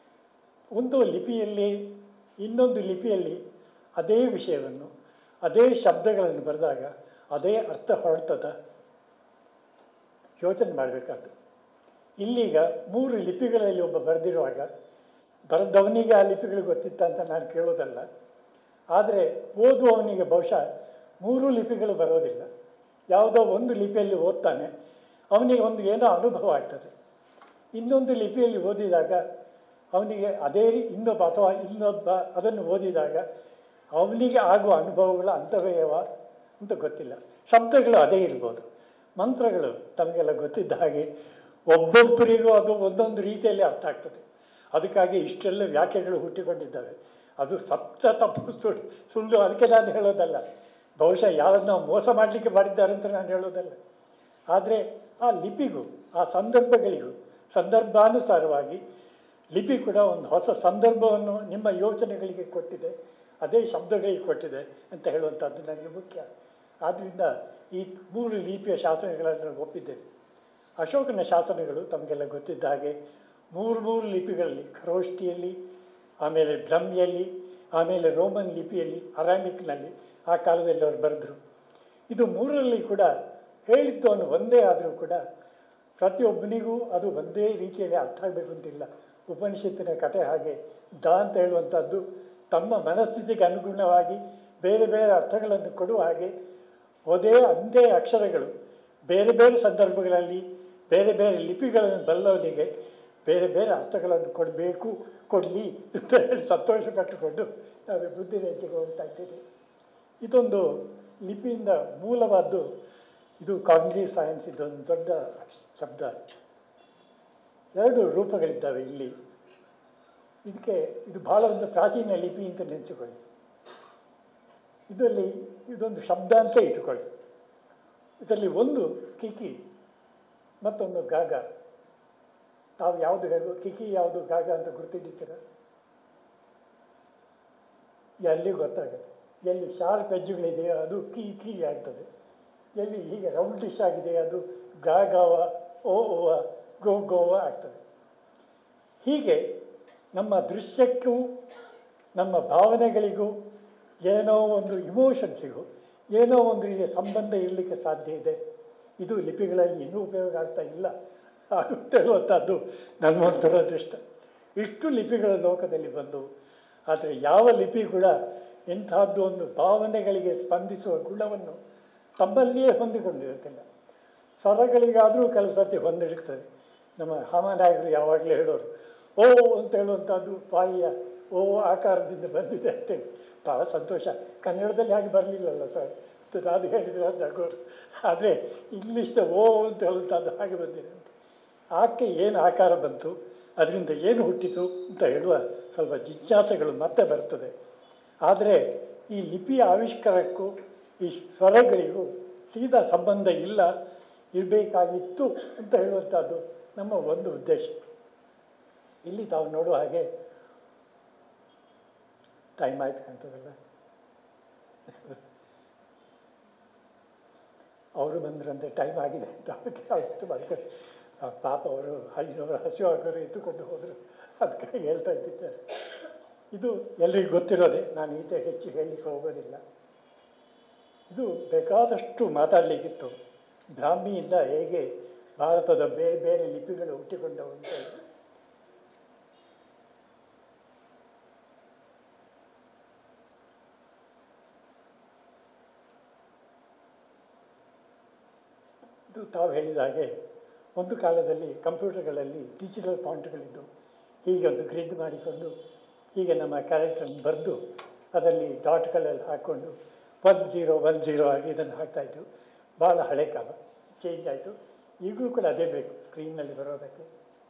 ಒಂದು ಲಿಪಿಯಲ್ಲಿ ಇನ್ನೊಂದು ಲಿಪಿಯಲ್ಲಿ ಅದೇ ವಿಷಯವನ್ನು ಅದೇ ಶಬ್ದಗಳನ್ನು ಬರೆದಾಗ ಅದೇ ಅರ್ಥ ಹೊರಡ್ತದ ಯೋಚನೆ ಮಾಡಬೇಕಾದ್ದು ಇಲ್ಲೀಗ ಮೂರು ಲಿಪಿಗಳಲ್ಲಿ ಒಬ್ಬ ಬರೆದಿರುವಾಗ ಬರೆದವನಿಗೆ ಆ ಲಿಪಿಗಳು ಗೊತ್ತಿತ್ತ ಅಂತ ನಾನು ಕೇಳೋದಲ್ಲ ಆದರೆ ಓದುವವನಿಗೆ ಬಹುಶಃ ಮೂರು ಲಿಪಿಗಳು ಬರೋದಿಲ್ಲ ಯಾವುದೋ ಒಂದು ಲಿಪಿಯಲ್ಲಿ ಓದ್ತಾನೆ ಅವನಿಗೆ ಒಂದು ಏನೋ ಅನುಭವ ಆಗ್ತದೆ ಇನ್ನೊಂದು ಲಿಪಿಯಲ್ಲಿ ಓದಿದಾಗ ಅವನಿಗೆ ಅದೇ ರೀ- ಇನ್ನೊಬ್ಬ ಅಥವಾ ಇನ್ನೊಬ್ಬ ಅದನ್ನು ಓದಿದಾಗ ಅವನಿಗೆ ಆಗುವ ಅನುಭವಗಳ ಅಂತವ್ಯವ ಅಂತ ಗೊತ್ತಿಲ್ಲ ಶಬ್ದಗಳು ಅದೇ ಇರ್ಬೋದು ಮಂತ್ರಗಳು ತಮಗೆಲ್ಲ ಗೊತ್ತಿದ್ದ ಹಾಗೆ ಒಬ್ಬೊಬ್ಬರಿಗೂ ಅದು ಒಂದೊಂದು ರೀತಿಯಲ್ಲಿ ಅರ್ಥ ಆಗ್ತದೆ ಅದಕ್ಕಾಗಿ ಇಷ್ಟೆಲ್ಲ ವ್ಯಾಖ್ಯೆಗಳು ಹುಟ್ಟಿಕೊಂಡಿದ್ದಾವೆ ಅದು ಸತ್ಯ ತಪ್ಪು ಸುಳ್ಳು ಸುಳ್ಳು ಅದಕ್ಕೆ ನಾನು ಹೇಳೋದಲ್ಲ ಬಹುಶಃ ಯಾರನ್ನು ನಾವು ಮೋಸ ಮಾಡಲಿಕ್ಕೆ ಮಾಡಿದ್ದಾರೆ ಅಂತ ನಾನು ಹೇಳೋದಲ್ಲ ಆದರೆ ಆ ಲಿಪಿಗೂ ಆ ಸಂದರ್ಭಗಳಿಗೂ ಸಂದರ್ಭಾನುಸಾರವಾಗಿ ಲಿಪಿ ಕೂಡ ಒಂದು ಹೊಸ ಸಂದರ್ಭವನ್ನು ನಿಮ್ಮ ಯೋಚನೆಗಳಿಗೆ ಕೊಟ್ಟಿದೆ ಅದೇ ಶಬ್ದಗಳಿಗೆ ಕೊಟ್ಟಿದೆ ಅಂತ ಹೇಳುವಂಥದ್ದು ನನಗೆ ಮುಖ್ಯ ಆದ್ದರಿಂದ ಈ ಮೂರು ಲಿಪಿಯ ಶಾಸನಗಳನ್ನು ಒಪ್ಪಿದ್ದೇನೆ ಅಶೋಕನ ಶಾಸನಗಳು ತಮಗೆಲ್ಲ ಗೊತ್ತಿದ್ದ ಹಾಗೆ ಮೂರು ಮೂರು ಲಿಪಿಗಳಲ್ಲಿ ಖರೋಷ್ಠಿಯಲ್ಲಿ ಆಮೇಲೆ ಬ್ರಹ್ಮಿಯಲ್ಲಿ ಆಮೇಲೆ ರೋಮನ್ ಲಿಪಿಯಲ್ಲಿ ಅರಾಮಿಕ್ನಲ್ಲಿ ಆ ಕಾಲದಲ್ಲಿ ಅವರು ಬರೆದರು ಇದು ಮೂರರಲ್ಲಿ ಕೂಡ ಹೇಳಿದ್ದವನು ಒಂದೇ ಆದರೂ ಕೂಡ ಪ್ರತಿಯೊಬ್ಬನಿಗೂ ಅದು ಒಂದೇ ರೀತಿಯಲ್ಲಿ ಅರ್ಥ ಆಗಬೇಕು ಅಂತಿಲ್ಲ ಉಪನಿಷತ್ತಿನ ಕಥೆ ಹಾಗೆ ದ ಅಂತ ಹೇಳುವಂಥದ್ದು ತಮ್ಮ ಮನಸ್ಥಿತಿಗೆ ಅನುಗುಣವಾಗಿ ಬೇರೆ ಬೇರೆ ಅರ್ಥಗಳನ್ನು ಕೊಡುವ ಹಾಗೆ ಒಂದೇ ಒಂದೇ ಅಕ್ಷರಗಳು ಬೇರೆ ಬೇರೆ ಸಂದರ್ಭಗಳಲ್ಲಿ ಬೇರೆ ಬೇರೆ ಲಿಪಿಗಳನ್ನು ಬಲ್ಲವನಿಗೆ ಬೇರೆ ಬೇರೆ ಅರ್ಥಗಳನ್ನು ಕೊಡಬೇಕು ಕೊಡಲಿ ಅಂತ ಹೇಳಿ ಸಂತೋಷ ಪಟ್ಟುಕೊಂಡು ನಾವು ಬುದ್ಧಿರೇಖೆಗೆ ಹೋಗ್ತಾ ಇದ್ದೇವೆ ಇದೊಂದು ಲಿಪಿಯಿಂದ ಮೂಲವಾದ್ದು ಇದು ಕಾಗ್ನಿಟಿವ್ ಸೈನ್ಸ್ ಇದೊಂದು ದೊಡ್ಡ ಶಬ್ದ ಎರಡು ರೂಪಗಳಿದ್ದಾವೆ ಇಲ್ಲಿ ಇದಕ್ಕೆ ಇದು ಬಹಳ ಒಂದು ಪ್ರಾಚೀನ ಲಿಪಿ ಅಂತ ನೆನೆಸಿಕೊಳ್ಳಿ ಇದರಲ್ಲಿ ಇದೊಂದು ಶಬ್ದ ಅಂತ ಇಟ್ಟುಕೊಳ್ಳಿ ಇದರಲ್ಲಿ ಒಂದು ಕಿಕಿ ಮತ್ತೊಂದು ಗಾಗ ತಾವು ಯಾವುದು ಹೇಳುವ ಕಿಕಿ ಯಾವುದು ಗಾಗ ಅಂತ ಗುರ್ತಿಡಿತೀರ ಎಲ್ಲಿ ಗೊತ್ತಾಗುತ್ತೆ ಎಲ್ಲಿ ಶಾರ್ಪ್ ಎಜ್ಜುಗಳಿದೆಯೋ ಅದು ಕೀ ಕೀ ಆಗ್ತದೆ ಎಲ್ಲಿ ಹೀಗೆ ರೌಂಡಿಶ್ ಆಗಿದೆ ಅದು ಗಾ ಗಾವ ಓ ಓವ ಗೋ ಗೋವ ಆಗ್ತದೆ ಹೀಗೆ ನಮ್ಮ ದೃಶ್ಯಕ್ಕೂ ನಮ್ಮ ಭಾವನೆಗಳಿಗೂ ಏನೋ ಒಂದು ಇಮೋಷನ್ಸಿಗೂ ಏನೋ ಒಂದು ರೀತಿಯ ಸಂಬಂಧ ಇರಲಿಕ್ಕೆ ಸಾಧ್ಯ ಇದೆ ಇದು ಲಿಪಿಗಳಲ್ಲಿ ಇನ್ನೂ ಉಪಯೋಗ ಆಗ್ತಾ ಇಲ್ಲ ಅದು ಹೇಳುವಂಥದ್ದು ನನ್ನ ದುರದೃಷ್ಟ ಇಷ್ಟು ಲಿಪಿಗಳ ಲೋಕದಲ್ಲಿ ಬಂದು ಆದರೆ ಯಾವ ಲಿಪಿ ಕೂಡ ಇಂತಹದ್ದು ಒಂದು ಭಾವನೆಗಳಿಗೆ ಸ್ಪಂದಿಸುವ ಗುಣವನ್ನು ತಮ್ಮಲ್ಲಿಯೇ ಹೊಂದಿಕೊಂಡಿರುತ್ತಿಲ್ಲ ಸ್ವರಗಳಿಗಾದರೂ ಕೆಲವು ಸರ್ತಿ ಹೊಂದಿರುತ್ತದೆ ನಮ್ಮ ಹಾಮನಾಯಕರು ಯಾವಾಗಲೂ ಹೇಳೋರು ಓ ಅಂತ ಹೇಳುವಂಥದ್ದು ಬಾಯಿಯ ಓ ಆಕಾರದಿಂದ ಬಂದಿದೆ ಅಂತೇಳಿ ಭಾಳ ಸಂತೋಷ ಕನ್ನಡದಲ್ಲಿ ಹಾಗೆ ಬರಲಿಲ್ಲಲ್ಲ ಸರ್ ಅಂತ ಅದು ಹೇಳಿದರೆ ಅದು ನಗೋರು ಆದರೆ ಇಂಗ್ಲೀಷ್ನ ಓ ಅಂತ ಹೇಳುವಂಥದ್ದು ಹಾಗೆ ಬಂದಿದೆ ಅಂತ ಆಕೆ ಏನು ಆಕಾರ ಬಂತು ಅದರಿಂದ ಏನು ಹುಟ್ಟಿತು ಅಂತ ಹೇಳುವ ಸ್ವಲ್ಪ ಜಿಜ್ಞಾಸೆಗಳು ಮತ್ತೆ ಬರ್ತದೆ ಆದರೆ ಈ ಲಿಪಿಯ ಆವಿಷ್ಕಾರಕ್ಕೂ ಈ ಸ್ವರಗಳಿಗೂ ಸೀದಾ ಸಂಬಂಧ ಇಲ್ಲ ಇರಬೇಕಾಗಿತ್ತು ಅಂತ ಹೇಳುವಂಥದ್ದು ನಮ್ಮ ಒಂದು ಉದ್ದೇಶ ಇಲ್ಲಿ ತಾವು ನೋಡುವ ಹಾಗೆ ಟೈಮ್ ಆಯ್ತು ಕಾಣ್ತದಲ್ಲ ಅವರು ಬಂದ್ರಂತೆ ಟೈಮ್ ಆಗಿದೆ ಅಂತ ಅದಕ್ಕೆ ಅವತ್ತು ಮಾಡ್ಕೊಂಡು ಆ ಪಾಪ ಅವರು ಐನೂರು ಹಸಿವು ಆಗೋರು ಎತ್ತುಕೊಂಡು ಹೋದರು ಅದಕ್ಕೆ ಹೇಳ್ತಾ ಇದ್ದಿದ್ದಾರೆ ಇದು ಎಲ್ರಿಗೂ ಗೊತ್ತಿರೋದೆ ನಾನು ಈತ ಹೆಚ್ಚು ಹೇಳಲಿಕ್ಕೆ ಹೋಗೋದಿಲ್ಲ ಇದು ಬೇಕಾದಷ್ಟು ಮಾತಾಡಲಿಕ್ಕಿತ್ತು ಬ್ರಾಹ್ಮಿಯಿಂದ ಹೇಗೆ ಭಾರತದ ಬೇರೆ ಬೇರೆ ಲಿಪಿಗಳು ಹುಟ್ಟಿಕೊಂಡವು ಅಂತ ಹೇಳಿ. ಇದು ತಾವು ಹೇಳಿದ ಹಾಗೆ ಒಂದು ಕಾಲದಲ್ಲಿ ಕಂಪ್ಯೂಟರ್ಗಳಲ್ಲಿ ಡಿಜಿಟಲ್ ಫಾಂಟ್ಗಳಿದ್ದು ಹೀಗೆ ಒಂದು ಗ್ರಿಡ್ ಮಾಡಿಕೊಂಡು ಹೀಗೆ ನಮ್ಮ ಕ್ಯಾರೆಕ್ಟರ್ನ ಬರೆದು ಅದರಲ್ಲಿ ಡಾಟ್ಗಳಲ್ಲಿ ಹಾಕ್ಕೊಂಡು ಒನ್ ಝೀರೋ ಒನ್ ಝೀರೋ ಆಗಿ ಇದನ್ನು ಹಾಕ್ತಾಯಿದ್ದು ಭಾಳ ಹಳೆ ಕಾಲ ಚೇಂಜ್ ಆಯಿತು ಈಗಲೂ ಕೂಡ ಅದೇ ಬೇಕು ಸ್ಕ್ರೀನ್ನಲ್ಲಿ ಬರೋದಕ್ಕೆ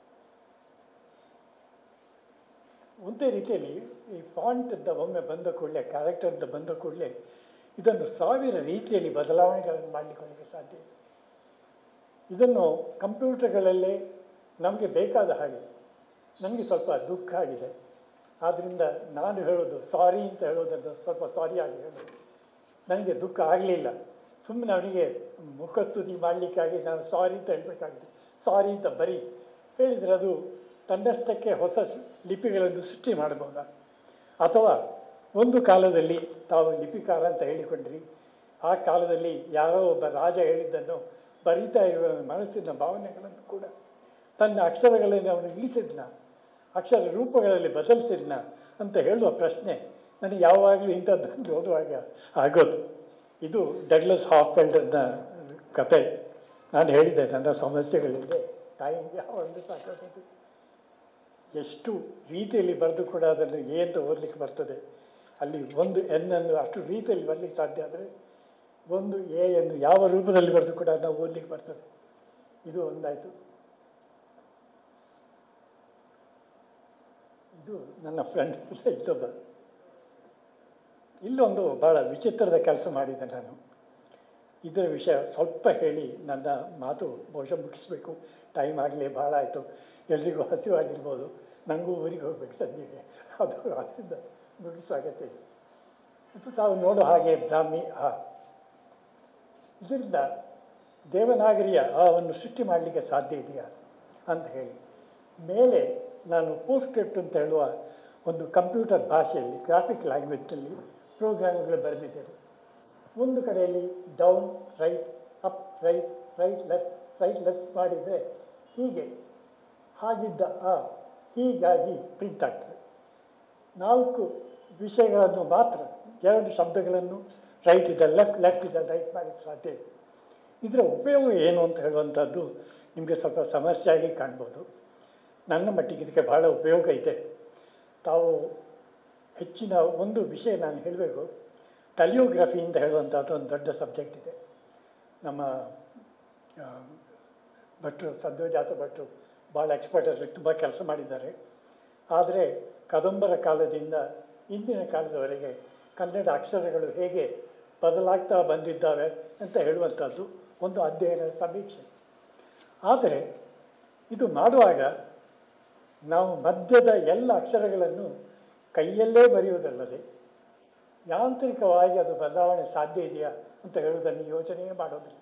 ಒಂದೇ ರೀತಿಯಲ್ಲಿ ಈ ಫಾಂಟ್ ಅಂತ ಒಮ್ಮೆ ಬಂದ ಕೂಡಲೇ ಕ್ಯಾರೆಕ್ಟರ್ ಅಂತ ಬಂದ ಕೂಡಲೇ ಇದನ್ನು ಸಾವಿರ ರೀತಿಯಲ್ಲಿ ಬದಲಾವಣೆಗಳನ್ನು ಮಾಡಲಿಕ್ಕೆ ಸಾಧ್ಯ ಇದೆ ಇದನ್ನು ಕಂಪ್ಯೂಟರ್ಗಳಲ್ಲೇ ನಮಗೆ ಬೇಕಾದ ಹಾಗೆ ನನಗೆ ಸ್ವಲ್ಪ ದುಃಖ ಆಗಿದೆ ಆದ್ದರಿಂದ ನಾನು ಹೇಳೋದು ಸಾರಿ ಅಂತ ಹೇಳೋದನ್ನು ಸ್ವಲ್ಪ ಸಾರಿ ಆಗಿ ಹೇಳೋದು ನನಗೆ ದುಃಖ ಆಗಲಿಲ್ಲ ಸುಮ್ಮನೆ ಅವನಿಗೆ ಮುಖಸ್ತುತಿ ಮಾಡಲಿಕ್ಕಾಗಿ ನಾನು ಸಾರಿ ಅಂತ ಹೇಳಬೇಕಾಗಿದೆ ಸಾರಿ ಅಂತ ಬರೀ ಹೇಳಿದರೆ ಅದು ತನ್ನಷ್ಟಕ್ಕೆ ಹೊಸ ಲಿಪಿಗಳನ್ನು ಸೃಷ್ಟಿ ಮಾಡಬಹುದಾ ಅಥವಾ ಒಂದು ಕಾಲದಲ್ಲಿ ತಾವು ಲಿಪಿಕಾರ ಅಂತ ಹೇಳಿಕೊಂಡ್ರಿ ಆ ಕಾಲದಲ್ಲಿ ಯಾರೋ ಒಬ್ಬ ರಾಜ ಹೇಳಿದ್ದನ್ನು ಬರೀತಾ ಇರುವ ಮನಸ್ಸಿನ ಭಾವನೆಗಳನ್ನು ಕೂಡ ತನ್ನ ಅಕ್ಷರಗಳಲ್ಲಿ ಅವನು ಇಳಿಸಿದ್ನ ಅಕ್ಷರ ರೂಪಗಳಲ್ಲಿ ಬದಲಿಸಿದ್ನ ಅಂತ ಹೇಳುವ ಪ್ರಶ್ನೆ ನನಗೆ ಯಾವಾಗಲೂ ಇಂಥದ್ದನ್ನು ಓದುವಾಗ ಆಗೋದು ಇದು ಡಗ್ಲಸ್ ಹಾಫ್ವೆಲ್ಡರ್ನ ಕತೆ ನಾನು ಹೇಳಿದ್ದೆ ನನ್ನ ಸಮಸ್ಯೆಗಳಿದೆ ಟೈಮ್ಗೆ ಯಾವಾಗಲೂ ಸಾಕಾಗೋದು ಎಷ್ಟು ರೀತಿಯಲ್ಲಿ ಬರೆದು ಕೂಡ ಅದನ್ನು ಎ ಅಂತ ಓದಲಿಕ್ಕೆ ಬರ್ತದೆ ಅಲ್ಲಿ ಒಂದು ಎನ್ನನ್ನು ಅಷ್ಟು ರೀತಿಯಲ್ಲಿ ಬರಲಿಕ್ಕೆ ಸಾಧ್ಯ ಆದರೆ ಒಂದು ಎ ಅನ್ನು ಯಾವ ರೂಪದಲ್ಲಿ ಬರೆದು ಕೂಡ ನಾವು ಓದಲಿಕ್ಕೆ ಬರ್ತದೆ ಇದು ಒಂದಾಯಿತು ಇದು ನನ್ನ ಫ್ರೆಂಡ್ ಇದ್ದೊಬ್ಬ ಇಲ್ಲೊಂದು ಭಾಳ ವಿಚಿತ್ರದ ಕೆಲಸ ಮಾಡಿದ್ದೆ ನಾನು ಇದರ ವಿಷಯ ಸ್ವಲ್ಪ ಹೇಳಿ ನನ್ನ ಮಾತು ಬಹುಶಃ ಮುಗಿಸ್ಬೇಕು ಟೈಮ್ ಆಗಲಿ ಭಾಳ ಆಯಿತು ಎಲ್ರಿಗೂ ಹಸಿವಾಗಿರ್ಬೋದು ನನಗೂ ಊರಿಗೆ ಹೋಗ್ಬೇಕು ಸಂಜೆಗೆ ಅದು ಅದರಿಂದ ಮುಗಿಸೋ ಅಗತ್ಯ ಇದೆ ಮತ್ತು ತಾವು ನೋಡೋ ಹಾಗೆ ಬ್ರಾಹ್ಮಿ ಆ ಇದರಿಂದ ದೇವನಾಗರಿಯ ಆವನ್ನು ಸೃಷ್ಟಿ ಮಾಡಲಿಕ್ಕೆ ಸಾಧ್ಯ ಇದೆಯಾ ಅಂತ ಹೇಳಿ ಮೇಲೆ ನಾನು ಪೋಸ್ಟ್ಸ್ಕ್ರಿಪ್ಟ್ ಅಂತ ಹೇಳುವ ಒಂದು ಕಂಪ್ಯೂಟರ್ ಭಾಷೆಯಲ್ಲಿ ಗ್ರಾಫಿಕ್ ಲ್ಯಾಂಗ್ವೇಜ್ನಲ್ಲಿ ಪ್ರೋಗ್ರಾಮ್ಗಳು ಬರೆದಿದ್ದೇನೆ ಒಂದು ಕಡೆಯಲ್ಲಿ down right up right right left right left ಮಾಡಿದರೆ ಹೀಗೆ ಹಾಗಿದ್ದ ಆ ಹೀಗಾಗಿ ಪ್ರಿಂಟ್ ಆಗ್ತದೆ ನಾಲ್ಕು ವಿಷಯಗಳನ್ನು ಮಾತ್ರ ಎರಡು ಶಬ್ದಗಳನ್ನು ರೈಟ್ ಇದೆ ಲೆಫ್ಟ್ ಲೆಫ್ಟ್ ಇದೆ ರೈಟ್ ಮಾಡಲಿಕ್ಕೆ ಸಾಧ್ಯ ಇದೆ ಇದರ ಉಪಯೋಗ ಏನು ಅಂತ ಹೇಳುವಂಥದ್ದು ನಿಮಗೆ ಸ್ವಲ್ಪ ಸಮಸ್ಯೆಯಾಗಿ ಕಾಣ್ಬೋದು ನನ್ನ ಮಟ್ಟಿಗೆ ಇದಕ್ಕೆ ಬಹಳ ಉಪಯೋಗ ಇದೆ ತಾವು ಹೆಚ್ಚಿನ ಒಂದು ವಿಷಯ ನಾನು ಹೇಳಬೇಕು ಟಲಿಯೋಗ್ರಫಿ ಅಂತ ಹೇಳುವಂಥದ್ದು ಒಂದು ದೊಡ್ಡ ಸಬ್ಜೆಕ್ಟ್ ಇದೆ ನಮ್ಮ ಆ, ಭಟ್ರು ಸದ್ಯೋಜಾತ ಭಟ್ರು ಭಾಳ ಎಕ್ಸ್ಪರ್ಟ್ ಅದರಲ್ಲಿ ತುಂಬ ಕೆಲಸ ಮಾಡಿದ್ದಾರೆ ಆದರೆ ಕದಂಬರ ಕಾಲದಿಂದ ಇಂದಿನ ಕಾಲದವರೆಗೆ ಕನ್ನಡ ಅಕ್ಷರಗಳು ಹೇಗೆ ಬದಲಾಗ್ತಾ ಬಂದಿದ್ದಾವೆ ಅಂತ ಹೇಳುವಂಥದ್ದು ಒಂದು ಅಧ್ಯಯನ ಸಮೀಕ್ಷೆ ಆದರೆ ಇದು ಮಾಡುವಾಗ ನಾವು ಮಧ್ಯದ ಎಲ್ಲ ಅಕ್ಷರಗಳನ್ನು ಕೈಯಲ್ಲೇ ಬರೆಯುವುದಲ್ಲದೆ ಯಾಂತ್ರಿಕವಾಗಿ ಅದು ಬದಲಾವಣೆ ಸಾಧ್ಯ ಇದೆಯಾ ಅಂತ ಹೇಳುವುದನ್ನು ಯೋಚನೆಯೇ ಮಾಡೋದಿಲ್ಲ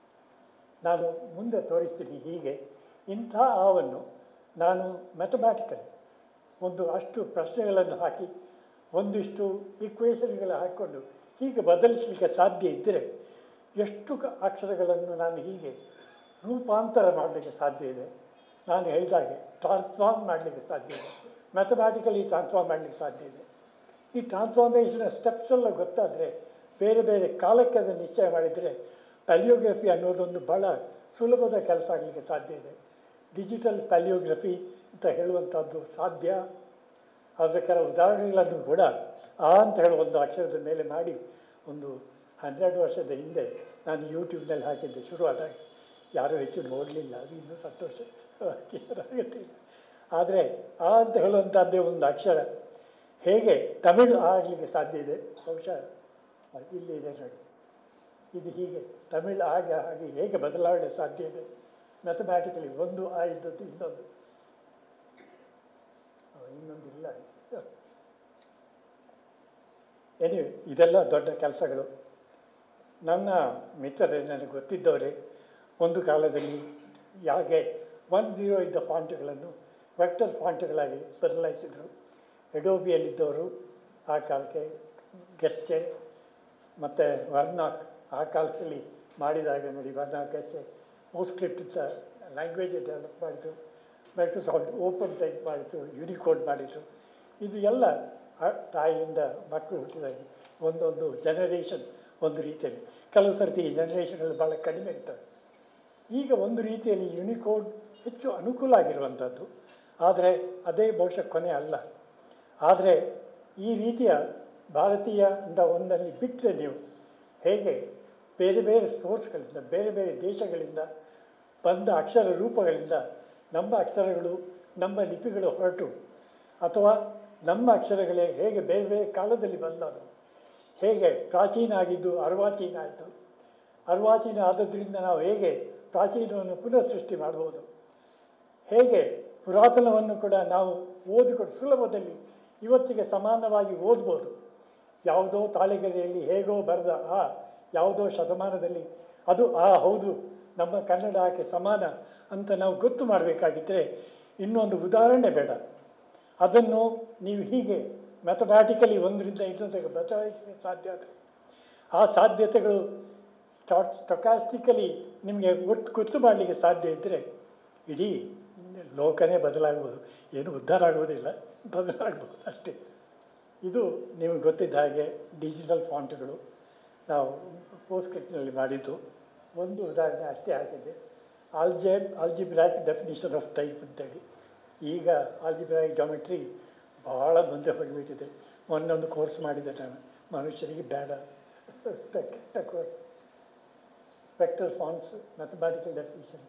ನಾನು ಮುಂದೆ ತೋರಿಸ್ತೀನಿ ಹೀಗೆ ಇಂಥ ಆವನ್ನು ನಾನು ಮ್ಯಾಥಮ್ಯಾಟಿಕಲ್ ಒಂದು ಅಷ್ಟು ಪ್ರಶ್ನೆಗಳನ್ನು ಹಾಕಿ ಒಂದಿಷ್ಟು ಈಕ್ವೇಷನ್ಗಳು ಹಾಕ್ಕೊಂಡು ಹೀಗೆ ಬದಲಿಸಲಿಕ್ಕೆ ಸಾಧ್ಯ ಇದ್ದರೆ ಎಷ್ಟು ಕ- ಅಕ್ಷರಗಳನ್ನು ನಾನು ಹೀಗೆ ರೂಪಾಂತರ ಮಾಡಲಿಕ್ಕೆ ಸಾಧ್ಯ ಇದೆ ನಾನು ಹೇಳಿದಾಗೆ ಟ್ರಾನ್ಸ್ಫಾರ್ಮ್ ಮಾಡಲಿಕ್ಕೆ ಸಾಧ್ಯ ಇದೆ ಮ್ಯಾಥಮ್ಯಾಟಿಕಲಿ ಟ್ರಾನ್ಸ್ಫಾರ್ಮ್ ಮಾಡಲಿಕ್ಕೆ ಸಾಧ್ಯ ಇದೆ ಈ ಟ್ರಾನ್ಸ್ಫಾರ್ಮೇಷನ್ ಸ್ಟೆಪ್ಸ್ ಎಲ್ಲ ಗೊತ್ತಾದರೆ ಬೇರೆ ಬೇರೆ ಕಾಲಕ್ಕೆ ಅದನ್ನು ನಿಶ್ಚಯ ಮಾಡಿದರೆ ಪ್ಯಾಲಿಯೋಗ್ರಫಿ ಅನ್ನೋದೊಂದು ಭಾಳ ಸುಲಭದ ಕೆಲಸ ಆಗಲಿಕ್ಕೆ ಸಾಧ್ಯ ಇದೆ ಡಿಜಿಟಲ್ ಪ್ಯಾಲಿಯೋಗ್ರಫಿ ಅಂತ ಹೇಳುವಂಥದ್ದು ಸಾಧ್ಯ ಅದರ ಕೆಲವು ಉದಾಹರಣೆಗಳನ್ನು ಕೂಡ ಆ ಅಂತ ಹೇಳುವ ಒಂದು ಅಕ್ಷರದ ಮೇಲೆ ಮಾಡಿ ಒಂದು ಹನ್ನೆರಡು ವರ್ಷದ ಹಿಂದೆ ನಾನು ಯೂಟ್ಯೂಬ್ನಲ್ಲಿ ಹಾಕಿದ್ದೆ ಶುರುವಾದಾಗ ಯಾರೂ ಹೆಚ್ಚು ನೋಡಲಿಲ್ಲ ಅದು ಇನ್ನೂ ಸಂತೋಷ ಅಗತ್ಯ ಇಲ್ಲ ಆದರೆ ಆ ಅಂತ ಹೇಳುವಂಥದ್ದೇ ಒಂದು ಅಕ್ಷರ ಹೇಗೆ ತಮಿಳು ಆಗಲಿಕ್ಕೆ ಸಾಧ್ಯ ಇದೆ ಬಹುಶಃ ಇಲ್ಲಿ ಇದೆ ನೋಡಿ ಇದು ಹೀಗೆ ತಮಿಳು ಆಗ ಹಾಗೆ ಹೇಗೆ ಬದಲಾವಣೆ ಸಾಧ್ಯ ಇದೆ ಮ್ಯಾಥಮ್ಯಾಟಿಕಲಿ ಒಂದು ಆ ಇದ್ದದ್ದು ಇನ್ನೊಂದು ಆ, ಇನ್ನೊಂದು ಇಲ್ಲ ಎನಿವೆ ಇದೆಲ್ಲ ದೊಡ್ಡ ಕೆಲಸಗಳು ನನ್ನ ಮಿತ್ರರೇ ನನಗೆ ಗೊತ್ತಿದ್ದವರೇ ಒಂದು ಕಾಲದಲ್ಲಿ ಯಾಕೆ ಒನ್ ಜೀರೋ ಇದ್ದ ಫಾಂಟ್ಗಳನ್ನು ವೆಕ್ಟರ್ ಫಾಂಟ್ಗಳಾಗಿ ಬದಲಾಯಿಸಿದರು ಎಡೋಬಿಯಲ್ಲಿದ್ದವರು ಆ ಕಾಲಕ್ಕೆ ಗೆಸ್ಟೆ ಮತ್ತು ವರ್ನಾಕ್ ಆ ಕಾಲದಲ್ಲಿ ಮಾಡಿದಾಗ ನೋಡಿ ವರ್ನಾಕ್ ಗೆಸ್ಟೆ ಮೋಸ್ಟ್ರಿಪ್ಟ್ ಅಂತ ಲ್ಯಾಂಗ್ವೇಜ್ ಡೆವಲಪ್ ಮಾಡಿತು ಮೈಕ್ರೋಸಾಫ್ಟ್ ಓಪನ್ ಟೈಪ್ ಮಾಡಿತು ಯೂನಿಕೋಡ್ ಮಾಡಿತು ಇದು ಎಲ್ಲ ಆ ತಾಯಿಯಿಂದ ಮಕ್ಕಳು ಹುಟ್ಟಿದಾಗ ಒಂದೊಂದು ಜನರೇಷನ್ ಒಂದು ರೀತಿಯಲ್ಲಿ ಕೆಲವು ಸರ್ತಿ ಈ ಜನರೇಷನ್ಗಳು ಭಾಳ ಕಡಿಮೆ ಇರ್ತವೆ ಈಗ ಒಂದು ರೀತಿಯಲ್ಲಿ ಯುನಿಕೋಡ್ ಹೆಚ್ಚು ಅನುಕೂಲ ಆಗಿರುವಂಥದ್ದು ಆದರೆ ಅದೇ ಬಹುಶಃ ಕೊನೆ ಅಲ್ಲ ಆದರೆ ಈ ರೀತಿಯ ಭಾರತೀಯ ಅಂತ ಒಂದಲ್ಲಿ ಬಿಟ್ಟರೆ ನೀವು ಹೇಗೆ ಬೇರೆ ಬೇರೆ ಸೋರ್ಸ್ಗಳಿಂದ ಬೇರೆ ಬೇರೆ ದೇಶಗಳಿಂದ ಬಂದ ಅಕ್ಷರ ರೂಪಗಳಿಂದ ನಮ್ಮ ಅಕ್ಷರಗಳು ನಮ್ಮ ಲಿಪಿಗಳು ಹೊರಟು ಅಥವಾ ನಮ್ಮ ಅಕ್ಷರಗಳೇ ಹೇಗೆ ಬೇರೆ ಬೇರೆ ಕಾಲದಲ್ಲಿ ಬಂದವು ಹೇಗೆ ಪ್ರಾಚೀನ ಆಗಿದ್ದು ಅರ್ವಾಚೀನ ಆಯಿತು ಅರ್ವಾಚೀನ ಆದದ್ರಿಂದ ನಾವು ಹೇಗೆ ಪ್ರಾಚೀನವನ್ನು ಪುನಃ ಸೃಷ್ಟಿ ಮಾಡ್ಬೋದು ಹೇಗೆ ಪುರಾತನವನ್ನು ಕೂಡ ನಾವು ಓದಿಕೊಂಡು ಸುಲಭದಲ್ಲಿ ಇವತ್ತಿಗೆ ಸಮಾನವಾಗಿ ಓದ್ಬೋದು ಯಾವುದೋ ತಾಳೆಗರಿಯಲ್ಲಿ ಹೇಗೋ ಬರೆದ ಆ ಯಾವುದೋ ಶತಮಾನದಲ್ಲಿ ಅದು ಆ ಹೌದು ನಮ್ಮ ಕನ್ನಡ ಆಕೆ ಸಮಾನ ಅಂತ ನಾವು ಗೊತ್ತು ಮಾಡಬೇಕಾಗಿದ್ದರೆ ಇನ್ನೊಂದು ಉದಾಹರಣೆ ಬೇಡ ಅದನ್ನು ನೀವು ಹೀಗೆ ಮ್ಯಾಥಮ್ಯಾಟಿಕಲಿ ಒಂದರಿಂದ ಇನ್ನೊಂದಕ್ಕೆ ಬದಲಾಯಿಸಲಿಕ್ಕೆ ಸಾಧ್ಯ ಆದರೆ ಆ ಸಾಧ್ಯತೆಗಳು ಸ್ಟಾ ಸ್ಟೊಕಾಸ್ಟಿಕಲಿ ನಿಮಗೆ ಒಟ್ಟು ಗೊತ್ತು ಮಾಡಲಿಕ್ಕೆ ಸಾಧ್ಯ ಇದ್ದರೆ ಇಡೀ ಲೋಕನೇ ಬದಲಾಗ್ಬೋದು ಏನು ಉದ್ಧಾರ ಆಗುವುದಿಲ್ಲ ಬದಲಾಗ್ಬೋದು ಅಷ್ಟೇ ಇದು ನಿಮಗೆ ಗೊತ್ತಿದ್ದ ಹಾಗೆ ಡಿಜಿಟಲ್ ಫಾಂಟ್ಗಳು ನಾವು ಪೋಸ್ಟ್ಕಟ್ನಲ್ಲಿ ಮಾಡಿದ್ದು ಒಂದು ಉದಾಹರಣೆ ಅಷ್ಟೇ ಆಗಿದೆ ಆಲ್ಜೆ ಆಲ್ಜಿಬ್ರಾಕ್ ಡೆಫಿನಿಷನ್ ಆಫ್ ಟೈಪ್ ಅಂತೇಳಿ ಈಗ ಆಲ್ಜಿಬ್ರಾಕ್ ಜಾಮೆಟ್ರಿ ಭಾಳ ಮುಂದೆ ಹೋಗಿಬಿಟ್ಟಿದೆ ಮೊನ್ನೊಂದು ಕೋರ್ಸ್ ಮಾಡಿದೆ ನಾನು ಮನುಷ್ಯರಿಗೆ ಬೇಡ ಕೆಟ್ಟ course vector forms mathematical definitions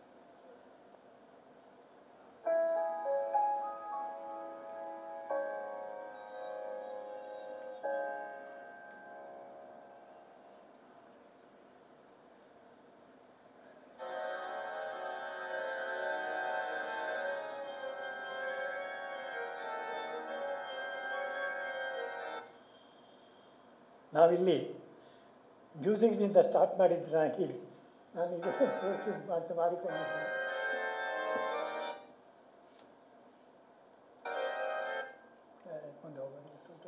ನಾವಿಲ್ಲಿ ಮ್ಯೂಸಿಕ್ನಿಂದ ಸ್ಟಾರ್ಟ್ ಮಾಡಿದ್ದನಾಗಿ ನಾನು ಇದು ತೋರಿಸಿ ಅಂತ ಮಾಡಿಕೊಂಡಿದ್ದೀನಿ ಮುಂದೆ ಹೋಗೋದಿಲ್ಲ ಸ್ವಲ್ಪ.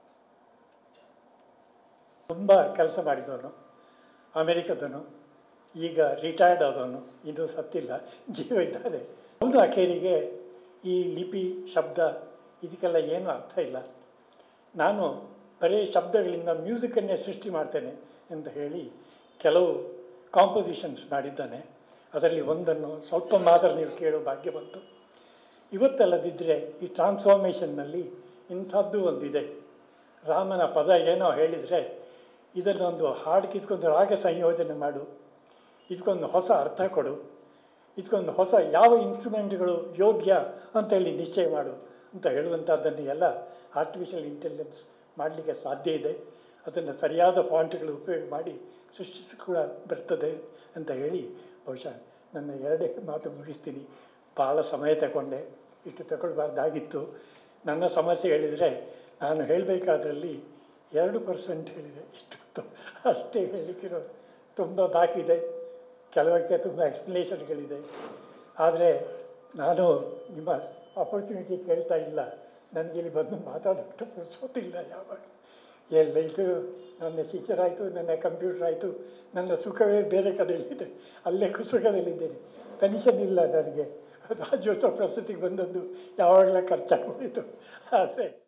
ತುಂಬ ಕೆಲಸ ಮಾಡಿದವನು ಅಮೇರಿಕದವನು ಈಗ ರಿಟೈರ್ಡ್ ಆದವನು ಇನ್ನೂ ಸತ್ತಿಲ್ಲ ಜೀವ ಇದ್ದಾರೆ ಅವನು ಅಖೇರಿಗೆ ಈ ಲಿಪಿ ಶಬ್ದ ಇದಕ್ಕೆಲ್ಲ ಏನೂ ಅರ್ಥ ಇಲ್ಲ ನಾನು ಬರೀ ಶಬ್ದಗಳಿಂದ ಮ್ಯೂಸಿಕನ್ನೇ ಸೃಷ್ಟಿ ಮಾಡ್ತೇನೆ ಅಂತ ಹೇಳಿ ಕೆಲವು ಕಾಂಪೋಸಿಷನ್ಸ್ ಮಾಡಿದ್ದಾನೆ ಅದರಲ್ಲಿ ಒಂದನ್ನು ಸ್ವಲ್ಪ ಮಾತ್ರ ನೀವು ಕೇಳೋ ಭಾಗ್ಯ ಬಂತು ಇವತ್ತಲ್ಲದಿದ್ದರೆ ಈ ಟ್ರಾನ್ಸ್ಫಾರ್ಮೇಷನ್ನಲ್ಲಿ ಇಂಥದ್ದು ಒಂದಿದೆ ರಾಮನ ಪದ ಏನೋ ಹೇಳಿದರೆ ಇದನ್ನೊಂದು ಹಾಡು ಕಿತ್ಕೊಂಡು ರಾಗ ಸಂಯೋಜನೆ ಮಾಡು ಇದಕ್ಕೊಂದು ಹೊಸ ಅರ್ಥ ಕೊಡು ಇದಕ್ಕೊಂದು ಹೊಸ ಯಾವ ಇನ್ಸ್ಟ್ರೂಮೆಂಟ್ಗಳು ಯೋಗ್ಯ ಅಂತೇಳಿ ನಿಶ್ಚಯ ಮಾಡು ಅಂತ ಹೇಳುವಂಥದ್ದನ್ನು ಎಲ್ಲ ಆರ್ಟಿಫಿಷಿಯಲ್ ಇಂಟೆಲಿಜೆನ್ಸ್ ಮಾಡಲಿಕ್ಕೆ ಸಾಧ್ಯ ಇದೆ ಅದನ್ನು ಸರಿಯಾದ ಫಾಂಟ್ಗಳು ಉಪಯೋಗ ಮಾಡಿ ಸೃಷ್ಟಿಸಿ ಕೂಡ ಬರ್ತದೆ ಅಂತ ಹೇಳಿ ಬಹುಶಃ ನನ್ನ ಎರಡೇ ಮಾತು ಮುಗಿಸ್ತೀನಿ ಭಾಳ ಸಮಯ ತಗೊಂಡೆ ಇಷ್ಟು ತಗೊಳ್ಬಾರ್ದಾಗಿತ್ತು ನನ್ನ ಸಮಸ್ಯೆ ಹೇಳಿದರೆ ನಾನು ಹೇಳಬೇಕಾದ್ರಲ್ಲಿ ಎರಡು ಪರ್ಸೆಂಟ್ ಹೇಳಿದೆ ಇಷ್ಟು ಅಷ್ಟೇ ಹೇಳಲಿಕ್ಕಿರೋದು ತುಂಬ ಬಾಕಿ ಇದೆ ಕೆಲವಕ್ಕೆ ತುಂಬ ಎಕ್ಸ್ಪ್ಲನೇಷನ್ಗಳಿದೆ ಆದರೆ ನಾನು ನಿಮ್ಮ ಆಪರ್ಚುನಿಟಿ ಕೇಳ್ತಾ ಇಲ್ಲ ನನಗೆ ಇಲ್ಲಿ ಬಂದು ಮಾತಾಡೋಷ್ಟು ಪುರ್ಸೋತಿಲ್ಲ ಯಾವಾಗ ಎಲ್ಲ ಇದು ನನ್ನ ಟೀಚರ್ ಆಯಿತು ನನ್ನ ಕಂಪ್ಯೂಟರ್ ಆಯಿತು ನನ್ನ ಸುಖವೇ ಬೇರೆ ಕಡೆಯಲ್ಲಿದೆ ಅಲ್ಲೇ ಸುಖದಲ್ಲಿದ್ದೇನೆ ಪೆನ್ಷನ್ ಇಲ್ಲ ನನಗೆ ರಾಜ್ಯೋತ್ಸವ ಪ್ರಸ್ತುತಿಗೆ ಬಂದದ್ದು ಯಾವಾಗಲೇ ಖರ್ಚಾಗೋಯಿತು ಆದರೆ